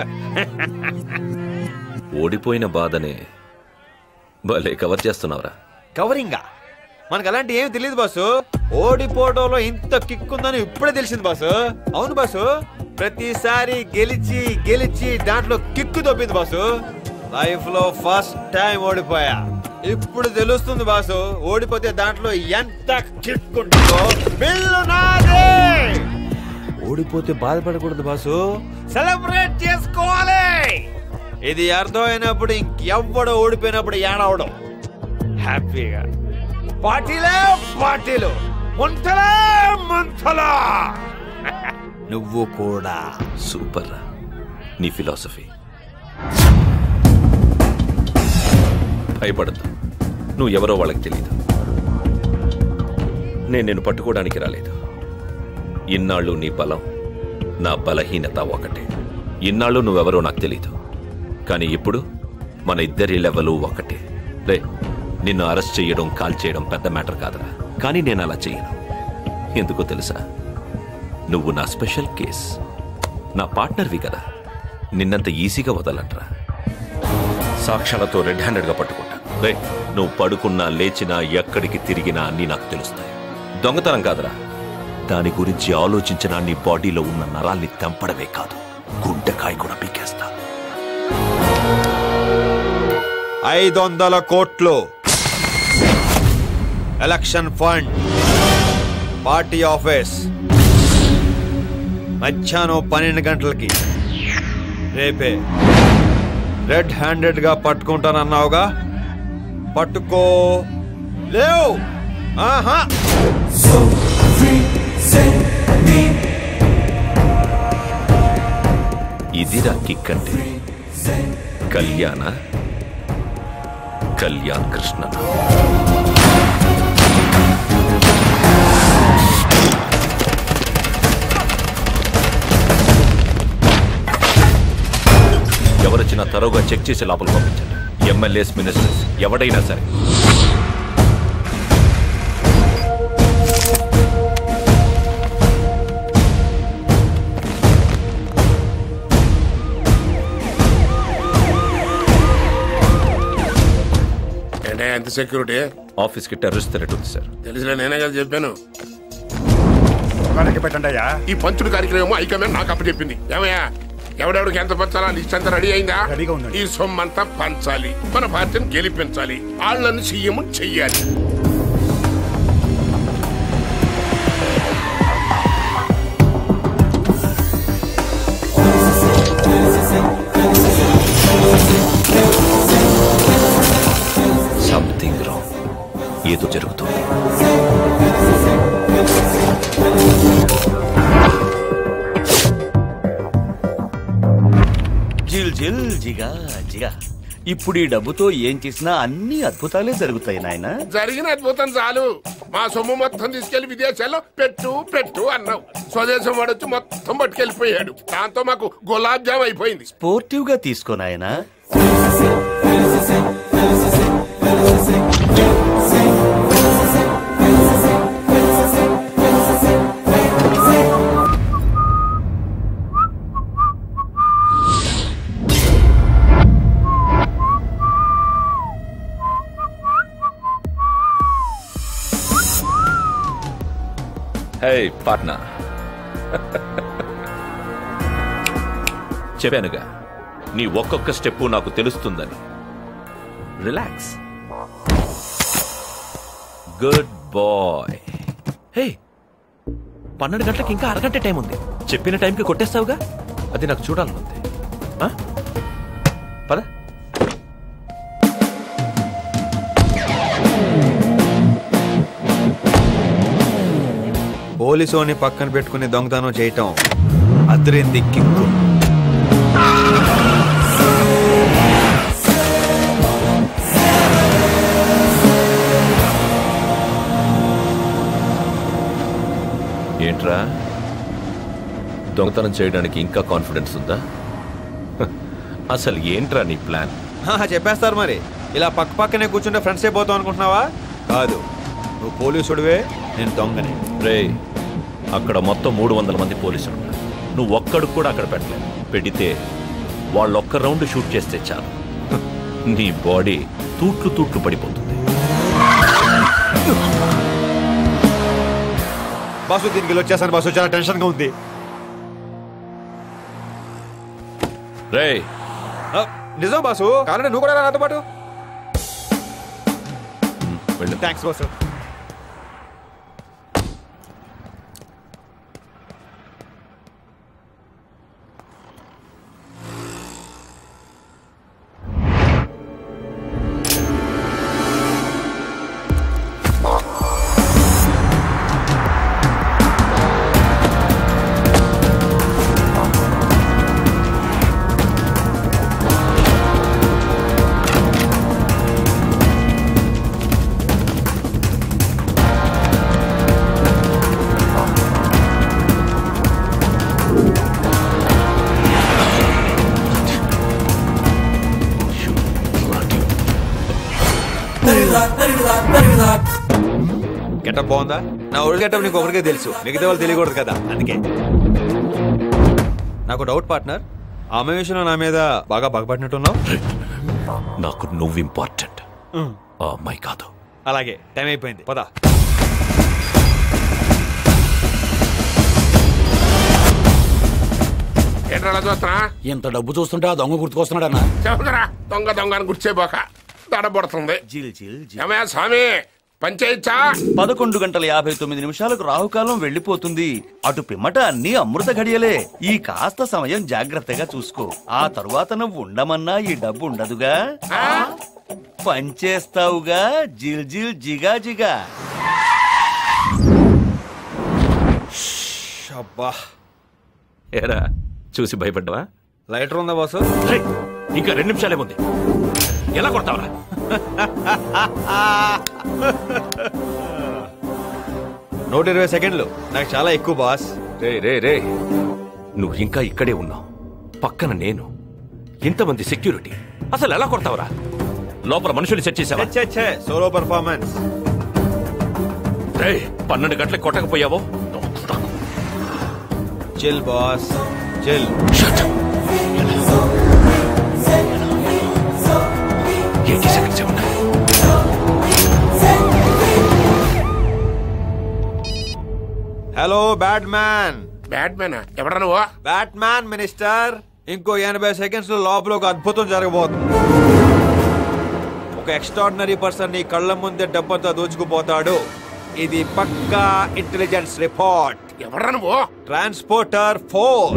Speaker 4: ఓడిపోయిన బాధనే భలే కవర్ చేస్తున్నావురా
Speaker 15: కవరింగా మనకు అలాంటి ఏమి తెలియదు బాసు ఓడిపోవడంలో ఇంత కిక్ ఉందని ఇప్పుడే తెలిసింది బాసు అవును బాసు ప్రతిసారి గెలిచి గెలిచి దాంట్లో కిక్కు తప్పింది బాసు లైఫ్ లో ఫస్ట్ టైం ఓడిపోయా ఇప్పుడు తెలుస్తుంది బాసు ఓడిపోతే దాంట్లో ఎంత కిక్ ఉంటుందో బిల్లు నాదే ఓడిపోతే బాధపడకూడదు బాసు సెలబ్రేట్ చేసుకోవాలి ఇది అర్థమైనప్పుడు ఇంకెవ్వడు ఓడిపోయినప్పుడు ఏడవడం హ్యాపీగా పార్టీలే పార్టీలు ముంతలే ముంతలా నువ్వు కూడా
Speaker 4: సూపర్ రా నీ ఫిలాసఫీ భయపడద్దు నువ్వు ఎవరో వాళ్ళకి తెలియదు నేను నిన్ను పట్టుకోవడానికి రాలేదు ఇన్నాళ్ళు నీ బలం నా బలహీనత ఒకటే ఇన్నాళ్ళు నువ్వెవరో నాకు తెలీదు కానీ ఇప్పుడు మన ఇద్దరి లెవెలు ఒకటే రే నిన్ను అరెస్ట్ చేయడం కాల్ చేయడం పెద్ద మ్యాటర్ కాదురా కానీ నేను అలా చేయను ఎందుకో తెలుసా నువ్వు నా స్పెషల్ కేస్ నా పార్ట్నర్వి కదా నిన్నంత ఈజీగా వదలంట్రా సాక్ష్యాలతో రెడ్ హ్యాండెడ్గా పట్టుకుంటా రే నువ్వు పడుకున్నా లేచినా ఎక్కడికి తిరిగినా అన్నీ నాకు తెలుస్తాయి దొంగతనం కాదురా దాని గురించి ఆలోచించిన నీ బాడీలో ఉన్న నరాల్ని తెంపడమే కాదు గుండెకాయ కూడా పీకేస్తా
Speaker 15: ఐదు వందల కోట్లు ఎలక్షన్ ఫండ్ పార్టీ ఆఫీస్ మధ్యాహ్నం పన్నెండు గంటలకి రేపే రెడ్ హ్యాండెడ్ గా పట్టుకుంటానన్నావుగా పట్టుకో లేవు ఆహా
Speaker 4: ఇదిరా కిక్ అంటే కళ్యాణ కళ్యాణ్ కృష్ణ ఎవరొచ్చినా తరోగా చెక్ చేసి లోపల పంపించండి ఎమ్మెల్యేస్ మినిస్టర్స్ ఎవడైనా సరే
Speaker 20: సెక్యూరిటీ
Speaker 4: ఆఫీస్కి టెర్రరిస్ట్ థ్రెట్ ఉంది సార్
Speaker 20: తెలిసిన నేనే కదా చెప్పాను
Speaker 3: వాళ్ళకి పెట్టండి అయ్యా
Speaker 20: ఈ పంచుడు కార్యక్రమం హైకమాండ్ నాకు అప్పచెప్పింది ఏమయ్యా ఎవడెవడికి ఎంత పంచాలా లిస్ట్ అంతా రెడీ అయిందా ఈ సొమ్మంతా పంచాలి మన పార్టీని గెలిపించాలి వాళ్ళని సీఎం చెయ్యాలి
Speaker 4: సంథింగ్ రాంగ్ ఏదో జరుగుతుంది
Speaker 10: జిల్ జిల్ జిగా జిగా ఇప్పుడు ఈ డబ్బుతో ఏం చేసినా అన్ని అద్భుతాలే జరుగుతాయి నాయనా
Speaker 20: జరిగిన అద్భుతం చాలు మా సొమ్ము మొత్తం తీసుకెళ్లి విదేశాల్లో పెట్టు పెట్టు అన్నావు స్వదేశం వాడొచ్చి మొత్తం పట్టుకెళ్ళిపోయాడు దాంతో మాకు గులాబ్ జామ్ అయిపోయింది
Speaker 10: స్పోర్టివ్ గా తీసుకో నాయనా
Speaker 4: హే పార్ట్నర్ చెప్పానుగా నీ ఒక్కొక్క స్టెప్ నాకు తెలుస్తుందని రిలాక్స్ గుడ్ బాయ్ హే పన్నెండు గంటలకు ఇంకా అరగంట టైం ఉంది చెప్పిన టైంకి కొట్టేస్తావుగా అది నాకు చూడాలనుంది ఆ? పద
Speaker 15: పోలీసోని పక్కన పెట్టుకుని దొంగతనం చేయటం అద్దరింది కిక్కు
Speaker 4: ఏంట్రా దొంగతనం చేయడానికి ఇంకా కాన్ఫిడెన్స్ ఉందా హ, అసలు ఏంట్రా నీ ప్లాన్
Speaker 15: హా, చెప్పేస్తారు మరి ఇలా పక్క పక్కనే కూర్చుంటే ఫ్రెండ్స్ అయిపోతాం అనుకుంటున్నావా కాదు నువ్వు పోలీసుడివే నేను దొంగని
Speaker 4: రే అక్కడ మొత్తం మూడు వందల మంది పోలీసులు ఉన్నారు నువ్వు ఒక్కడు కూడా అక్కడ పెట్టలేదు పెడితే వాళ్ళు ఒక్క రౌండ్ షూట్ చేస్తే చాలు హ, నీ బాడీ తూట్లు తూట్లు పడిపోతుంది
Speaker 15: బాసు దీనికి ఇలా వచ్చేసాను బాసు చాలా టెన్షన్గా ఉంది
Speaker 4: రే
Speaker 15: ఆ, నిజం బాసు కావాలంటే నువ్వు కూడా రా నాతో పాటు
Speaker 4: వెళ్ళు
Speaker 15: థ్యాంక్స్ బాసు గెటప్ బాగుందా నా ఒళ్ళు గెటప్ నీకు ఒకరికే తెలుసు మిగతా వాళ్ళు తెలియకూడదు కదా అందుకే నాకు డౌట్ పార్ట్నర్ ఆమె విషయంలో నా మీద బాగా బాగుపడినట్టున్నావు
Speaker 4: నాకు నువ్వు ఇంపార్టెంట్ ఆ అమ్మాయి కాదు
Speaker 15: అలాగే టైం అయిపోయింది పద
Speaker 20: ఏంట్రా చూస్తున్నా
Speaker 3: ఇంత డబ్బు చూస్తుంటే ఆ దొంగ గుర్తుకొస్తున్నాడన్నా
Speaker 20: చెబుతరా దొంగ దొంగ అని గుర్చేపోక దడబడుతుంది ఏమయ్యా స్వామి పంచాయచ్చా
Speaker 10: పదకొండు గంటల యాభై తొమ్మిది నిమిషాలకు రాహుకాలం వెళ్ళిపోతుంది అటు పిమ్మట అన్ని అమృత ఘడియలే ఈ కాస్త సమయం జాగ్రత్తగా చూసుకో ఆ తరువాత నువ్వు ఉండమన్నా ఈ డబ్బు ఉండదుగా పంచేస్తావుగా జిల్ జిల్ జిగా జిగా
Speaker 15: అబ్బా
Speaker 4: ఏరా చూసి భయపడ్డావా
Speaker 15: లైటర్ ఉందా బాసు
Speaker 4: రేయ్, ఇంకా రెండు నిమిషాలే ఉంది ఎలా కొడతావరా
Speaker 15: నూట ఇరవై సెకండ్లు నాకు చాలా ఎక్కువ బాస్
Speaker 4: రే రే రే నువ్వు ఇంకా ఇక్కడే ఉన్నావు పక్కన నేను ఇంతమంది సెక్యూరిటీ అసలు ఎలా కొడతావరా లోపల మనుషులు సెట్ చేసావా
Speaker 15: సోలో పర్ఫార్మెన్స్
Speaker 4: రే పన్నెండు గంటలకు కొట్టకపోయావో
Speaker 15: chill boss chill
Speaker 4: eighty seconds ఉన్నాయి
Speaker 15: hello batman
Speaker 20: batman ఎవడా నువ్వు
Speaker 15: బ్యాట్ మ్యాన్ మినిస్టర్ ఇంకో ఎనభై సెకండ్స్ లో లోపల ఒక అద్భుతం జరగబోతుంది ఒక ఎక్స్ట్రాడినరీ పర్సన్ నీ కళ్ళ ముందే డబ్బంతా దోచుకుపోతాడు ఇది పక్కా ఇంటెలిజెన్స్ రిపోర్ట్
Speaker 20: ఎవడా నువ్వు
Speaker 15: transporter four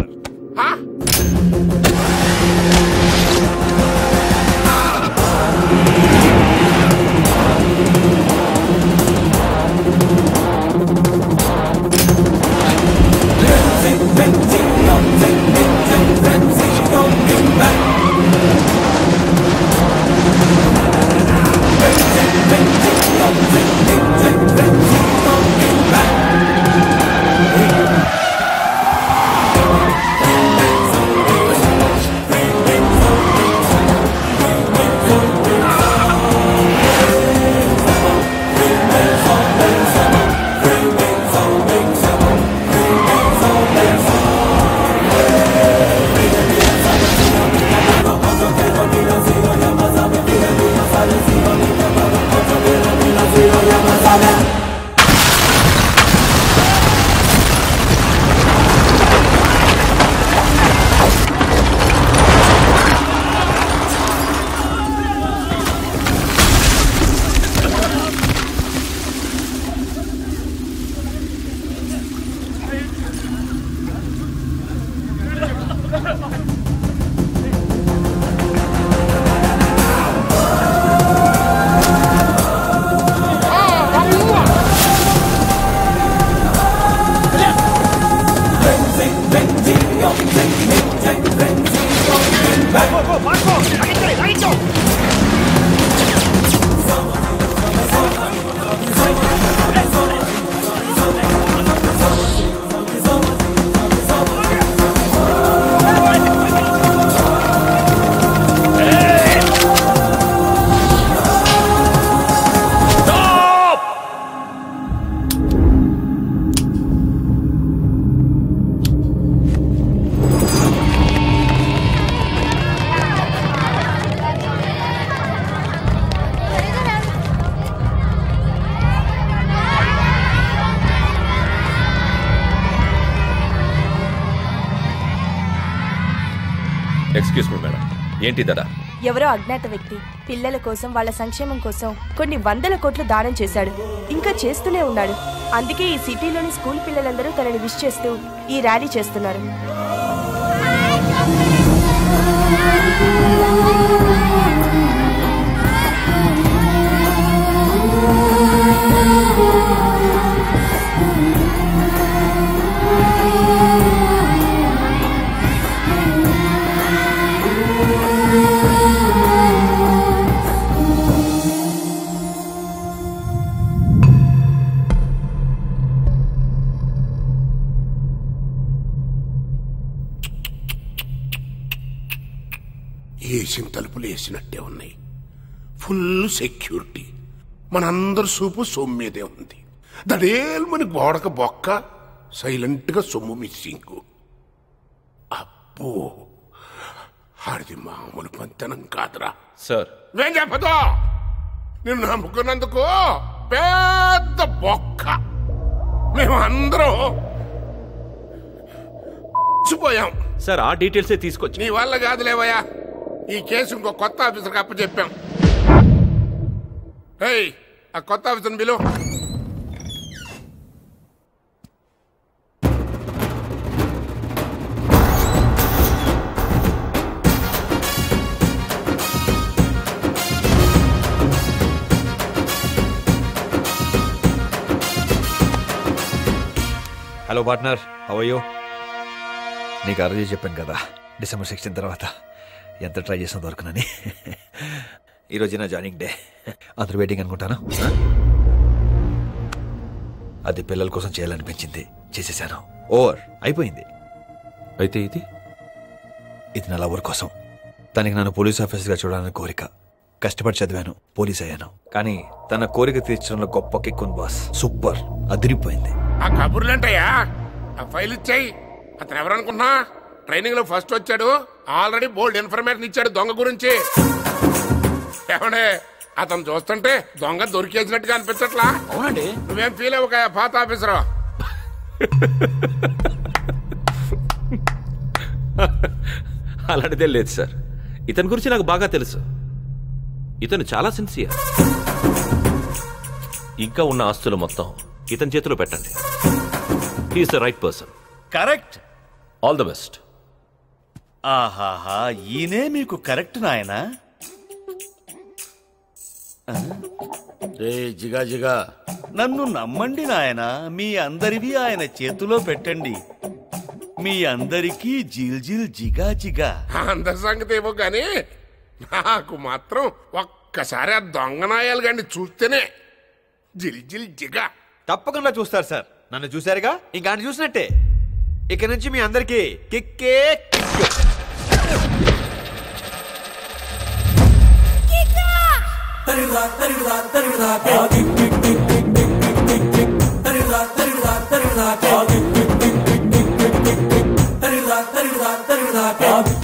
Speaker 4: excuse me madam ఏంటి దదా
Speaker 18: ఎవరో అజ్ఞాత వ్యక్తి పిల్లల కోసం వాళ్ళ సంక్షేమం కోసం కొన్ని వందల కోట్లు దానం చేశాడు ఇంకా చేస్తూనే ఉన్నాడు అందుకే ఈ సిటీలోని స్కూల్ పిల్లలందరూ తనని విష్ చేస్తూ ఈ ర్యాలీ చేస్తున్నారు
Speaker 20: వేసిన తలుపులు వేసినట్టే ఉన్నాయి ఫుల్ సెక్యూరిటీ మనందరి సూపు సొమ్ము మీదే ఉంది దడేల్మని గోడక బొక్క సైలెంట్ గా సొమ్ము మిస్సింగ్ అబ్బో ఆడిది మామూలు పంతనం కాదురా
Speaker 4: సార్
Speaker 20: ఏం చెప్పదు నిన్ను నమ్ముకున్నందుకు పెద్ద బొక్క మేము అందరం పోయాం
Speaker 4: సార్ ఆ డీటెయిల్సే తీసుకొచ్చి
Speaker 20: నీ వల్ల కాదులేవయ్యా ఈ కేసు ఇంకో కొత్త ఆఫీసర్కి అప్పచెప్పాం ఏయ్ ఆ కొత్త ఆఫీసర్ని బిలు
Speaker 15: హలో పార్ట్నర్ అవయ్యో నీకు అరజీ చెప్పాను కదా డిసెంబర్ సిక్స్టీన్ తర్వాత ఎంత ట్రై చేసిన దొరకనని ఈరోజు నా జాయినింగ్ డే అందరు వెయిటింగ్ అనుకుంటాను అది పిల్లల కోసం చేయాలనిపించింది చేసేసాను ఓవర్ అయిపోయింది
Speaker 4: అయితే ఇది
Speaker 15: ఇది నా లవర్ కోసం తనకి నన్ను పోలీస్ ఆఫీసర్గా చూడాలని కోరిక కష్టపడి చదివాను పోలీస్ అయ్యాను కానీ తన కోరిక తీర్చడంలో గొప్ప కిక్కున్ బాస్ సూపర్ అదిరిపోయింది
Speaker 20: ఆ కబుర్లేంటయ్యా ఆ ఫైల్ ఇచ్చాయి అతను ఎవరనుకున్నా ట్రైనింగ్ లో ఫస్ట్ వచ్చాడు ఆల్రెడీ బోల్డ్ ఇన్ఫర్మేషన్ ఇచ్చాడు దొంగ గురించి ఏమండే అతను చూస్తుంటే దొంగ దొరికేసినట్టుగా అనిపించట్లా
Speaker 4: అవునండి
Speaker 20: నువ్వేం ఫీల్ అవ్వక పాత ఆఫీసరు
Speaker 4: అలాంటిదే లేదు సార్ ఇతని గురించి నాకు బాగా తెలుసు ఇతను చాలా సిన్సియర్ ఇంకా ఉన్న ఆస్తులు మొత్తం ఇతని చేతిలో పెట్టండి he's the right person
Speaker 10: correct
Speaker 4: all the best
Speaker 10: ఆహాహా ఈయనే మీకు కరెక్ట్ నాయనా
Speaker 3: రే జిగా జిగా
Speaker 10: నన్ను నమ్మండి నాయనా మీ అందరివి ఆయన చేతిలో పెట్టండి మీ అందరికీ జిల్ జిల్ జిగా జిగా
Speaker 20: అందరి సంగతి ఏమో కానీ నాకు మాత్రం ఒక్కసారి ఆ దొంగనాయాలు గాని చూస్తేనే జిల్ జిల్ జిగా
Speaker 15: తప్పకుండా చూస్తారు సార్ నన్ను చూశారుగా ఇంకా ఆయన చూసినట్టే ఇక నుంచి మీ అందరికి కిక్కే కిక్
Speaker 9: తరుడా